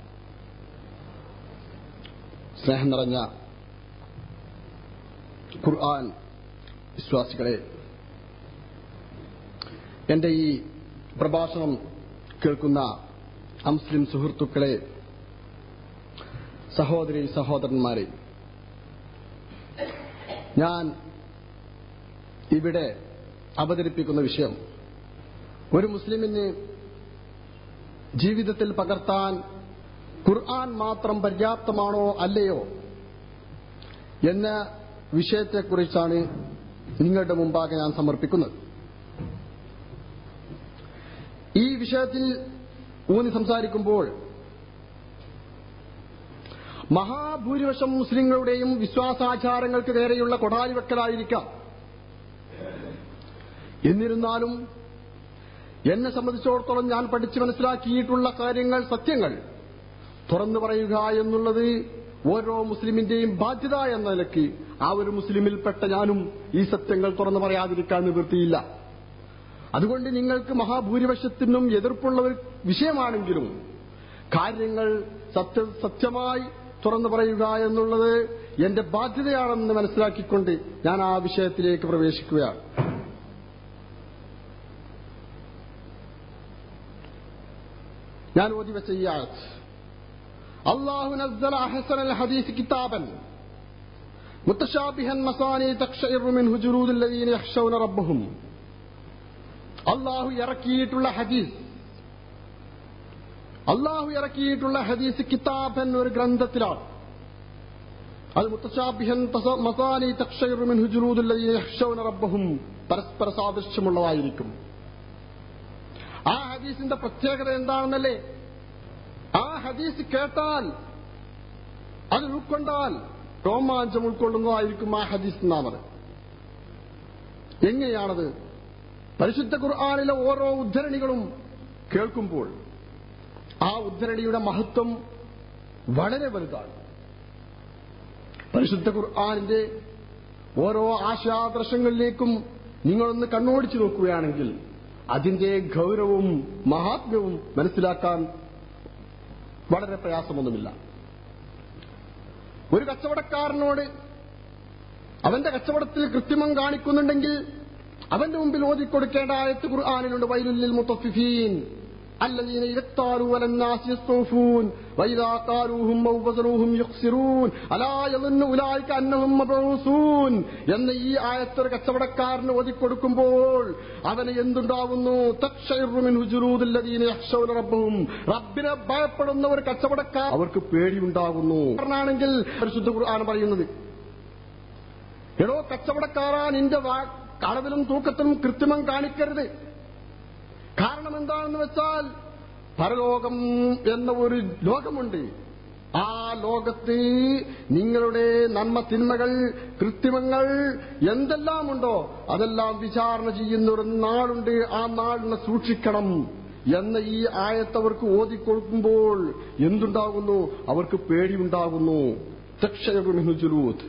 സ്നേഹം നിറഞ്ഞ ഖുർആൻ വിശ്വാസികളെ എന്റെ ഈ പ്രഭാഷണം കേൾക്കുന്ന അമുസ്ലിം സുഹൃത്തുക്കളെ സഹോദരി സഹോദരന്മാരെ ഞാൻ ഇവിടെ അവതരിപ്പിക്കുന്ന വിഷയം ഒരു മുസ്ലിമിന് ജീവിതത്തിൽ പകർത്താൻ ഖുർആൻ മാത്രം പര്യാപ്തമാണോ അല്ലയോ എന്ന വിഷയത്തെക്കുറിച്ചാണ് നിങ്ങളുടെ മുമ്പാകെ ഞാൻ സമർപ്പിക്കുന്നത് ഈ വിഷയത്തിൽ ഊന്നി സംസാരിക്കുമ്പോൾ മഹാഭൂരിപക്ഷം മുസ്ലിങ്ങളുടെയും വിശ്വാസാചാരങ്ങൾക്ക് നേരെയുള്ള കൊടാലി വെക്കലായിരിക്കാം എന്നിരുന്നാലും എന്നെ സംബന്ധിച്ചിടത്തോളം ഞാൻ പഠിച്ചു മനസ്സിലാക്കിയിട്ടുള്ള കാര്യങ്ങൾ സത്യങ്ങൾ തുറന്നു പറയുക എന്നുള്ളത് ഓരോ മുസ്ലിമിന്റെയും ബാധ്യത എന്ന നിലയ്ക്ക് ആ ഒരു മുസ്ലിമിൽപ്പെട്ട ഞാനും ഈ സത്യങ്ങൾ തുറന്നു പറയാതിരിക്കാൻ നിവൃത്തിയില്ല അതുകൊണ്ട് നിങ്ങൾക്ക് മഹാഭൂരിപക്ഷത്തിനും എതിർപ്പുള്ള ഒരു വിഷയമാണെങ്കിലും കാര്യങ്ങൾ സത്യ സത്യമായി തുറന്നു പറയുക എന്നുള്ളത് എന്റെ ബാധ്യതയാണെന്ന് മനസ്സിലാക്കിക്കൊണ്ട് ഞാൻ ആ വിഷയത്തിലേക്ക് പ്രവേശിക്കുകയാണ് ഞാൻ ഓതി വെച്ച ഈ ആയത് അള്ളാഹു നസ്സല അഹസന الحديث كتابا متشابها مثاني تقشعر منه جلود الذين يخشون ربهم അള്ളാഹു ഇറക്കിയിട്ടുള്ള ഹദീസ് അള്ളാഹു ഇറക്കിയിട്ടുള്ള ഹദീസ് കിതാബ് എന്നൊരു ഗ്രന്ഥത്തിലാണ് അത് മുത്തശാബിഹൻ മസാനി തക്ഷറുമിൻ ഹുജുറൂദുല്ലീന റബ്ബഹും പരസ്പര സാദൃശ്യമുള്ളതായിരിക്കും ആ ഹദീസിന്റെ പ്രത്യേകത എന്താണെന്നല്ലേ ആ ഹദീസ് കേട്ടാൽ അത് ഉൾക്കൊണ്ടാൽ രോമാഞ്ചം ഉൾക്കൊള്ളുന്നതായിരിക്കും ആ ഹദീസ് എന്നാമത് എങ്ങനെയാണത് പരിശുദ്ധ ഖുർആാനിലെ ഓരോ ഉദ്ധരണികളും കേൾക്കുമ്പോൾ ആ ഉദ്ധരണിയുടെ മഹത്വം വളരെ വലുതാണ് പരിശുദ്ധ ഖുർആാനിന്റെ ഓരോ ആശാദർശങ്ങളിലേക്കും നിങ്ങളൊന്ന് കണ്ണോടിച്ചു നോക്കുകയാണെങ്കിൽ അതിന്റെ ഗൗരവവും മഹാത്മ്യവും മനസ്സിലാക്കാൻ വളരെ പ്രയാസമൊന്നുമില്ല ഒരു കച്ചവടക്കാരനോട് അവന്റെ കച്ചവടത്തിൽ കൃത്രിമം കാണിക്കുന്നുണ്ടെങ്കിൽ അവന്റെ മുമ്പിൽ ഓതിക്കൊടുക്കേണ്ട ആയത്ത് ഖുർആാനിലുണ്ട് വൈലുല്ലിൽ മുത്തഫിഫീൻ الذين إذا اكتالوا على الناس يستوفون وإذا قالوهم أو وزنوهم يخسرون ألا يظن أولئك أنهم مبعوثون എന്ന ഈ ആയത്തൊരു കച്ചവടക്കാരന് ഒതുക്കൊടുക്കുമ്പോൾ അവന് എന്തുണ്ടാവുന്നു റബ്ബും റബ്ബിനെ ഭയപ്പെടുന്ന ഒരു കച്ചവടക്കാർ അവർക്ക് പേടിയുണ്ടാകുന്നു കാരണമാണെങ്കിൽ പരിശുദ്ധ ഖുർആൻ പറയുന്നത് എടോ കച്ചവടക്കാരാ നിന്റെ അളവിലും തൂക്കത്തിലും കൃത്രിമം കാണിക്കരുത് കാരണം എന്താണെന്ന് വെച്ചാൽ പരലോകം എന്ന ഒരു ലോകമുണ്ട് ആ ലോകത്ത് നിങ്ങളുടെ നന്മ തിന്മകൾ കൃത്രിമങ്ങൾ എന്തെല്ലാമുണ്ടോ അതെല്ലാം വിചാരണ ചെയ്യുന്ന ഒരു നാളുണ്ട് ആ നാളിനെ സൂക്ഷിക്കണം എന്ന ഈ ആയത്തവർക്ക് ഓതിക്കൊടുക്കുമ്പോൾ എന്തുണ്ടാകുന്നു അവർക്ക് പേടിയുണ്ടാകുന്നു ജുലൂത്ത്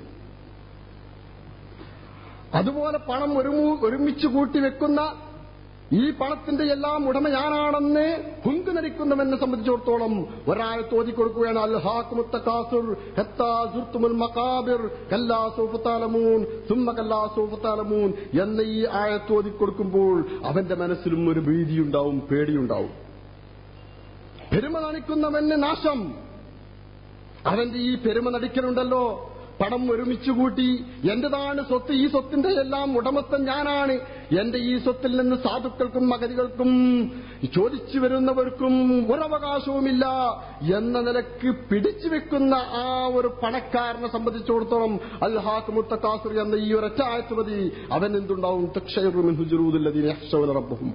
അതുപോലെ പണം ഒരുമിച്ച് കൂട്ടി വെക്കുന്ന ഈ പണത്തിന്റെ എല്ലാം ഉടമ ഞാനാണെന്ന് ഹുങ്ക് നരിക്കുന്നവനെ സംബന്ധിച്ചിടത്തോളം ഒരാളെ തോതിക്കൊടുക്കുകയാണ് അൽഹാഖുമുത്തക്കാസുർ മക്കാബിർ കല്ലാ സൂഫത്താലമൂൻ സുമ്മ കല്ലാ സൂഫത്താലമൂൻ എന്ന ഈ ആയത്തോതി കൊടുക്കുമ്പോൾ അവന്റെ മനസ്സിലും ഒരു ഭീതിയുണ്ടാവും പേടിയുണ്ടാവും പെരുമ നടിക്കുന്നവന് നാശം അവന്റെ ഈ പെരുമ നടിക്കലുണ്ടല്ലോ പണം ഒരുമിച്ച് കൂട്ടി എന്റേതാണ് സ്വത്ത് ഈ സ്വത്തിന്റെ എല്ലാം ഉടമസ്ഥൻ ഞാനാണ് എന്റെ ഈ സ്വത്തിൽ നിന്ന് സാധുക്കൾക്കും മകരികൾക്കും ചോദിച്ചു വരുന്നവർക്കും ഒരവകാശവുമില്ല എന്ന നിലക്ക് പിടിച്ചു വെക്കുന്ന ആ ഒരു പണക്കാരനെ സംബന്ധിച്ചിടത്തോളം അൽഹാഖ് മുത്തക്കാസുർ എന്ന ഈ ഒരൊറ്റ ആയത്ത് മതി അവൻ എന്തുണ്ടാവും റബ്ബും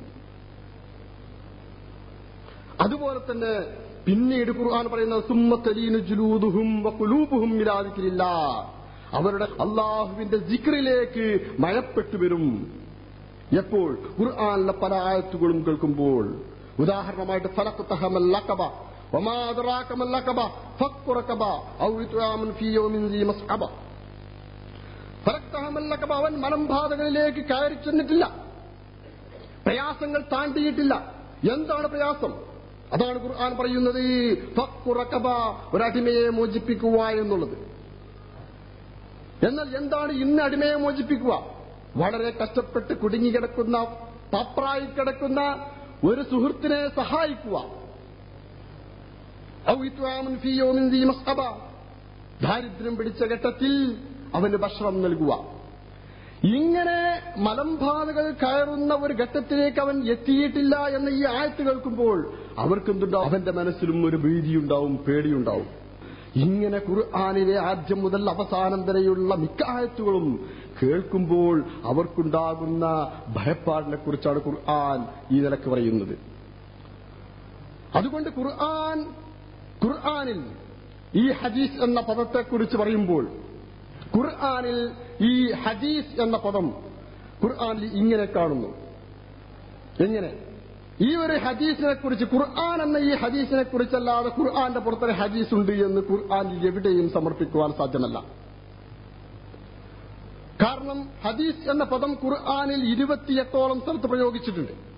അതുപോലെ തന്നെ പിന്നീട് ഖുർആൻ പറയുന്നത് സുമ്മത്തലീനു ജുലൂദുഹും വഖുലൂബുഹും മിലാദിക്കില്ല അവരുടെ അള്ളാഹുവിന്റെ ജിക്റിലേക്ക് മയപ്പെട്ടു വരും എപ്പോൾ ഖുർആനിലെ പല ആയത്തുകളും കേൾക്കുമ്പോൾ ഉദാഹരണമായിട്ട് ഫലഖ്തഹമൽ ലഖബ വമാ അദ്റാകമൽ ലഖബ ഫഖ് റഖബ ഔ ഇത്ആമുൻ ഫീ യൗമിൻ ദീ മസ്അബ ഫലഖ്തഹമൽ ലഖബ അവൻ മലമ്പാതകളിലേക്ക് കയറി ചെന്നിട്ടില്ല പ്രയാസങ്ങൾ താണ്ടിയിട്ടില്ല എന്താണ് പ്രയാസം അതാണ് ഖുർആൻ പറയുന്നത് ഫഖ് റഖബ ഒരടിമയെ മോചിപ്പിക്കുക എന്നുള്ളത് എന്നാൽ എന്താണ് ഇന്ന് അടിമയെ മോചിപ്പിക്കുക വളരെ കഷ്ടപ്പെട്ട് കുടുങ്ങിക്കിടക്കുന്ന പപ്രായി കിടക്കുന്ന ഒരു സുഹൃത്തിനെ സഹായിക്കുക ഔ ഇത്വാമുൻ ഫീ യൗമിൻ ദീ മസ്അബ. ദാരിദ്ര്യം പിടിച്ച ഘട്ടത്തിൽ അവന് ഭക്ഷണം നൽകുക ഇങ്ങനെ മലമ്പാതകൾ കയറുന്ന ഒരു ഘട്ടത്തിലേക്ക് അവൻ എത്തിയിട്ടില്ല എന്ന ഈ ആയത്ത് കേൾക്കുമ്പോൾ അവർക്കെന്തുണ്ടാവും അവന്റെ മനസ്സിലും ഒരു ഭീതിയുണ്ടാവും പേടിയുണ്ടാവും ഇങ്ങനെ ഖുർആാനിലെ ആദ്യം മുതൽ അവസാനം വരെയുള്ള മിക്ക ആയത്തുകളും കേൾക്കുമ്പോൾ അവർക്കുണ്ടാകുന്ന ഭയപ്പാടിനെ കുറിച്ചാണ് ഖുർആൻ ഈ നിലക്ക് പറയുന്നത് അതുകൊണ്ട് ഖുർആൻ ഖുർആനിൽ ഈ ഹദീസ് എന്ന പദത്തെക്കുറിച്ച് പറയുമ്പോൾ ഖുർആനിൽ ഈ ഹദീസ് എന്ന പദം ഖുർആനിൽ ഇങ്ങനെ കാണുന്നു എങ്ങനെ ഈ ഒരു ഹദീസിനെ കുറിച്ച് ഖുർആൻ എന്ന ഈ ഹദീസിനെ കുറിച്ചല്ലാതെ ഖുർആന്റെ പുറത്തൊരു ഹദീസ് ഉണ്ട് എന്ന് ഖുർആനിൽ എവിടെയും സമർപ്പിക്കുവാൻ സാധ്യമല്ല കാരണം ഹദീസ് എന്ന പദം ഖുർആനിൽ ഇരുപത്തിയെട്ടോളം സ്ഥലത്ത് പ്രയോഗിച്ചിട്ടുണ്ട്